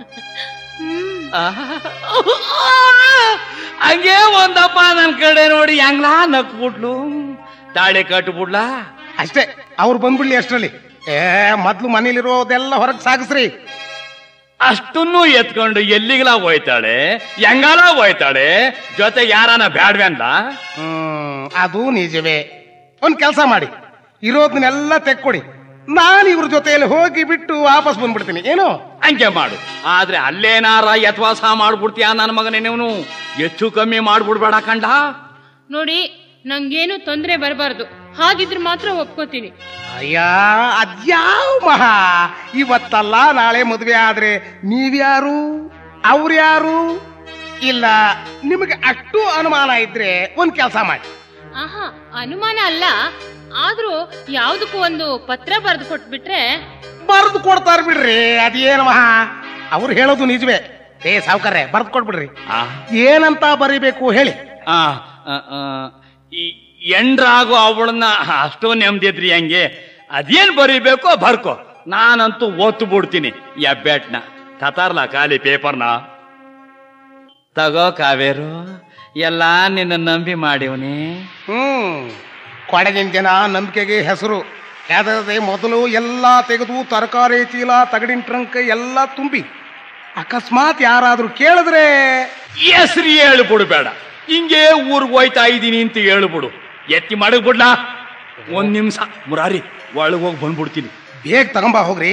[SPEAKER 2] ಹಂಗೆ ಒಂದಪ್ಪ ನನ್ ಕಡೆ ನೋಡಿ ಹೆಂಗ್ಲಾ ನಕ್ಬಿಟ್ಲು ತಾಳಿ ಕಟ್ಬಿಡ್ಲಾ
[SPEAKER 1] ಅಷ್ಟೇ ಅವ್ರು ಬಂದ್ಬಿಡ್ಲಿ ಅಷ್ಟ್ರಲ್ಲಿ ಏ ಮೊದ್ಲು ಮನೇಲಿರೋದೆಲ್ಲ ಹೊರಗ್ ಸಾಗಿಸ್ರಿ
[SPEAKER 2] ಅಷ್ಟನ್ನು ಎತ್ಕೊಂಡು ಎಲ್ಲಿಗಲ ಹೋಯ್ತಾಳೆ ಹೆಂಗಾಲ ಹೋಯ್ತಾಳೆ ಜೊತೆ ಯಾರನ ಬ್ಯಾಡ್ವೆನ್ಲ
[SPEAKER 1] ಹ್ಮ್ ಅದು ನಿಜವೇ ಒಂದ್ ಕೆಲಸ ಮಾಡಿ ಇರೋದನ್ನೆಲ್ಲ ತೆಕ್ಕೊಡಿ ನಾನು ಇವ್ರ ಜೊತೆಯಲ್ಲಿ ಹೋಗಿ ಬಿಟ್ಟು ವಾಪಸ್ ಬಂದ್ಬಿಡ್ತೀನಿ ಏನು
[SPEAKER 2] ಹಂಗೆ ಮಾಡು ಆದ್ರೆ ಅಲ್ಲೇನಾರ ಯತ್ವಾಸ ಮಾಡ್ಬಿಡ್ತೀಯ ನನ್ನ ಮಗನೇ ನೀವು ಹೆಚ್ಚು ಕಮ್ಮಿ ಮಾಡ್ಬಿಡ್ಬೇಡ ಕಂಡ
[SPEAKER 5] ನೋಡಿ ನಂಗೇನು ತೊಂದ್ರೆ ಬರಬಾರ್ದು ಹಾಗಿದ್ರೆ ಮಾತ್ರ ಒಪ್ಕೋತೀನಿ
[SPEAKER 1] ಅಯ್ಯ ಅದ್ಯಾವ ಮಹಾ ಇವತ್ತಲ್ಲ ನಾಳೆ ಮದುವೆ ಆದ್ರೆ ನೀವ್ಯಾರು ಅವ್ರ್ಯಾರು ಇಲ್ಲ ನಿಮಗೆ ಅಷ್ಟು ಅನುಮಾನ ಇದ್ರೆ ಒಂದ್ ಕೆಲಸ ಮಾಡಿ
[SPEAKER 5] ಆಹಾ ಅನುಮಾನ ಅಲ್ಲ ಆದ್ರೂ ಯಾವ್ದಕ್ಕೂ ಒಂದು ಪತ್ರ ಬರೆದು ಕೊಟ್ಬಿಟ್ರೆ
[SPEAKER 1] ಬರೆದು ಕೊಡ್ತಾರ ಬಿಡ್ರಿ ಅದೇನು ಮಹಾ ಅವ್ರು ಹೇಳೋದು ನಿಜವೇ ಏ ಸಾವ್ಕಾರ್ರೆ ಬರ್ದು ಕೊಟ್ಬಿಡ್ರಿ
[SPEAKER 2] ಆ
[SPEAKER 1] ಏನಂತ ಬರಿಬೇಕು ಹೇಳಿ
[SPEAKER 2] ಆ, ಆ, ಆ, ಈ ಎಂಡ್ರಾಗೋ ಅವಳನ್ನ ಅಷ್ಟೋ ನೆಮ್ಮದಿದ್ರಿ ಹಂಗೆ ಅದೇನ್ ಬರೀಬೇಕೋ ಬರ್ಕೋ ನಾನಂತೂ ಒತ್ತು ಬಿಡ್ತೀನಿ ಈ ಅಬ್ಬ್ಯಾಟ್ನ ತತಾರ್ಲ ಖಾಲಿ ಪೇಪರ್ನ ತಗೋ ಕಾವೇರು ಎಲ್ಲ ನಿನ್ನ ನಂಬಿ ಮಾಡಿವನಿ
[SPEAKER 1] ಹ್ಮ್ ಕೊಡಗಿನ ಜನ ನಂಬಿಕೆಗೆ ಹೆಸರು ಯಾವ್ದಾದ್ರೆ ಮೊದಲು ಎಲ್ಲ ತೆಗೆದು ತರಕಾರಿ ಚೀಲ ತಗಡಿನ ಟ್ರಂಕ್ ಎಲ್ಲ ತುಂಬಿ ಅಕಸ್ಮಾತ್ ಯಾರಾದ್ರೂ ಕೇಳಿದ್ರೆ
[SPEAKER 2] ಹೆಸ್ರಿ ಹೇಳ್ಬಿಡ್ಬೇಡ ಹಿಂಗೆ ಊರ್ಗ್ ಹೋಯ್ತಾ ಇದ್ದೀನಿ ಅಂತ ಹೇಳ್ಬಿಡು ಎತ್ತಿ ಮಾಡಕ್ಬಿಡ್ಲಾ ಒಂದ್ ನಿಮಿಷ ಮುರಾರಿ ಒಳಗ್ ಹೋಗಿ ಬಂದ್ಬಿಡ್ತೀನಿ
[SPEAKER 1] ಬೇಗ ತಗೊಂಬ ಹೋಗ್ರಿ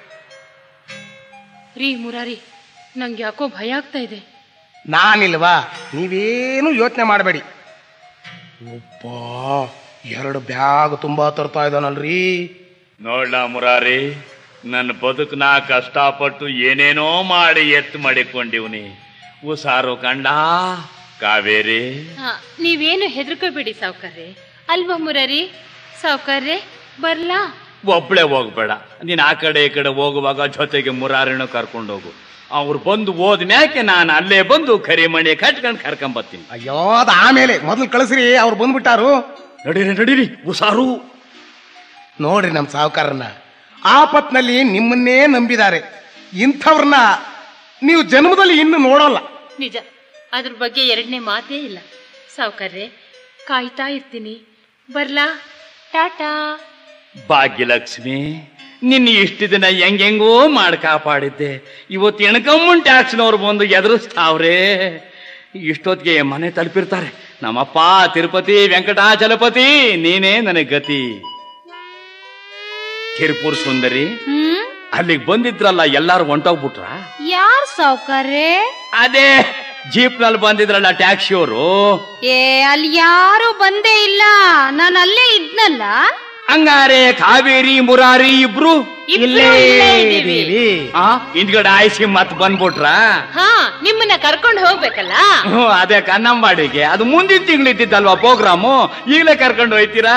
[SPEAKER 5] ರೀ ಮುರಾರಿ ನಂಗೆ ಯಾಕೋ ಭಯ ಆಗ್ತಾ ಇದೆ
[SPEAKER 1] ನಾನಿಲ್ವಾ ನೀವೇನು ಯೋಚನೆ ಮಾಡಬೇಡಿ ಒಬ್ಬ ಎರಡು ಬ್ಯಾಗ್ ತುಂಬಾ ತರ್ತಾ ಇದ್ದಾನಲ್ರಿ
[SPEAKER 2] ನೋಡ್ಲಾ ಮುರಾರಿ ನನ್ನ ಬದುಕನ್ನ ಕಷ್ಟಪಟ್ಟು ಏನೇನೋ ಮಾಡಿ ಎತ್ತು ಮಾಡಿಕೊಂಡಿವ್ನಿ ಉಸಾರು ಕಂಡ ಕಾವೇರಿ
[SPEAKER 5] ಆ, ನೀವೇನು ಹೆದರ್ಕೋಬೇಡಿ ಸಾವ್ಕಾರ್ರೆ ಅಲ್ವಾ ಮುರಾರಿ ಸಾವ್ಕಾರ್ರೆ ಬರ್ಲಾ
[SPEAKER 2] ಒಬ್ಳೆ ಹೋಗ್ಬೇಡ ನೀನ್ ಆ ಕಡೆ ಈ ಕಡೆ ಹೋಗುವಾಗ ಜೊತೆಗೆ ಮುರಾರಿನ ಕರ್ಕೊಂಡು ಹೋಗು ಅವ್ರು ಬಂದು ಹೋದ್ಮ್ಯಾಕೆ ನಾನು ಅಲ್ಲೇ ಬಂದು ಕರಿಮಣಿ ಕಟ್ಕೊಂಡು ಕರ್ಕೊಂಡ್ ಬರ್ತೀನಿ
[SPEAKER 1] ಅಯ್ಯೋ ಅದ ಆಮೇಲೆ ಮೊದಲು ಕಳಿಸ್ರಿ ಅವ್ರು ಬಂದ್ಬಿಟ್ಟಾರು
[SPEAKER 2] ನಡೀರಿ ನಡೀರಿ ಉಸಾರು
[SPEAKER 1] ನೋಡ್ರಿ ನಮ್ಮ ಸಾಹುಕಾರನ್ನ ಆಪತ್ನಲ್ಲಿ ನಿಮ್ಮನ್ನೇ ನಂಬಿದ್ದಾರೆ ಇಂಥವ್ರನ್ನ ನೀವು ಜನ್ಮದಲ್ಲಿ ಇನ್ನು ನೋಡೋಲ್ಲ
[SPEAKER 5] ನಿಜ ಅದ್ರ ಬಗ್ಗೆ ಎರಡನೇ ಮಾತೇ ಇಲ್ಲ ಸಾವ್ಕಾರ್ರೆ ಕಾಯ್ತಾ ಇರ್ತೀನಿ ಬರ್ಲಾ ಟಾಟಾ
[SPEAKER 2] ಭಾಗ್ಯಲಕ್ಷ್ಮಿ ನಿನ್ನ ಇಷ್ಟು ದಿನ ಹೆಂಗೆಂಗೋ ಮಾಡಿ ಕಾಪಾಡಿದ್ದೆ ಇವತ್ತು ಎಣ್ಕಮ್ಮನ್ ಟ್ಯಾಕ್ಸ್ನವ್ರು ಬಂದು ಎದುರಿಸ್ತಾವ್ರೆ ಇಷ್ಟೊತ್ತಿಗೆ ಮನೆ ತಲುಪಿರ್ತಾರೆ ನಮ್ಮಪ್ಪ ತಿರುಪತಿ ವೆಂಕಟಾಚಲಪತಿ ನೀನೇ ನನಗೆ ಗತಿ ಕಿರ್ಪುರ್ ಸುಂದರಿ
[SPEAKER 3] ಹ್ಮ್
[SPEAKER 2] ಅಲ್ಲಿಗೆ ಬಂದಿದ್ರಲ್ಲ ಎಲ್ಲಾರು ಹೊಂಟೋಗ್ಬಿಟ್ರ
[SPEAKER 3] ಯಾರ್ ಸಾವ್ಕಾರ್ರೆ
[SPEAKER 2] ಅದೇ ಜೀಪ್ನಲ್ಲಿ ಬಂದಿದ್ರಲ್ಲ ಟ್ಯಾಕ್ಸಿ ಅವರು
[SPEAKER 3] ಏ ಅಲ್ಲಿ ಯಾರು ಬಂದೇ ಇಲ್ಲ ನಾನು ಅಲ್ಲೇ ಇದ್ನಲ್ಲ
[SPEAKER 2] ಹಂಗಾರೆ ಕಾವೇರಿ ಮುರಾರಿ ಇಬ್ರು
[SPEAKER 5] ಇಬ್ರು ಇಲ್ಲೇ ಇದೀವಿ.
[SPEAKER 2] ಆ ಹಿಂದ್ಗಡೆ ಆಯ್ಸಿ ಮತ್ ಬಂದ್ಬಿಟ್ರಾ
[SPEAKER 5] ಹಾ ನಿಮ್ಮನ್ನ ಕರ್ಕೊಂಡು ಹೋಗ್ಬೇಕಲ್ಲ
[SPEAKER 2] ಹ್ಞೂ ಅದೇ ಕನ್ನಂಬಾಡಿಗೆ ಅದು ಮುಂದಿನ ತಿಂಗಳಿದ್ದಿದ್ದಲ್ವಾ ಪ್ರೋಗ್ರಾಮು ಈಗಲೇ ಕರ್ಕೊಂಡು ಹೋಯ್ತೀರಾ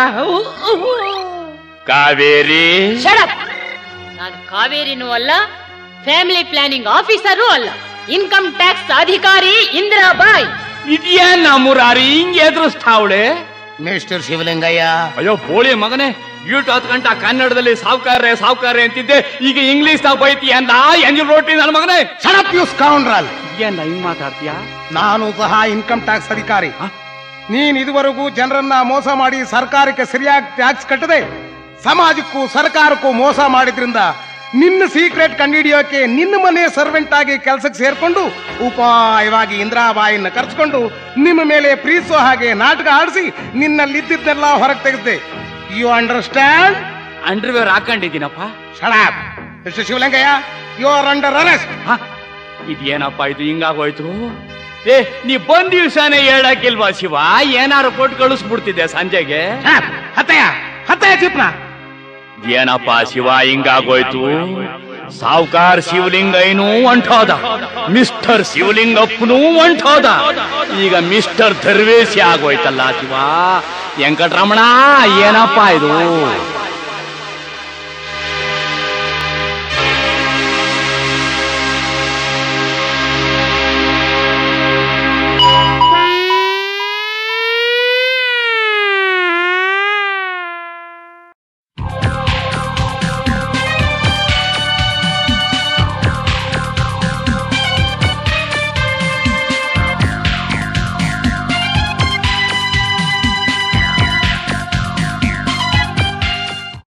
[SPEAKER 2] ಕಾವೇರಿ
[SPEAKER 5] ಶಡಪ್ ನಾನು ಕಾವೇರಿನೂ ಅಲ್ಲ ಫ್ಯಾಮಿಲಿ ಪ್ಲಾನಿಂಗ್ ಆಫೀಸರೂ ಅಲ್ಲ ಇನ್ಕಮ್ ಟ್ಯಾಕ್ಸ್ ಅಧಿಕಾರಿ ಇಂದಿರಾಬಾಯ್
[SPEAKER 2] ಇದೆಯಾ ನಮ್ಮೂರಾರಿ ಹಿಂಗೆ ಎದುರಿಸ್ತಾವಳೆ
[SPEAKER 1] ಮಿಸ್ಟರ್ ಶಿವಲಿಂಗಯ್ಯ
[SPEAKER 2] ಅಯ್ಯೋ ಬೋಳಿ ಮಗನೇ ಈಟು ಹತ್ತು ಗಂಟ ಕನ್ನಡದಲ್ಲಿ ಸಾವುಕಾರ್ರೆ ಸಾವುಕಾರ್ರೆ ಅಂತಿದ್ದೆ ಈಗ ಇಂಗ್ಲಿಷ್ ನಾವ್ ಬೈತಿ ಅಂದ ಎಂಜಿಲ್ ರೋಟಿ ನನ್ನ ಮಗನೇ
[SPEAKER 1] ಶಡಪ್ ಯು ಸ್ಕೌಂಡ್ರಲ್
[SPEAKER 2] ಏನ್ ಹಿಂಗ್ ಮಾತಾಡ್ತೀಯಾ
[SPEAKER 1] ನಾನು ಸಹ ಇನ್ಕಮ್ ಟ್ಯಾಕ್ಸ್ ಅಧಿಕಾರಿ
[SPEAKER 2] ಹ?
[SPEAKER 1] ನೀನ್ ಇದುವರೆಗೂ ಜನರನ್ನ ಮೋಸ ಮಾಡಿ ಸರ್ಕಾರಕ್ಕೆ ಸರಿಯಾಗಿ ಟ್ಯಾಕ್ಸ್ ಕಟ್ಟದೆ ಸಮಾಜಕ್ಕೂ ಸರ್ಕಾರಕ್ಕೂ ಮೋಸ ಮಾಡಿದ್ರಿಂದ ನಿನ್ನ ಸೀಕ್ರೆಟ್ ಕಂಡುಹಿಡಿಯೋಕೆ ನಿನ್ನ ಮನೆ ಸರ್ವೆಂಟ್ ಆಗಿ ಕೆಲಸಕ್ಕೆ ಸೇರ್ಕೊಂಡು ಉಪಾಯವಾಗಿ ಇಂದ್ರಾಬಾಯಿನ ಕರ್ಸ್ಕೊಂಡು ನಿಮ್ಮ ಮೇಲೆ ಪ್ರೀತಿಸೋ ಹಾಗೆ ನಾಟಕ ಆಡಿಸಿ ನಿನ್ನಲ್ಲಿದ್ದನ್ನೆಲ್ಲ ಹೊರಗೆ ತೆಗೆದೆ ಯು ಅಂಡರ್ಸ್ಟ್ಯಾಂಡ್
[SPEAKER 2] ಅಂಡರ್ವೇರ್ ಹಾಕೊಂಡಿದ್ದೀನಪ್ಪ
[SPEAKER 1] shut up mister Shivalingayya you are under arrest
[SPEAKER 2] ಹ? ಇದೇನಪ್ಪ ಇದು ಹಿಂಗಾಗೋಯ್ತು ಏ ನೀ ಬಂದ ದಿವ್ಸನೇ ಹೇಳಕ್ಕಿಲ್ವಾ ಶಿವ ಏನಾರು ಕೊಟ್ಟು ಕಳಿಸ್ಬಿಡ್ತಿದ್ದೆ ಸಂಜೆಗೆ
[SPEAKER 1] ಹತ್ತಯ್ಯ ಹತ್ತಯ್ಯ ಚಿಪ್ನ
[SPEAKER 2] ಏನಪ್ಪ ಶಿವ ಹಿಂಗಾಗೋಯ್ತು ಸಾವುಕಾರ್ ಶಿವಲಿಂಗಯ್ಯನೂ ಹೊಂಟೋದ ಮಿಸ್ಟರ್ ಶಿವಲಿಂಗಪ್ಪನೂ ಹೊಂಟೋದ ಈಗ ಮಿಸ್ಟರ್ ಧರ್ವೇಶಿ ಆಗೋಯ್ತಲ್ಲ ಶಿವ ವೆಂಕಟರಮಣ ಏನಪ್ಪ ಇದು